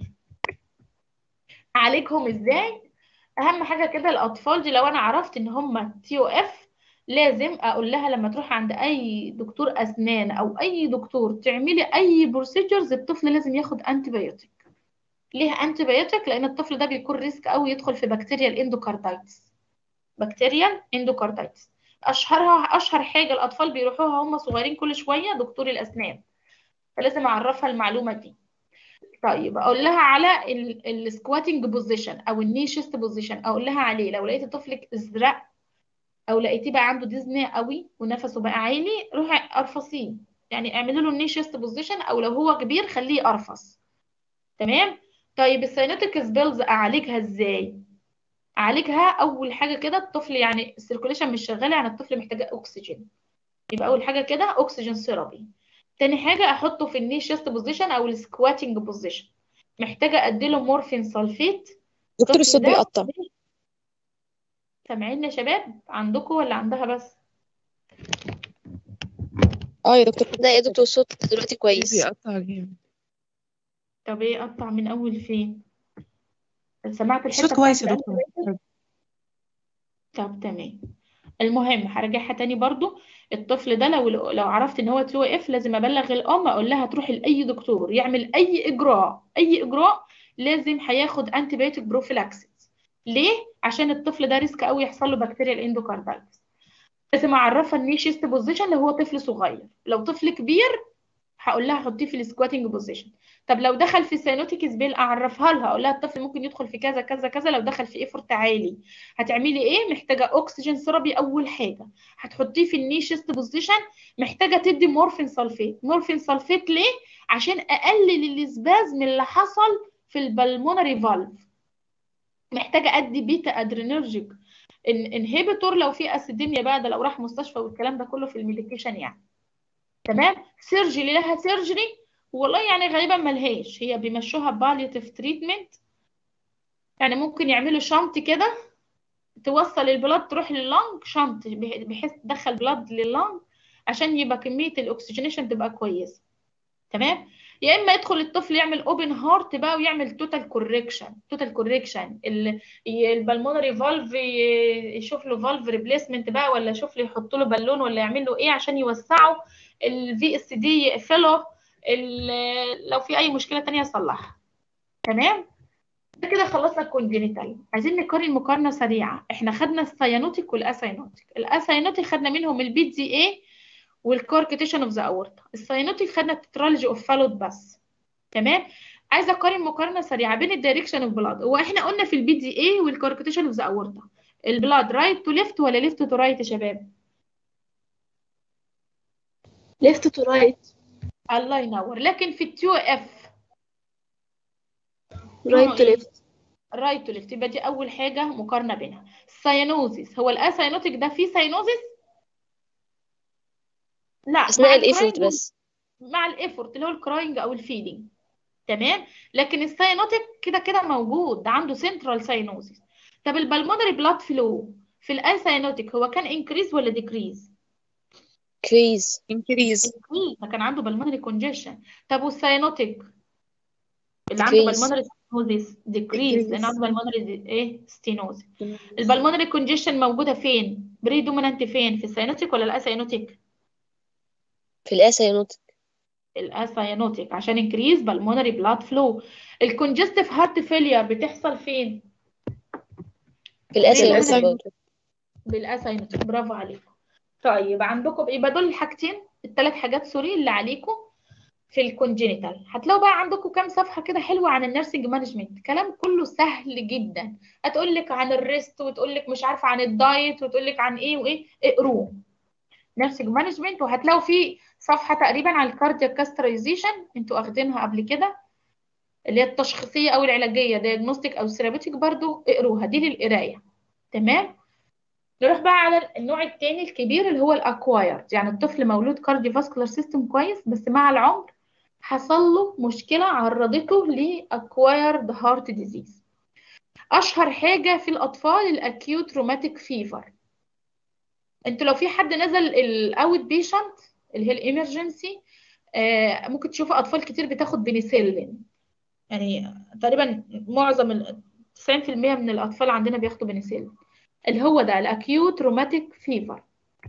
اعالجهم ازاي اهم حاجه كده الاطفال دي لو انا عرفت ان هم تي او اف لازم اقول لها لما تروح عند اي دكتور اسنان او اي دكتور تعملي اي بروسيجرز الطفل لازم ياخد انتي بايوتيك ليه انتي بايوتيك لان الطفل ده بيكون ريسك قوي يدخل في بكتيريا الاندوكاردايتس بكتيريا اندوكاردايتس اشهرها اشهر حاجه الاطفال بيروحوها هم صغيرين كل شويه دكتور الاسنان فلازم اعرفها المعلومه دي طيب اقول لها على السكواتنج بوزيشن او الني شيست بوزيشن اقول لها عليه لو لقيت طفلك ازرق او لقيتيه بقى عنده ديزني قوي ونفسه بقى عالي روحي ارفصيه يعني اعملي له الني شيست بوزيشن او لو هو كبير خليه ارفص تمام طيب السينوتيك سبيلز اعالجها ازاي اعالجها اول حاجه كده الطفل يعني السيركوليشن مش شغاله يعني الطفل محتاج اكسجين يبقى اول حاجه كده اكسجين ثيرابي تاني حاجه احطه في الني شيست بوزيشن او السكواتنج بوزيشن محتاجه اديله مورفين سلفيت دكتور الصوت الطفل ده بيقطع سامعين يا شباب عندكم ولا عندها بس اه يا دكتور لا يا دكتور الصوت دلوقتي كويس بيقطع جامد طب ايه اقطع من اول فين سمعت الصوت الحته كويس بتاعت يا الأول؟ دكتور طب تمام المهم هرجعها تاني برضو الطفل ده لو لو عرفت ان هو تلو اف لازم ابلغ الام اقول لها تروح لاي دكتور يعمل اي اجراء اي اجراء لازم هياخد انتي بايوتيك بروفيلاكسيس ليه عشان الطفل ده ريسك قوي يحصل له بكتيريا الاندوكاردايتس لازم اعرفها ان شيست بوزيشن لو هو طفل صغير لو طفل كبير هقول لها حطيه في السكواتنج بوزيشن طب لو دخل في سينوتيك سبيل اعرفها لها اقول لها الطفل ممكن يدخل في كذا كذا كذا لو دخل في ايفورت عالي هتعملي ايه محتاجه اكسجين ثيرابي اول حاجه هتحطيه في الني شيست بوزيشن محتاجه تدي مورفين سلفيت مورفين سلفيت ليه عشان اقلل الاسبازم اللي حصل في البلمونري فالف محتاجه ادي بيتا ادرينرجيك انهبيتور لو في اسيديميا بقى ده لو راح مستشفى والكلام ده كله في الميديكيشن يعني تمام سيرجري لها سيرجري والله يعني غالبا ملهاش هي بيمشوها بالياتيف تريتمنت يعني ممكن يعملوا شنط كده توصل البلاد تروح لللنج شنط بح- بحيث تدخل بلاد لللنج عشان يبقى كمية الأكسجينيشن تبقى كويسة تمام يا اما يدخل الطفل يعمل اوبن هارت بقى ويعمل توتال كوركشن توتال كوركشن البلمونري فالف يشوف له فالف ريبليسمنت بقى ولا يشوف له يحط له بالون ولا يعمل له ايه عشان يوسعه الفي اس دي يقفله ال- لو في اي مشكله تانية يصلحها تمام ده كده خلصنا الكونجينيتال عايزين نقارن مقارنه سريعه احنا خدنا السيانوتيك والاسينوتيك الاسينوتيك خدنا منهم البي دي اي والكوركتيشن اوف ذا اورتا السيانوتيك خدنا التترالجي اوف فالود بس تمام عايزه اقارن مقارنه سريعه بين الدايركشن اوف بلاد هو احنا قلنا في البي دي اي والكوركتيشن اوف ذا اورتا البلاد رايت تو ليفت ولا ليفت تو رايت يا شباب left to right الله ينور لكن في التيو اف right to left رايت تو ليفت يبقى دي اول حاجه مقارنه بينها الساينوزيس هو الاساينوتيك ده فيه ساينوزيس لا اثناء مع الايفورت الكراينج بس مع الايفورت اللي هو الكراينج او الفيدنج تمام لكن الساينوتيك كده كده موجود ده عنده سنترال ساينوزيس طب البلمونري بلاد فلو في الاساينوتيك هو كان انكريز ولا ديكريز كريز increase انكريز ده كان عنده بالمونري كونجيشن طب والساينوتيك اللي عنده Decrease. بالمونري ستينوزيس ديكريز لان Decrease. عنده بالمونري ايه ستينوزيس البلمونري كونجيشن موجوده فين بري دومينانت فين في الساينوتيك ولا الاساينوتيك في الاسيانوتيك الاساينوتيك عشان انكريز بالمونري بلاد فلو الكونجستيف هارت فيلير بتحصل فين في الاسيانوتيك الأسيانوتيك. برضه بالاساينوتيك برافو عليكم طيب عندكم يبقى دول الحاجتين الثلاث حاجات سوري اللي عليكم في الكونجينيتال هتلاقوا بقى عندكم كام صفحه كده حلوه عن النيرسينج مانجمنت كلام كله سهل جدا هتقول لك عن الريست وتقول لك مش عارفه عن الدايت وتقول لك عن ايه وايه اقروه نيرسينج مانجمنت وهتلاقوا فيه صفحه تقريبا عن الكاردياك كاسترايزيشن انتوا واخدينها قبل كده اللي هي التشخيصيه او العلاجيه دايجنوستيك او سيرابيوتيك برضو اقروها دي للقرايه تمام نروح بقى على النوع التاني الكبير اللي هو الاكوايرد يعني الطفل مولود كارديوفاسكولار سيستم كويس بس مع العمر حصل له مشكلة عرضته لاكوايرد هارت ديزيز اشهر حاجة في الاطفال الاكيوت روماتيك فيفر انتوا لو في حد نزل الاوت بيشنت اللي هي الامرجنسي آه ممكن تشوفوا اطفال كتير بتاخد بنسلين يعني تقريبا معظم ال 90% من الاطفال عندنا بياخدوا بنسلين اللي هو ده الاكيوت روماتيك فيفر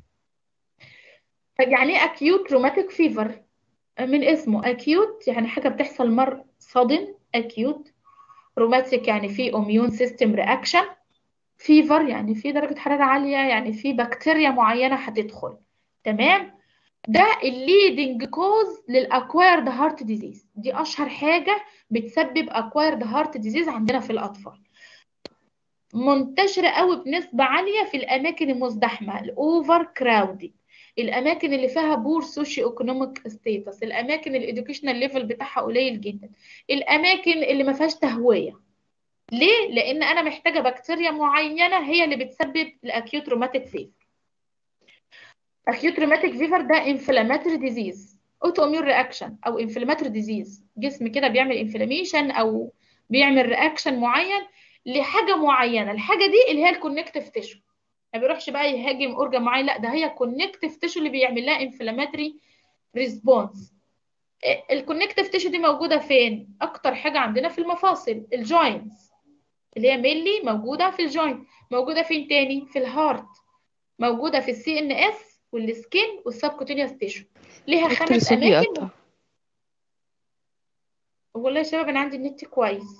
يعني ايه اكيوت روماتيك فيفر من اسمه اكيوت يعني حاجه بتحصل مر صدم اكيوت روماتيك يعني في اميون سيستم رياكشن فيفر يعني في درجه حراره عاليه يعني في بكتيريا معينه هتدخل تمام ده الليدنج كوز للاكوايرد هارت ديزيز دي اشهر حاجه بتسبب اكوايرد هارت ديزيز عندنا في الاطفال منتشره قوي بنسبه عاليه في الاماكن المزدحمه الاوفر كراودد الاماكن اللي فيها بور سوشيو ايكونوميك ستيتس الاماكن الاديوكيشنال ليفل بتاعها قليل جدا الاماكن اللي ما فيهاش تهويه ليه لان انا محتاجه بكتيريا معينه هي اللي بتسبب الاكيوت روماتيك فيفر اكيوت روماتيك فيفر ده انفلاماتوري ديزيز اوتو اميون رياكشن او انفلاماتوري ديزيز جسم كده بيعمل انفلاميشن او بيعمل رياكشن معين لحاجه معينه الحاجه دي اللي هي الكونكتيف تيشو ما بيروحش بقى يهاجم اورجان معين لا ده هي الكونكتيف تيشو اللي بيعمل لها انفلاماتوري ريسبونس الكونكتيف تيشو دي موجوده فين اكتر حاجه عندنا في المفاصل الجوينتس اللي هي مينلي موجوده في الجوينت موجوده فين تاني في الهارت موجوده في السي ان اس والسكين والسبكوتينيوس تيشو ليها دكتور خمس صوتي اماكن قطع والله يا شباب انا عندي النت كويس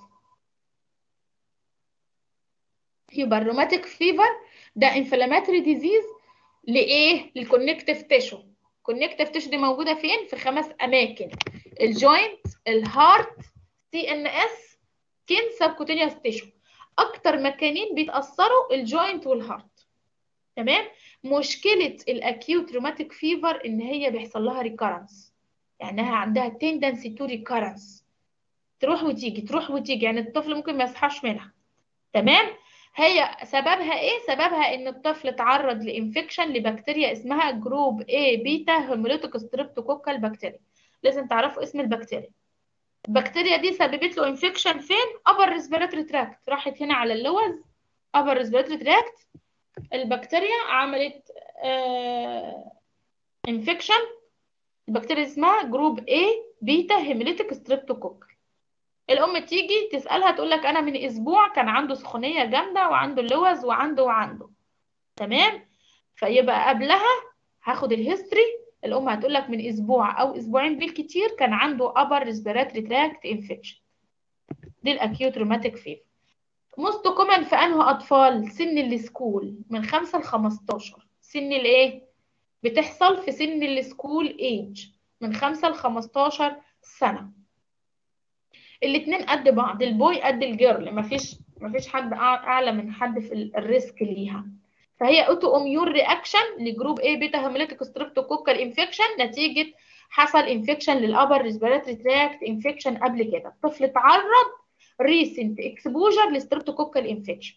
يبقى الروماتيك فيفر ده انفلاماتوري ديزيز لايه للكونكتيف تيشو الكونكتيف تيشو دي موجوده فين في خمس اماكن الجوينت الهارت سي ان اس سكين سبكوتينيوس تيشو اكتر مكانين بيتاثروا الجوينت والهارت تمام مشكله الاكيوت روماتيك فيفر ان هي بيحصل لها ريكارنس يعني عندها تندنسي تو ريكارنس تروح وتيجي تروح وتيجي يعني الطفل ممكن ما يصحاش منها تمام هي سببها ايه سببها ان الطفل اتعرض لانفكشن لبكتيريا اسمها جروب A بيتا هيموليتيك ستريبتوكوكال بكتيريا لازم تعرفوا اسم البكتيريا البكتيريا دي سببت له انفكشن فين upper respiratory tract راحت هنا على اللوز upper respiratory tract البكتيريا عملت انفكشن البكتيريا اسمها جروب A بيتا هيموليتيك ستريبتوكوكل الام تيجي تسالها تقول لك انا من اسبوع كان عنده سخونيه جامده وعنده اللوز وعنده وعنده تمام فيبقى قبلها هاخد الهيستوري الام هتقول لك من اسبوع او اسبوعين بالكتير كان عنده upper respiratory tract infection دي الاكيوت روماتيك فيفر موست كومن في انه اطفال سن السكول من 5 ل 15 سن الايه بتحصل في سن السكول ايج من 5 ل 15 سنه الاتنين قد بعض البوي قد الجيرل مفيش مفيش حد اعلى من حد في الريسك ليها فهي اوتو اميون رياكشن لجروب A بيتا هيموليتيك ستريبتوكوكال انفكشن نتيجه حصل انفكشن للابر ريسبيراتوري تراكت انفكشن قبل كده الطفل اتعرض ريسنت اكسبوجر لستريبتوكوكال انفكشن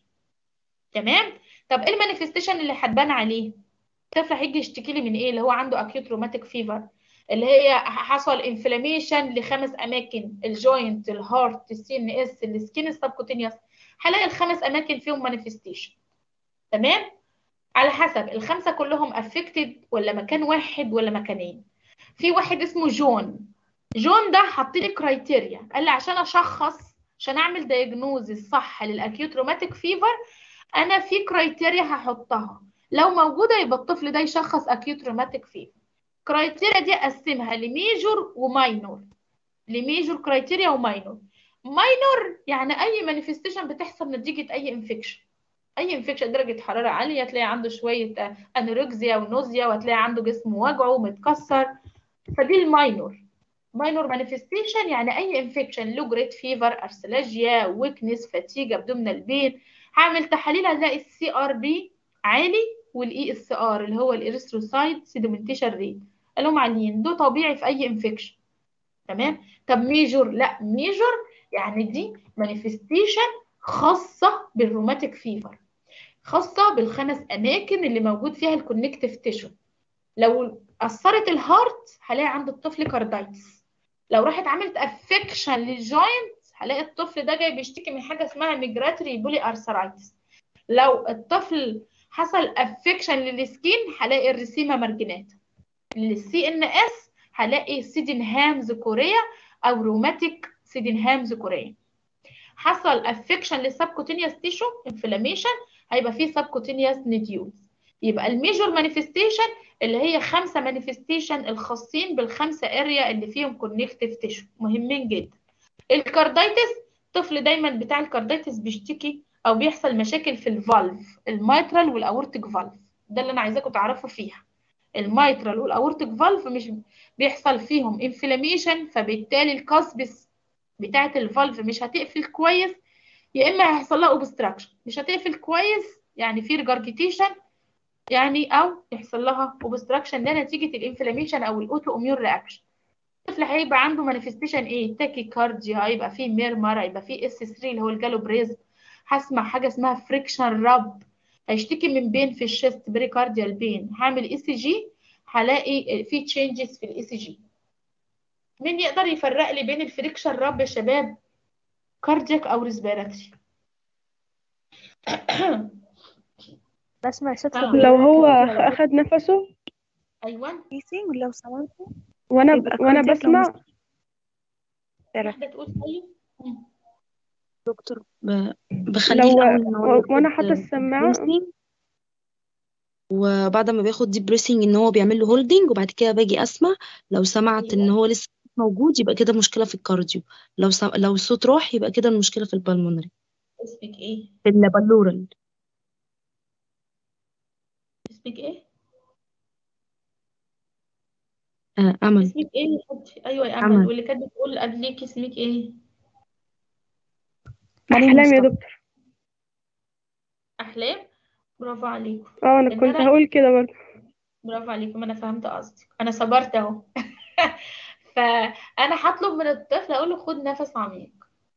تمام طب ايه المانيفستيشن اللي هتبان عليه الطفل هيجي يشتكي لي من ايه اللي هو عنده اكيوت روماتيك فيفر اللي هي حصل انفلاميشن لخمس اماكن الجوينت الهارت السي ان اس السكين السبكوتينيوس هلاقي الخمس اماكن فيهم مانيفستيشن تمام على حسب الخمسه كلهم افكتد ولا مكان واحد ولا مكانين في واحد اسمه جون جون ده حط لي كرايتيريا قال لي عشان اشخص عشان اعمل دايجنوزز صح للاكيوت روماتيك فيفر انا في كرايتيريا هحطها لو موجوده يبقى الطفل ده يشخص اكيوت روماتيك فيفر كرايتيريا دي اقسمها لميجور وماينور لميجور كرايتيريا وماينور ماينور يعني اي مانيفستيشن بتحصل نتيجه اي انفكشن اي انفكشن درجه حراره عاليه تلاقي عنده شويه انوركسيا ونوزيا وهتلاقي عنده جسمه وجعه ومتكسر فدي الماينور ماينور مانيفستيشن يعني اي انفكشن لو جريد فيفر ارثلاجيا ويكنس فاتيج ابدومينال بين هعمل تحاليل هلاقي السي ار بي عالي والاي اس ار اللي هو الاريثروسايت سيدمنتيشن ريت قالهم عاليين ده طبيعي في اي انفكشن تمام طب ميجور لا ميجور يعني دي مانيفستيشن خاصه بالروماتيك فيفر خاصه بالخمس اماكن اللي موجود فيها الكونكتيف تيشو لو اثرت الهارت هلاقي عند الطفل كاردايتس لو راحت عملت افكشن للجوينت هلاقي الطفل ده جاي بيشتكي من حاجه اسمها ميجراتري بولي ارثرايتس لو الطفل حصل افكشن للسكين هلاقي الرسيمه مارجناتا للسي ان اس هلاقي سيدنهام ذكوريه او روماتيك سيدنهام ذكوريه حصل افكشن للسبكوتينيوس تيشو انفلاميشن هيبقى فيه سبكوتينيوس نديولز يبقى الميجور مانيفستيشن اللي هي خمسه مانيفستيشن الخاصين بالخمسه اريا اللي فيهم كونكتيف تيشو مهمين جدا الكاردايتس الطفل دايما بتاع الكاردايتس بيشتكي او بيحصل مشاكل في الفالف الميترال والاورتيك فالف ده اللي انا عايزاكم تعرفوا فيها الميترال والاورتيك فالف مش بيحصل فيهم انفلاميشن فبالتالي الكاسبس بتاعه الفالف مش هتقفل كويس يا اما هيحصل لها اوبستراكشن مش هتقفل كويس يعني في ريجارجيتيشن يعني او يحصل لها اوبستراكشن ده نتيجه الانفلاميشن او الاوتو اميون رياكشن الطفل هيبقى عنده مانيفستيشن ايه تاكي كارديا هيبقى فيه ميرمر هيبقى فيه اس 3 اللي هو الجالوبريز هسمع حاجه اسمها فريكشن راب هيشتكي من بين في الشيست بريكارديال بين هعمل اي سي جي هلاقي في تشينجز في الاي سي جي مين يقدر يفرق لي بين الفريكشن راب يا شباب كاردياك او ريسبيراتري بسمع صوت آه. ربنا لو هو كده. أخد نفسه ايوه بريسنج لو سمحتوا وأنا يبقى وأنا cardiac بسمع واحده تقول طيب مم. دكتور ب- بخليه لو الأول إن هو و- وأنا ياخد حاطة السماعة بريسنج وبعد ما بياخد ديب بريسنج إن هو بيعمل له هولدنج وبعد كده باجي أسمع لو سمعت إن ايوه هو لسه موجود يبقى كده مشكلة في الكارديو لو سم... لو الصوت راح يبقى كده المشكلة في البلمونري اسمك ايه في البلورال اسمك ايه آه أمل اسمك ايه اللي كانت ايوه يا امل أمل واللي كانت بتقول قبليك اسمك ايه مريم أحلام يا مصطفى دكتور احلام برافو عليكم اه أنا ان كنت انا هقول كده برضه برافو عليكم انا فهمت قصدك انا صبرت اهو فانا هطلب من الطفل اقول له خد نفس عميق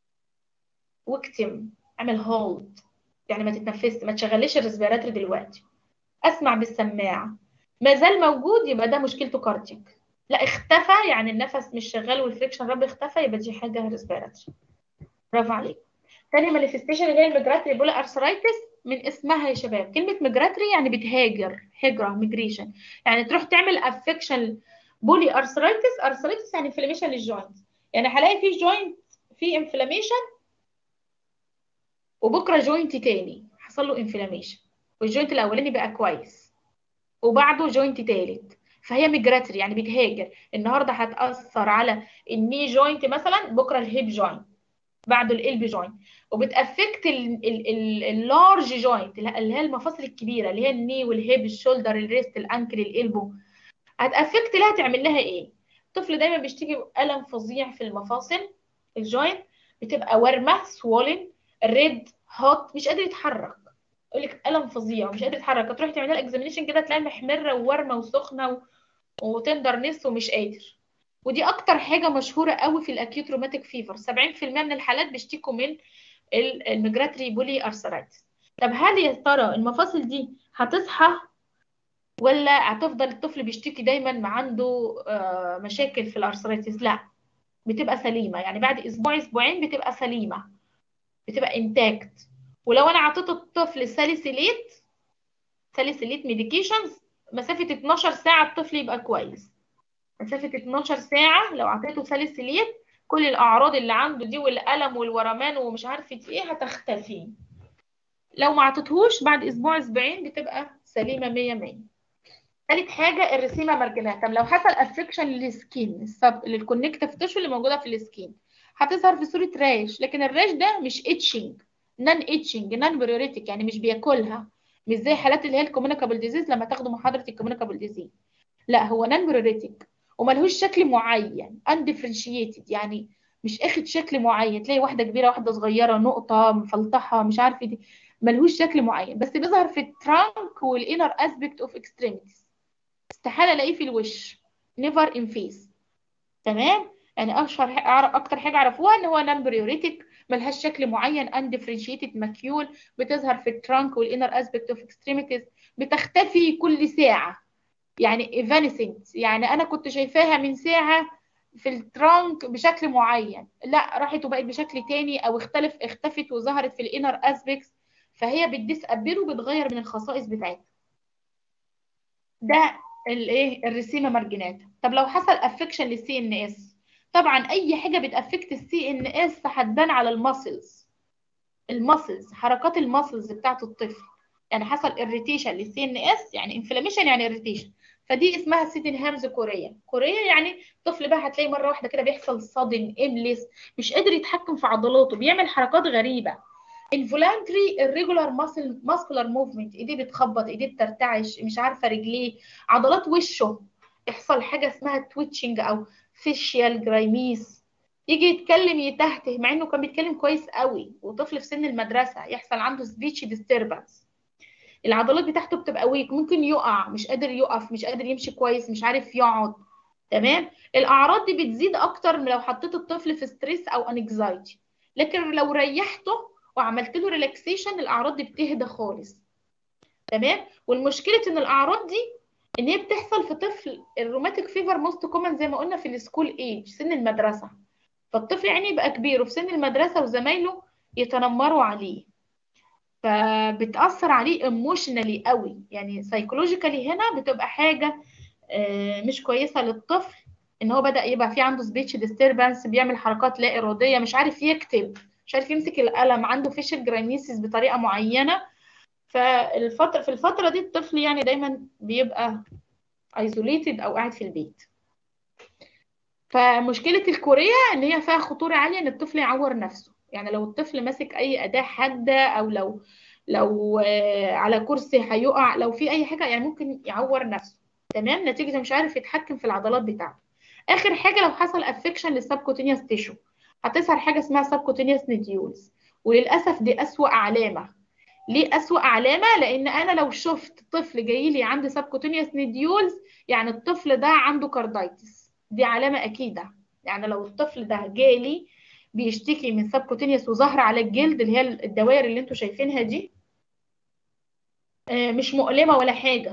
واكتم اعمل هولد يعني ما تتنفسش ما تشغليش الريسبيراتوري دلوقتي اسمع بالسماعه ما زال موجود يبقى ده مشكلته كاردياك لا اختفى يعني النفس مش شغال والفريكشن رب اختفى يبقى دي حاجه ريسبيراتوري برافو عليك تاني مانيفستيشن اللي هي الميجراتري بولا ارثرايتس من اسمها يا شباب كلمه ميجراتري يعني بتهاجر هجره ميجريشن يعني تروح تعمل افكشن بولي ارثرايتس ارثرايتس يعني انفلاميشن للجوينت يعني هلاقي في جوينت في انفلاميشن وبكره جوينت تاني حصل له انفلاميشن والجوينت الاولاني بقى كويس وبعده جوينت تالت فهي ميجراتري يعني بتهاجر النهارده هتاثر على الني جوينت مثلا بكره الهيب جوينت بعده القلب جوينت وبتافكت اللارج جوينت اللي هي المفاصل الكبيره اللي هي الني والهيب الشولدر الريست الانكل القلبو هتافكت لها تعمل لها ايه الطفل دايما بيشتكي بألم فظيع في المفاصل الجوينت بتبقى ورمه سوولن ريد هوت مش قادر يتحرك يقول لك الم فظيع ومش قادر يتحرك تروحي تعملي لها اكزامينيشن كده تلاقيها محمره وورمه وسخنه و... وتندرنس ومش قادر ودي اكتر حاجه مشهوره قوي في الاكيوت روماتيك فيفر 70% من الحالات بيشتكوا من الميجراتري بولي ارثرايتس طب هل يا ترى المفاصل دي هتصحى ولا هتفضل الطفل بيشتكي دايما عنده مشاكل في الارثرايتس لا بتبقى سليمه يعني بعد اسبوع اسبوعين بتبقى سليمه بتبقى انتاكت ولو انا اعطيت الطفل ساليسيليت ساليسيليت ميديكيشنز مسافه 12 ساعه الطفل يبقى كويس مسافه 12 ساعه لو اعطيته ساليسيليت كل الاعراض اللي عنده دي والالم والورمان ومش عارفه ايه هتختفي لو ما عطيتهوش بعد اسبوع اسبوعين بتبقى سليمه 100 100 ثالث حاجه الرسيمه مرجانات طب لو حصل افكشن للسكين السب للكونكتيف تيشو اللي موجوده في السكين هتظهر في صوره راش لكن الراش ده مش اتشنج نان اتشنج نان بريوريتك يعني مش بياكلها مش زي حالات اللي هي الكوميونيكابل ديزيز لما تاخدوا محاضره الكوميونيكابل ديزيز لا هو نان بريوريتك وملهوش شكل معين اندفرنشيتد يعني مش اخد شكل معين تلاقي واحده كبيره واحده صغيره نقطه مفلطحه مش عارفه دي ملهوش شكل معين بس بيظهر في الترانك والانر اسبكت اوف اكستريميتيز استحاله الاقيه في الوش نيفر ان فيس تمام يعني اشهر اكتر حاجه عرفوها ان هو نان بريوريتك ملهاش شكل معين اندفرنشيتد ماكيول بتظهر في الترانك والانر اسبكت اوف اكستريميتيز بتختفي كل ساعه يعني ايفانسنت يعني انا كنت شايفاها من ساعه في الترانك بشكل معين لا راحت وبقت بشكل تاني او اختلف اختفت وظهرت في الانر اسبكتس فهي بتديس ابير وبتغير من الخصائص بتاعتها ده الايه الرسيمه مارجنات طب لو حصل افكشن للسي ان اس طبعا اي حاجه بتافكت السي ان اس هتبان على الماسلز الماسلز حركات الماسلز بتاعت الطفل يعني حصل اريتيشن للسي ان اس يعني انفلاميشن يعني اريتيشن فدي اسمها سيتن هامز كوريا كوريا يعني الطفل بقى هتلاقي مره واحده كده بيحصل صدم املس مش قادر يتحكم في عضلاته بيعمل حركات غريبه involuntary irregular muscle muscular movement ايديه بتخبط ايديه بترتعش مش عارفه رجليه عضلات وشه يحصل حاجه اسمها تويتشنج او فيشيال جرايميس يجي يتكلم يتهته مع انه كان بيتكلم كويس قوي وطفل في سن المدرسه يحصل عنده سبيتش ديستربنس العضلات بتاعته بتبقى ويك ممكن يقع مش قادر يقف مش قادر يمشي كويس مش عارف يقعد تمام الاعراض دي بتزيد اكتر من لو حطيت الطفل في ستريس او انكزايتي لكن لو ريحته وعملت له ريلاكسيشن الاعراض دي بتهدى خالص تمام والمشكله ان الاعراض دي ان هي بتحصل في طفل الروماتيك فيفر موست كومن زي ما قلنا في السكول ايج سن المدرسه فالطفل يعني يبقى كبير وفي سن المدرسه وزمايله يتنمروا عليه فبتاثر عليه ايموشنالي قوي يعني سايكولوجيكالي هنا بتبقى حاجه مش كويسه للطفل ان هو بدا يبقى في عنده سبيتش ديستربنس بيعمل حركات لا اراديه مش عارف يكتب مش عارف يمسك القلم عنده فيشل جرايميسيس بطريقه معينه فالفتره في الفتره دي الطفل يعني دايما بيبقى ايزوليتد او قاعد في البيت فمشكله الكوريه ان هي فيها خطوره عاليه ان الطفل يعور نفسه يعني لو الطفل ماسك اي اداه حاده او لو لو على كرسي هيقع لو في اي حاجه يعني ممكن يعور نفسه تمام نتيجه مش عارف يتحكم في العضلات بتاعته اخر حاجه لو حصل افكشن للسبكوتينيوس تيشو هتظهر حاجه اسمها سبكوتينيوس نديولز وللاسف دي اسوأ علامه ليه اسوأ علامه لان انا لو شفت طفل جاي لي عنده سبكوتينيوس نديولز يعني الطفل ده عنده كاردايتس دي علامه اكيده يعني لو الطفل ده جالي بيشتكي من سبكوتينيوس وظهر على الجلد اللي هي الدوائر اللي انتوا شايفينها دي مش مؤلمه ولا حاجه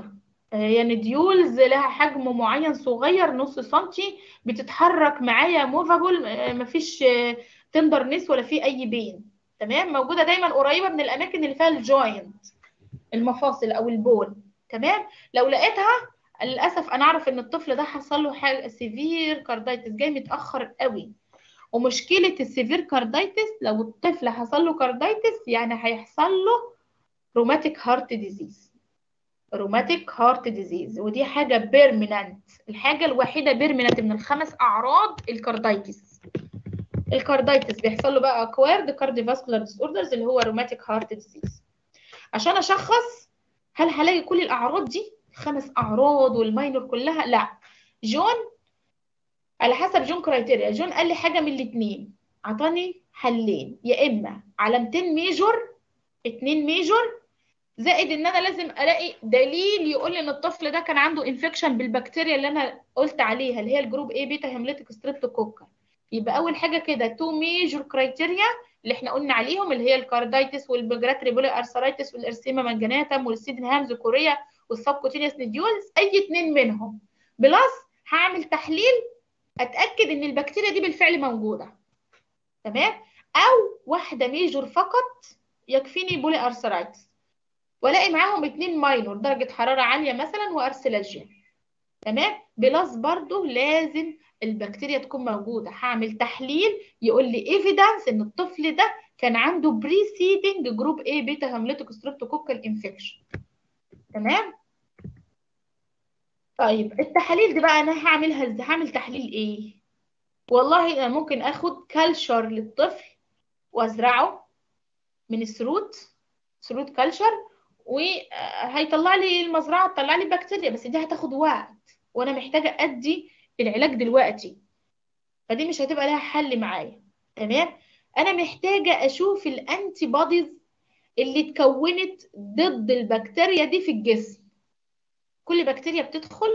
هي نديولز لها حجم معين صغير نص سنتي بتتحرك معايا موفابل مفيش تندرنس ولا في اي بين تمام موجوده دايما قريبه من الاماكن اللي فيها الجوينت المفاصل او البون تمام لو لقيتها للاسف انا اعرف ان الطفل ده حصل له حاجه سيفير كاردايتس جاي متاخر قوي ومشكله السيفير كاردايتس لو الطفل حصل له كاردايتس يعني هيحصل له روماتيك هارت ديزيز روماتيك هارت ديزيز ودي حاجه بيرمننت الحاجه الوحيده بيرمننت من الخمس اعراض الكاردايتس الكاردايتس بيحصل له بقى اكوارد كارديوفاسكولار ديس اوردرز اللي هو روماتيك هارت ديزيز عشان اشخص هل هلاقي كل الاعراض دي خمس اعراض والماينور كلها لا جون على حسب جون كرايتيريا جون قال لي حاجه من الاثنين عطاني حلين يا اما علامتين ميجور اتنين ميجور زائد ان انا لازم الاقي دليل يقول لي ان الطفل ده كان عنده انفكشن بالبكتيريا اللي انا قلت عليها اللي هي الجروب اي بيتا هيموليتيك ستريبتوكوكا يبقى اول حاجه كده تو ميجور كرايتيريا اللي احنا قلنا عليهم اللي هي الكاردايتس والبجرات ريبولي ارثرايتس والارسيما مانجاناتم والسيدن هامز كوريا والسبكوتينيوس نديولز اي اتنين منهم بلس هعمل تحليل اتاكد ان البكتيريا دي بالفعل موجوده تمام او واحده ميجور فقط يكفيني بولي ارثرايتس والاقي معاهم اتنين ماينور درجه حراره عاليه مثلا وارسلالجيا تمام بلس برضو لازم البكتيريا تكون موجوده هعمل تحليل يقول لي ايفيدنس ان الطفل ده كان عنده بريسيدنج جروب اي بيتا هيموليتيك ستريبتوكوكال انفكشن تمام طيب التحاليل دي بقى انا هعملها ازاي هعمل تحليل ايه والله انا ممكن اخد كالشر للطفل وازرعه من الثروت ثروت كالشر وهيطلع لي المزرعه تطلع لي بكتيريا بس دي هتاخد وقت وانا محتاجه ادي العلاج دلوقتي فدي مش هتبقى لها حل معايا تمام انا محتاجه اشوف الانتي بوديز اللي اتكونت ضد البكتيريا دي في الجسم كل بكتيريا بتدخل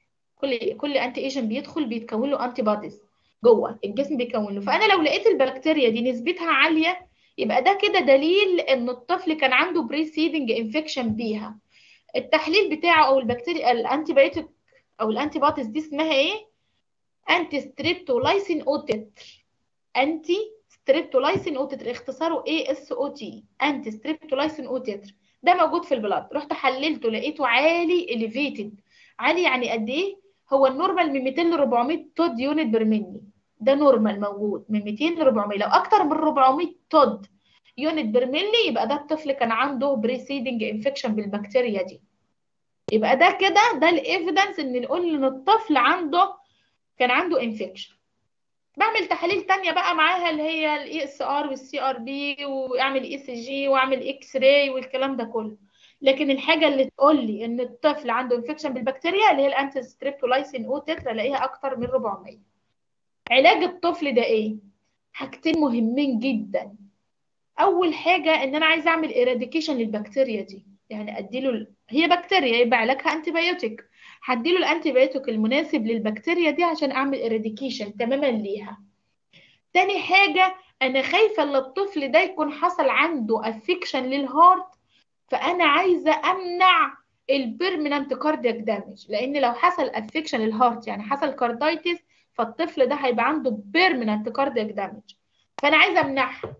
كل كل انتي ايجنت بيدخل بيتكون له انتي بوديز جوه الجسم بيكون له فانا لو لقيت البكتيريا دي نسبتها عاليه يبقى ده كده دليل ان الطفل كان عنده بريسيدنج انفكشن بيها التحليل بتاعه او البكتيريا الانتي بايوتيك او الانتي بوديز دي اسمها ايه انتي ستريبتولايسين او تتر انتي ستريبتولايسين او تتر اختصاره اي اس او تي انتي ستريبتولايسين او تتر ده موجود في البلاد رحت حللته لقيته عالي اليفيتد عالي يعني قد ايه هو النورمال من 200 ل 400 تود يونت بير ملي ده نورمال موجود من 200 ل 400 لو اكتر من 400 تود يونت بير ملي يبقى ده الطفل كان عنده بريسيدنج انفكشن بالبكتيريا دي يبقى ده كده ده الايفيدنس ان نقول ان الطفل عنده كان عنده انفكشن بعمل تحاليل تانية بقى معاها اللي هي الاي اس ار والسي ار بي واعمل اي سي جي واعمل اكس راي والكلام ده كله لكن الحاجه اللي تقول لي ان الطفل عنده انفكشن بالبكتيريا اللي هي الانتي ستريبتولايسين او تتر الاقيها اكتر من 400 علاج الطفل ده ايه حاجتين مهمين جدا اول حاجه ان انا عايزه اعمل ايراديكيشن للبكتيريا دي يعني اديله ال... هي بكتيريا يبقى علاجها انتي بايوتيك هديله الانتي بايوتيك المناسب للبكتيريا دي عشان اعمل ايراديكيشن تماما ليها تاني حاجه انا خايفه ان الطفل ده يكون حصل عنده افكشن للهارت فانا عايزه امنع البيرمننت كاردياك دامج لان لو حصل افكشن للهارت يعني حصل كاردايتس فالطفل ده هيبقى عنده بيرمننت كاردياك دامج فانا عايزه امنعها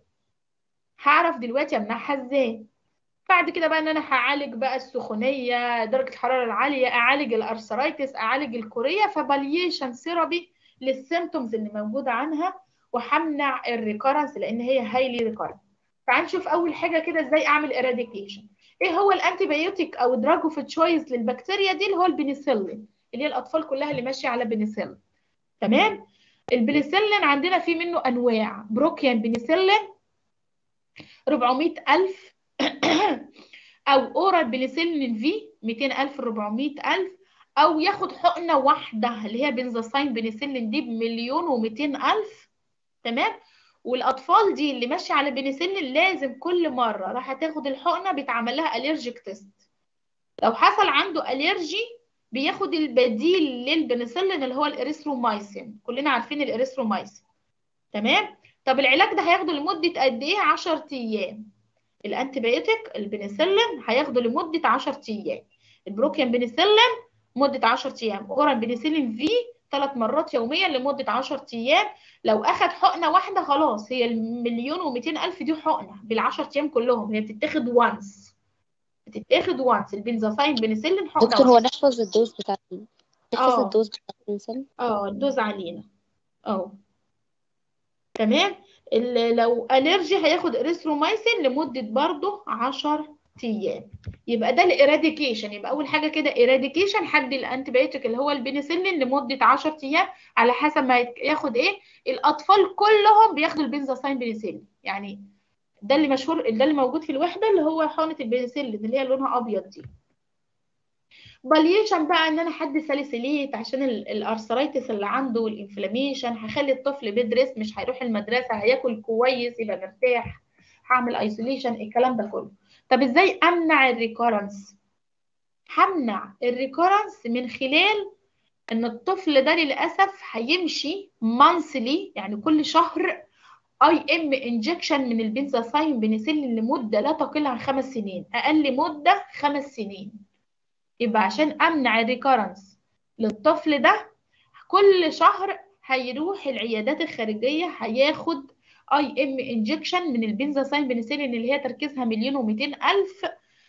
هعرف دلوقتي امنعها ازاي بعد كده بقى ان انا هعالج بقى السخونيه درجه الحراره العاليه اعالج الارثرايتس اعالج الكوريه فباليشن ثيرابي للسيمتومز اللي موجوده عنها وهمنع الريكارنس لان هي هايلي ريكارنت فهنشوف اول حاجه كده ازاي اعمل اراديكيشن ايه هو الانتي بايوتيك او دراج اوف تشويس للبكتيريا دي اللي هو البنسلين اللي هي الاطفال كلها اللي ماشيه على بنسلين تمام البنسلين عندنا في منه انواع بروكيان بنسلين 400000 او اورال بنسلين في 200000 400000 او ياخد حقنه واحده اللي هي بنزاساين بنسلين دي بمليون و200 الف تمام والاطفال دي اللي ماشيه على بنسلين لازم كل مره راح تاخد الحقنه بيتعمل لها اليرجيك تيست لو حصل عنده اليرجي بياخد البديل للبنسلين اللي هو الاريثرومايسين كلنا عارفين الاريثرومايسين تمام طب العلاج ده هياخده لمده قد ايه 10 ايام الانتي بايوتيك البنسلين هياخده لمده 10 ايام البروكيان بنسلين مده 10 ايام اورال بنسلين في ثلاث مرات يوميا لمده 10 ايام لو اخد حقنه واحده خلاص هي المليون و200 الف دي حقنه بال10 ايام كلهم هي بتتاخد وانس بتتاخد وانس البنزاساين بنسلين حقنه دكتور هو واحده نحفظ الدوز بتاع نحفظ اه الدوز بتاع الانسان اه الدوز علينا اه تمام ال- لو الرجي هياخد اريثرومايسين لمده برضه 10 ايام يبقى ده الاراديكيشن يبقى اول حاجه كده اراديكيشن حد الانتيبيوتيك اللي هو البنسلين لمده 10 ايام على حسب ما يت- ياخد ايه الاطفال كلهم بياخدوا البنزاساين بنسلين يعني ده اللي مشهور ده اللي موجود في الوحده اللي هو حقنه البنسلين اللي هي لونها ابيض دي باليشن بقى ان انا حد ساليسيليت عشان ال- الارثرايتس اللي عنده والانفلاميشن هخلي الطفل بيد ريست مش هيروح المدرسه هياكل كويس يبقى مرتاح هعمل ايسوليشن الكلام ده كله طب ازاي امنع الريكورنس همنع الريكورنس من خلال ان الطفل ده للاسف هيمشي مانثلي يعني كل شهر اي ام انجكشن من البنزاساين بنسلين لمده لا تقل عن خمس سنين اقل مده خمس سنين يبقى عشان امنع الريكورنس للطفل ده كل شهر هيروح العيادات الخارجيه هياخد اي ام انجكشن من البنزاساين بنسلين اللي هي تركيزها مليون ومئتين الف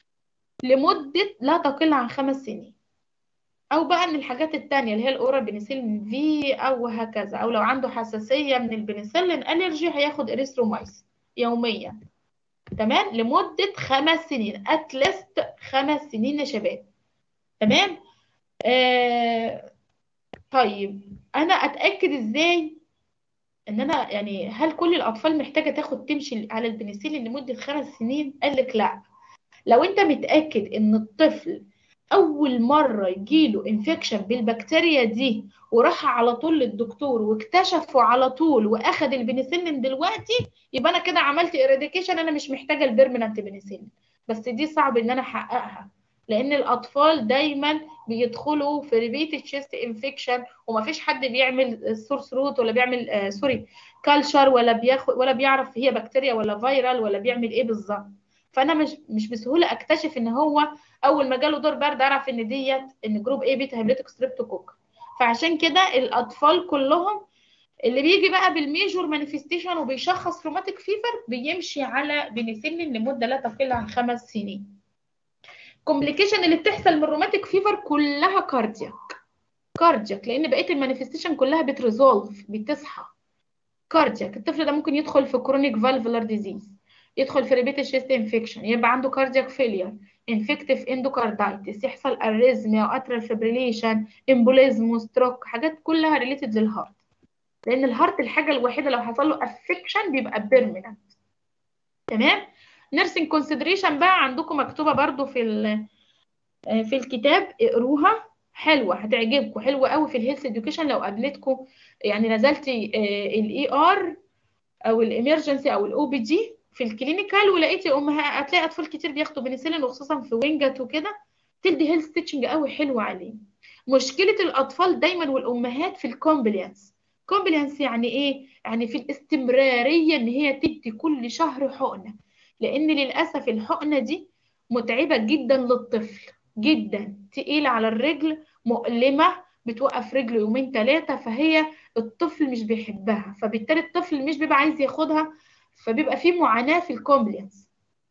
لمده لا تقل عن خمس سنين او بقى من الحاجات التانية اللي هي الاورال بنسلين في او هكذا او لو عنده حساسيه من البنسلين الرجي هياخد اريثرومايسين يوميا تمام لمده خمس سنين اتلست خمس سنين يا شباب تمام آه طيب انا اتاكد ازاي ان انا يعني هل كل الاطفال محتاجه تاخد تمشي على البنسلين لمده خمس سنين قال لك لا لو انت متاكد ان الطفل اول مره يجيله انفكشن بالبكتيريا دي وراح على طول للدكتور واكتشفوا على طول واخد البنسلين دلوقتي يبقى انا كده عملت اراديكيشن انا مش محتاجه البيرمننت بنسلين بس دي صعب ان انا احققها لان الاطفال دايما بيدخلوا في ريبيت تشيست انفكشن ومفيش حد بيعمل سورس روت ولا بيعمل آه سوري كالشر ولا بياخد ولا بيعرف هي بكتيريا ولا فيرال ولا بيعمل ايه بالظبط فانا مش مش بسهوله اكتشف ان هو اول ما جاله دور برد اعرف ان ديت ان جروب ايه بيتا هيمليتيك ستريبتوكوك فعشان كده الاطفال كلهم اللي بيجي بقى بالميجور مانيفستيشن وبيشخص روماتيك فيفر بيمشي على بنسلين لمده لا تقل عن خمس سنين الكومبليكيشن اللي بتحصل من الروماتيك فيفر كلها كاردياك كاردياك لان بقيه المانيفستيشن كلها بتريزولف بتصحى كاردياك الطفل ده ممكن يدخل في كرونيك فالفولار ديزيز يدخل في ريبيت شيست انفكشن يبقى عنده كاردياك فيلير انفكتيف اندوكاردايتس يحصل اريزميا واترال فيبريليشن امبوليزم ستروك حاجات كلها ريليتد للهارت لان الهارت الحاجه الوحيده لو حصل له افكشن بيبقى بيرمننت تمام نيرسينج كونسيدريشن بقى عندكم مكتوبه برضو في في الكتاب اقروها حلوه هتعجبكم حلوه قوي في الهيلث اديوكيشن لو قابلتكم يعني نزلتي الاي ار او الامرجنسي او الاو بي جي في الكلينيكال ولقيتي امهات هتلاقي اطفال كتير بياخدوا بنسلين وخصوصا في وينجت وكده تدي هيلث تيتشنج قوي حلوه عليه مشكله الاطفال دايما والامهات في الكومبليانس كومبليانس يعني ايه يعني في الاستمراريه ان هي تدي كل شهر حقنه لان للاسف الحقنه دي متعبه جدا للطفل جدا تقيله على الرجل مؤلمه بتوقف رجله يومين ثلاثه فهي الطفل مش بيحبها فبالتالي الطفل مش بيبقى عايز ياخدها فبيبقى في معاناه في الكومبليانس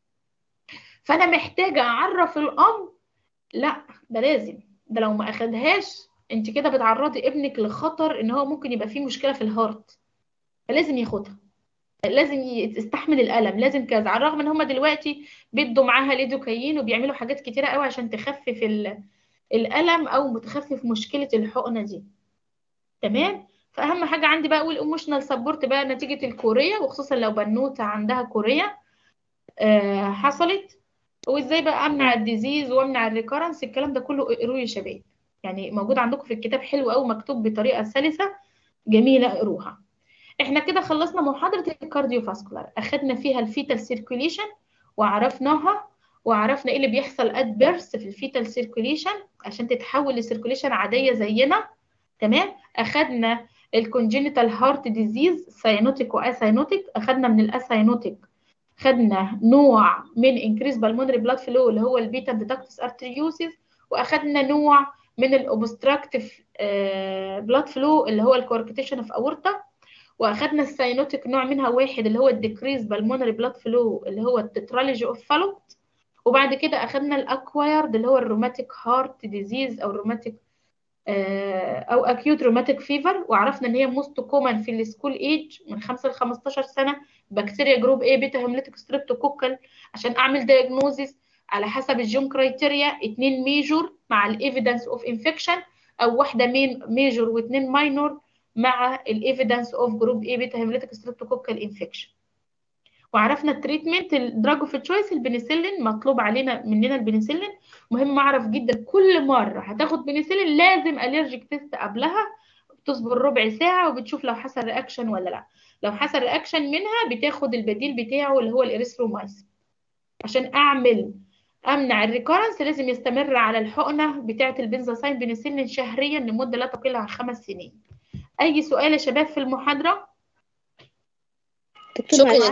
فانا محتاجه اعرف الام لا ده لازم ده لو ما اخدهاش انت كده بتعرضي ابنك لخطر ان هو ممكن يبقى فيه مشكله في الهارت فلازم ياخدها لازم يستحمل الالم لازم كذا على الرغم ان هم دلوقتي بيدوا معاها ليدوكاين وبيعملوا حاجات كتيره قوي عشان تخفف الالم او متخفف مشكله الحقنه دي تمام فاهم حاجه عندي بقى اقول ايموشنال سبورت بقى نتيجه الكوريه وخصوصا لو بنوته عندها كوريه آه حصلت وازاي بقى امنع الديزيز وامنع الريكورنس الكلام ده كله اقروه يا شباب يعني موجود عندكم في الكتاب حلو قوي مكتوب بطريقه سلسه جميله اقروها احنا كده خلصنا محاضره الكارديوفاسكولار اخدنا فيها الفيتال سيركوليشن وعرفناها وعرفنا ايه اللي بيحصل ات بيرث في الفيتال سيركوليشن عشان تتحول لسيركوليشن عاديه زينا تمام اخدنا الكونجينيتال هارت ديزيز ساينوتيك واساينوتيك اخدنا من الاساينوتيك خدنا نوع من انكريز بالمونري بلاد فلو اللي هو البيتا ديتاكتس ارتريوسيس واخدنا نوع من الاوبستراكتيف بلاد فلو اللي هو الكوركتيشن اوف اورتا واخدنا الساينوتيك نوع منها واحد اللي هو الديكريز بالمونري بلاد فلو اللي هو التترالوجي اوف فالوت وبعد كده اخدنا الاكوايرد اللي هو الروماتيك هارت ديزيز او الروماتيك او اكيوت روماتيك فيفر وعرفنا ان هي موست كومن في السكول ايج من 5 ل 15 سنه بكتيريا جروب اي بيتا هيموليتيك ستريبتوكوكل عشان اعمل دايجنوزيس على حسب الجون كرايتيريا اتنين ميجور مع الايفيدنس اوف انفكشن او واحده مين ميجور واثنين ماينور مع الايفيدنس اوف جروب اي بيتا هيموليتيك ستريبتوكوكل انفكشن وعرفنا التريتمنت الدراج اوف تشويس البنسلين مطلوب علينا مننا البنسلين مهم اعرف جدا كل مره هتاخد بنسلين لازم الرجيك تيست قبلها بتصبر ربع ساعه وبتشوف لو حصل رياكشن ولا لا لو حصل رياكشن منها بتاخد البديل بتاعه اللي هو الاريثرومايسين عشان اعمل امنع الريكورنس لازم يستمر على الحقنه بتاعه البنزاساين بنسلين شهريا لمده لا تقل عن خمس سنين اي سؤال يا شباب في المحاضره دكتور شكرا معلش